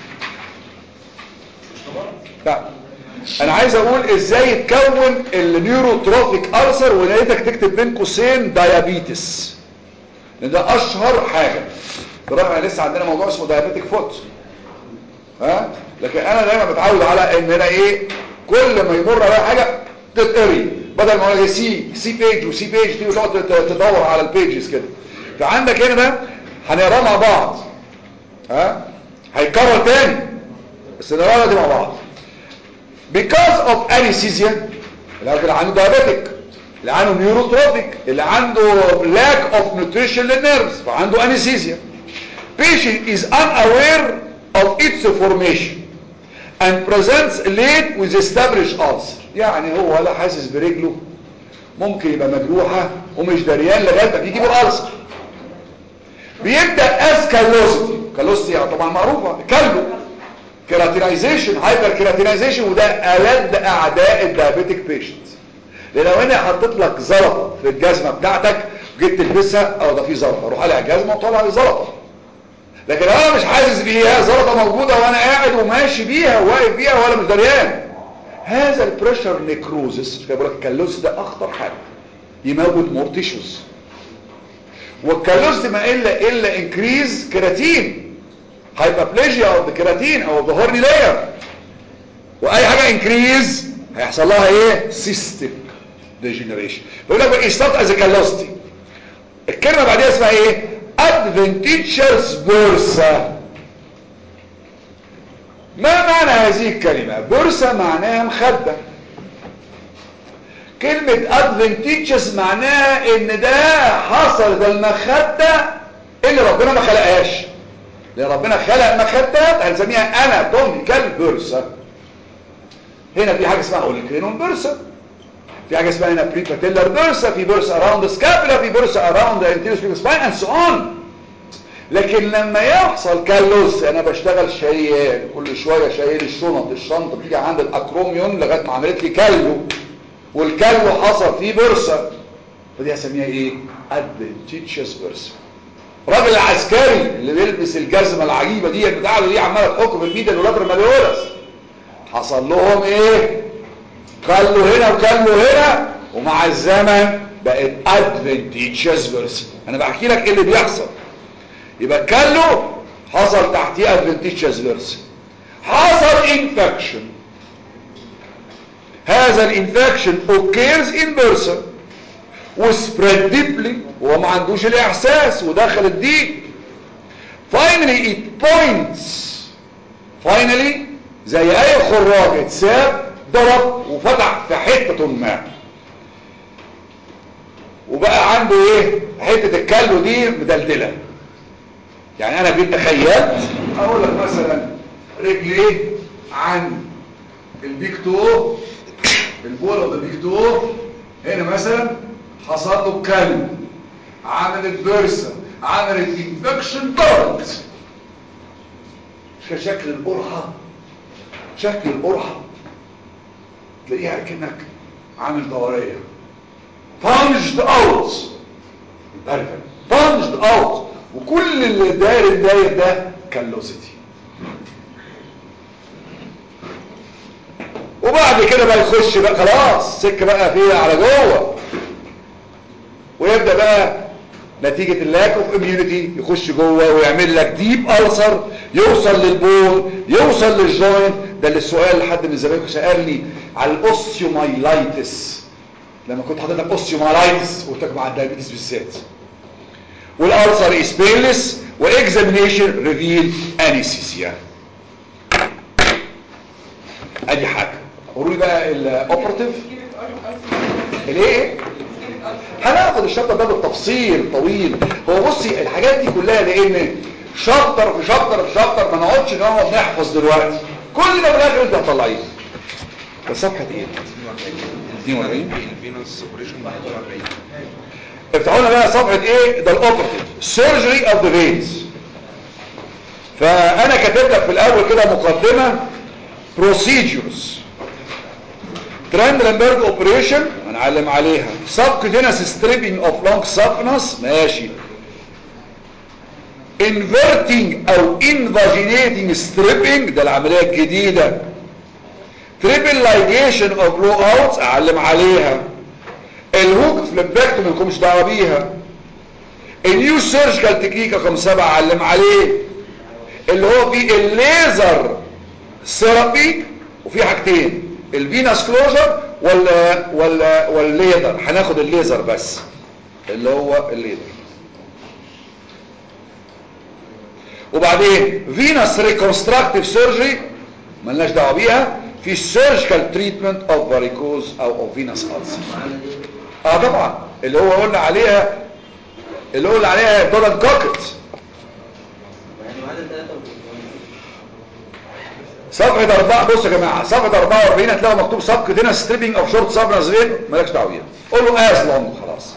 لا انا عايز اقول ازاي يتكون النيوروتروفيك ألسر ولقيتك تكتب بين قوسين دايابيتس لان ده اشهر حاجه بالرغم ان لسه عندنا موضوع اسمه دايابيتك فوت ها لكن انا دايما بتعود على ان انا ايه كل ما يمر عليا حاجه تتقري بدل ما اقول سي سي بيج وسي بيج دي وتقعد تت- تدور على البيجز كده فعندك هنا ده هنقراه مع بعض ها هيكرر تاني بس نقراه دي مع بعض because of anesthesia اللي عنده diabetic اللي عنده neurotropic اللي عنده lack of nutrition للنيرفز فعنده anesthesia patient is unaware of its formation and presents late with established ulcer يعني هو ولا حاسس برجله ممكن يبقى مجروحة ومش دريان لغاية ما بيجيب الألسر بيبدأ as callosity callosity يعني طبعا معروفة كلو كيراتينايزيشن هايبر كيراتينايزيشن وده ألد أعداء الدايابيتك بيشنت لأن لو أنا حطيت لك زلطة في الجزمة بتاعتك وجيت تلبسها أو ده في زلطة أروح على الجزمة وطلع لي زلطة لكن لو أنا مش حاسس بيها زلطة موجودة وأنا قاعد وماشي بيها وواقف بيها ولا مش دريان هذا البريشر نيكروزس مش كده بقول لك الكالوز ده أخطر حاجة يموت مور تيشوز والكالوز دي ما إلا إلا انكريز كيراتين هايبربليجيا اوف ذا كيراتين او ذا هورني لاير واي حاجه انكريز هيحصل لها ايه سيستم ديجنريشن بيقول لك بقى ستارت از كالوستي الكلمه بعديها اسمها ايه ادفنتيتشرز بورصه ما معنى هذه الكلمه بورصه معناها مخده كلمه ادفنتيتشرز معناها ان ده حصل ده المخده اللي ربنا ما خلقهاش لان ربنا خلق مخدات هنسميها انا تومي كالبرسة هنا في حاجه اسمها اوليكرينوم بيرسا في حاجه اسمها هنا بريباتيلر بيرسا في بيرسا اراوند سكابولا في بيرسا اراوند انتيريور سباين اند سو اون لكن لما يحصل كالوس انا بشتغل شيال كل شويه شايل الشنط الشنطه بتيجي عند الاكروميون لغايه ما عملت لي كالو والكالو حصل فيه بيرسا فدي هسميها ايه ادفنتيتشس بيرسا الراجل العسكري اللي بيلبس الجزمه العجيبه دي بتاع دي عماله تحك في الميدل ولاتر ماليولس حصل لهم ايه كلوا هنا وكلوا هنا ومع الزمن بقت ادفنتيتشس فيرس انا بحكي لك ايه اللي بيحصل يبقى كلوا حصل تحتيه ادفنتيتشس فيرس حصل انفكشن هذا الانفكشن occurs in person وسبريد ديبلي وهو ما عندوش الاحساس ودخل الديب finally it points finally زي اي خراج اتساب ضرب وفتح في حتة ما وبقى عنده ايه حتة الكلو دي مدلدلة يعني انا جيت تخيلت اقول لك مثلا رجليه عن البيك تو البول اوف ذا بيك تو هنا مثلا حصل له كلب عملت بيرسا عملت انفكشن ضربت شكل القرحة شكل القرحة تلاقيها كأنك عامل دورية punched out perfect punched out وكل اللي داير الداير ده كالوسيتي وبعد كده بقى يخش بقى خلاص سكه بقى فيها على جوه ويبدا بقى نتيجة اللاك اوف اميونيتي يخش جوه ويعمل لك ديب ألسر يوصل للبون يوصل للجوينت ده اللي السؤال اللي حد من زمايلكم سألني على الاوستيومايلايتس لما كنت حضرتك اوستيومايلايتس قلت لك مع الدايابيتس بالذات والألسر is painless واكزامينيشن ريفيل انيسيسيا ادي حاجة قولوا لي بقى الاوبراتيف الايه هناخد الشابتر ده بالتفصيل طويل هو بصي الحاجات دي كلها لان شابتر في شابتر في شابتر ما نقعدش نقعد نحفظ دلوقتي كل ده في الاخر انت هتطلعيه بس صفحه ايه 42 الفينوس سيبريشن 41 افتحوا لنا بقى صفحه ايه ده الاوبرتيف سيرجري اوف ذا فينز فانا كاتب لك في الاول كده مقدمه بروسيجرز تراندلنبرج اوبريشن هنعلم عليها سبكوتينس ستريبنج اوف لونج سابنس ماشي inverting او invaginating stripping ده العملية الجديدة triple ligation of blow outs اعلم عليها الهوك فليبكتومي مالكمش دعوه بيها النيو سيرجيكال تكنيك رقم سبعة علم عليه اللي هو في الليزر ثيرابي وفي حاجتين الفيناس كلوجر ولا ولا والليزر هناخد الليزر بس اللي هو الليزر وبعدين فيناس ريكونستراكتيف سيرجري ملناش دعوه بيها في سيرجيكال تريتمنت اوف فاريكوز او اوف فيناس ألسر معانا دي اه طبعا اللي هو قلنا عليها اللي قلنا عليها دولان كوكت يعني معانا ثلاثة صفحة أربعة بصوا يا جماعة صفحة 44 هتلاقوا مكتوب سبك دينا ستريبنج اوف شورت سابنس فين مالكش دعوة بيها قول له از لونج خلاص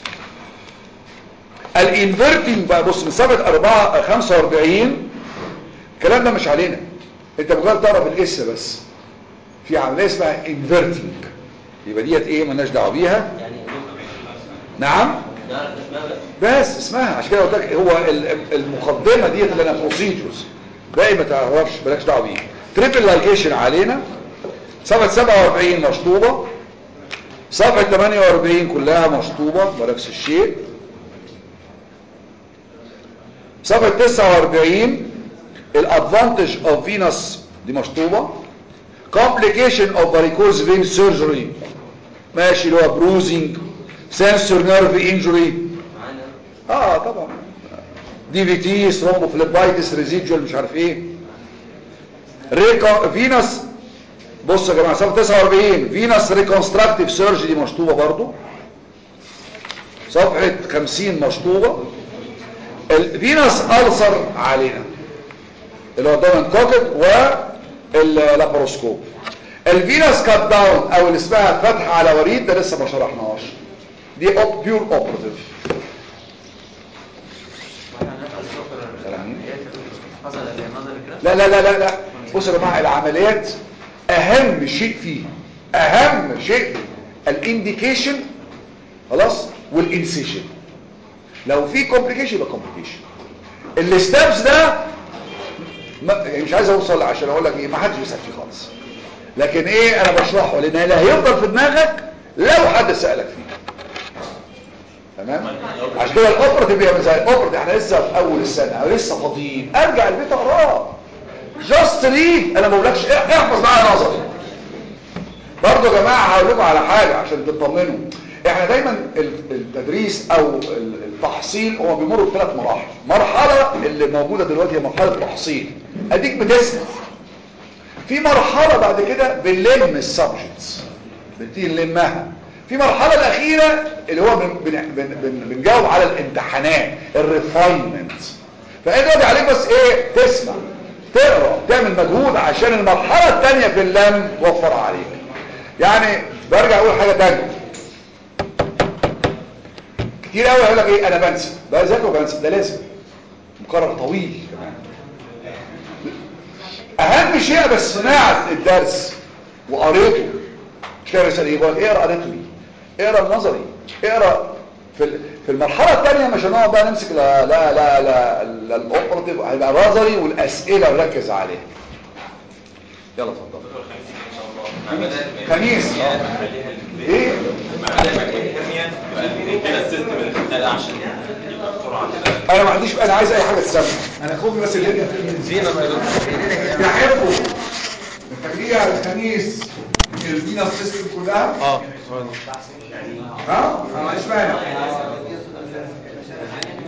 الانفرتنج بقى بص من صفحة 4 45 الكلام ده مش علينا انت مجرد تعرف الاس بس في عملية اسمها انفرتنج يبقى ديت ايه مالناش دعوة بيها يعني نعم نعرف اسمها بس بس اسمها عشان كده قلت لك هو ال- المقدمه ديت اللي انا بروسيجرز باقي ما تعرفش مالكش دعوه بيه تريبل لايكيشن علينا صفحه 47 مشطوبه صفحه 48 كلها مشطوبه بنفس الشيء صفحه 49 الادفانتج اوف فينس دي مشطوبه complication of varicose vein surgery ماشي اللي هو bruising sensor nerve injury معانا اه طبعا دي في تي ثرومبوفليبايتس ريزيدوال مش عارف ايه ريكا فينس بص يا جماعه صفحه 49 فينس ريكونستراكتيف سيرجري مشطوبه برضو صفحه 50 مشطوبه الفينس ألسر علينا اللي هو دايما كوكت واللاباروسكوب الفينس كات داون او اللي اسمها فتح على وريد ده لسه ما شرحناهاش دي بيور اوبراتيف حصل زي النظر كده لا لا لا لا لا بصوا يا جماعه العمليات اهم شيء فيه اهم شيء الانديكيشن خلاص والانسيجن لو في كومبليكيشن يبقى كومبليكيشن الستبس ده ما يعني مش عايز اوصل عشان اقول لك ايه ما حدش يسال فيه خالص لكن ايه انا بشرحه لان اللي هيفضل في دماغك لو حد سالك فيه تمام عشان كده الاوبرتيف بيبقى زي الاوبرتيف احنا لسه في اول السنه او لسه فاضيين ارجع البيت اقراه جاست ريد انا ما بقولكش إيه، احفظ معايا نظري برضه يا جماعه هقول لكم على حاجه عشان تطمنوا احنا دايما ال- التدريس او ال- التحصيل هو بيمر بثلاث مراحل مرحله اللي موجوده دلوقتي هي مرحله تحصيل اديك بتسمع في مرحله بعد كده بنلم السبجكتس بنبتدي نلمها في مرحله الاخيره اللي هو بن بن بن بن بنجاوب على الامتحانات الريفاينمنت فانت دلوقتي عليك بس ايه تسمع تقرا تعمل مجهود عشان المرحله الثانيه في اللم توفر عليك يعني برجع اقول حاجه ثانيه كتير قوي يقول لك ايه انا بنسى بذاكر وبنسى ده لازم مقرر طويل كمان اهم شيء بس سمعت الدرس وقريته مش كده رسالة يقول لك اقرا اناتومي اقرا النظري اقرا في ال- في المرحله الثانيه مش هنقعد بقى نمسك لا لا لا لا, لا الاوبراتيف هيبقى نظري والاسئله نركز عليها يلا اتفضل خميس ايه انا ما عنديش انا عايز اي حاجه تسمع انا خوفي بس اللي انت زينة ما يدوم يحبوا التجريع الخميس الفينا سيستم كلها اه ها؟ ما عنديش مانع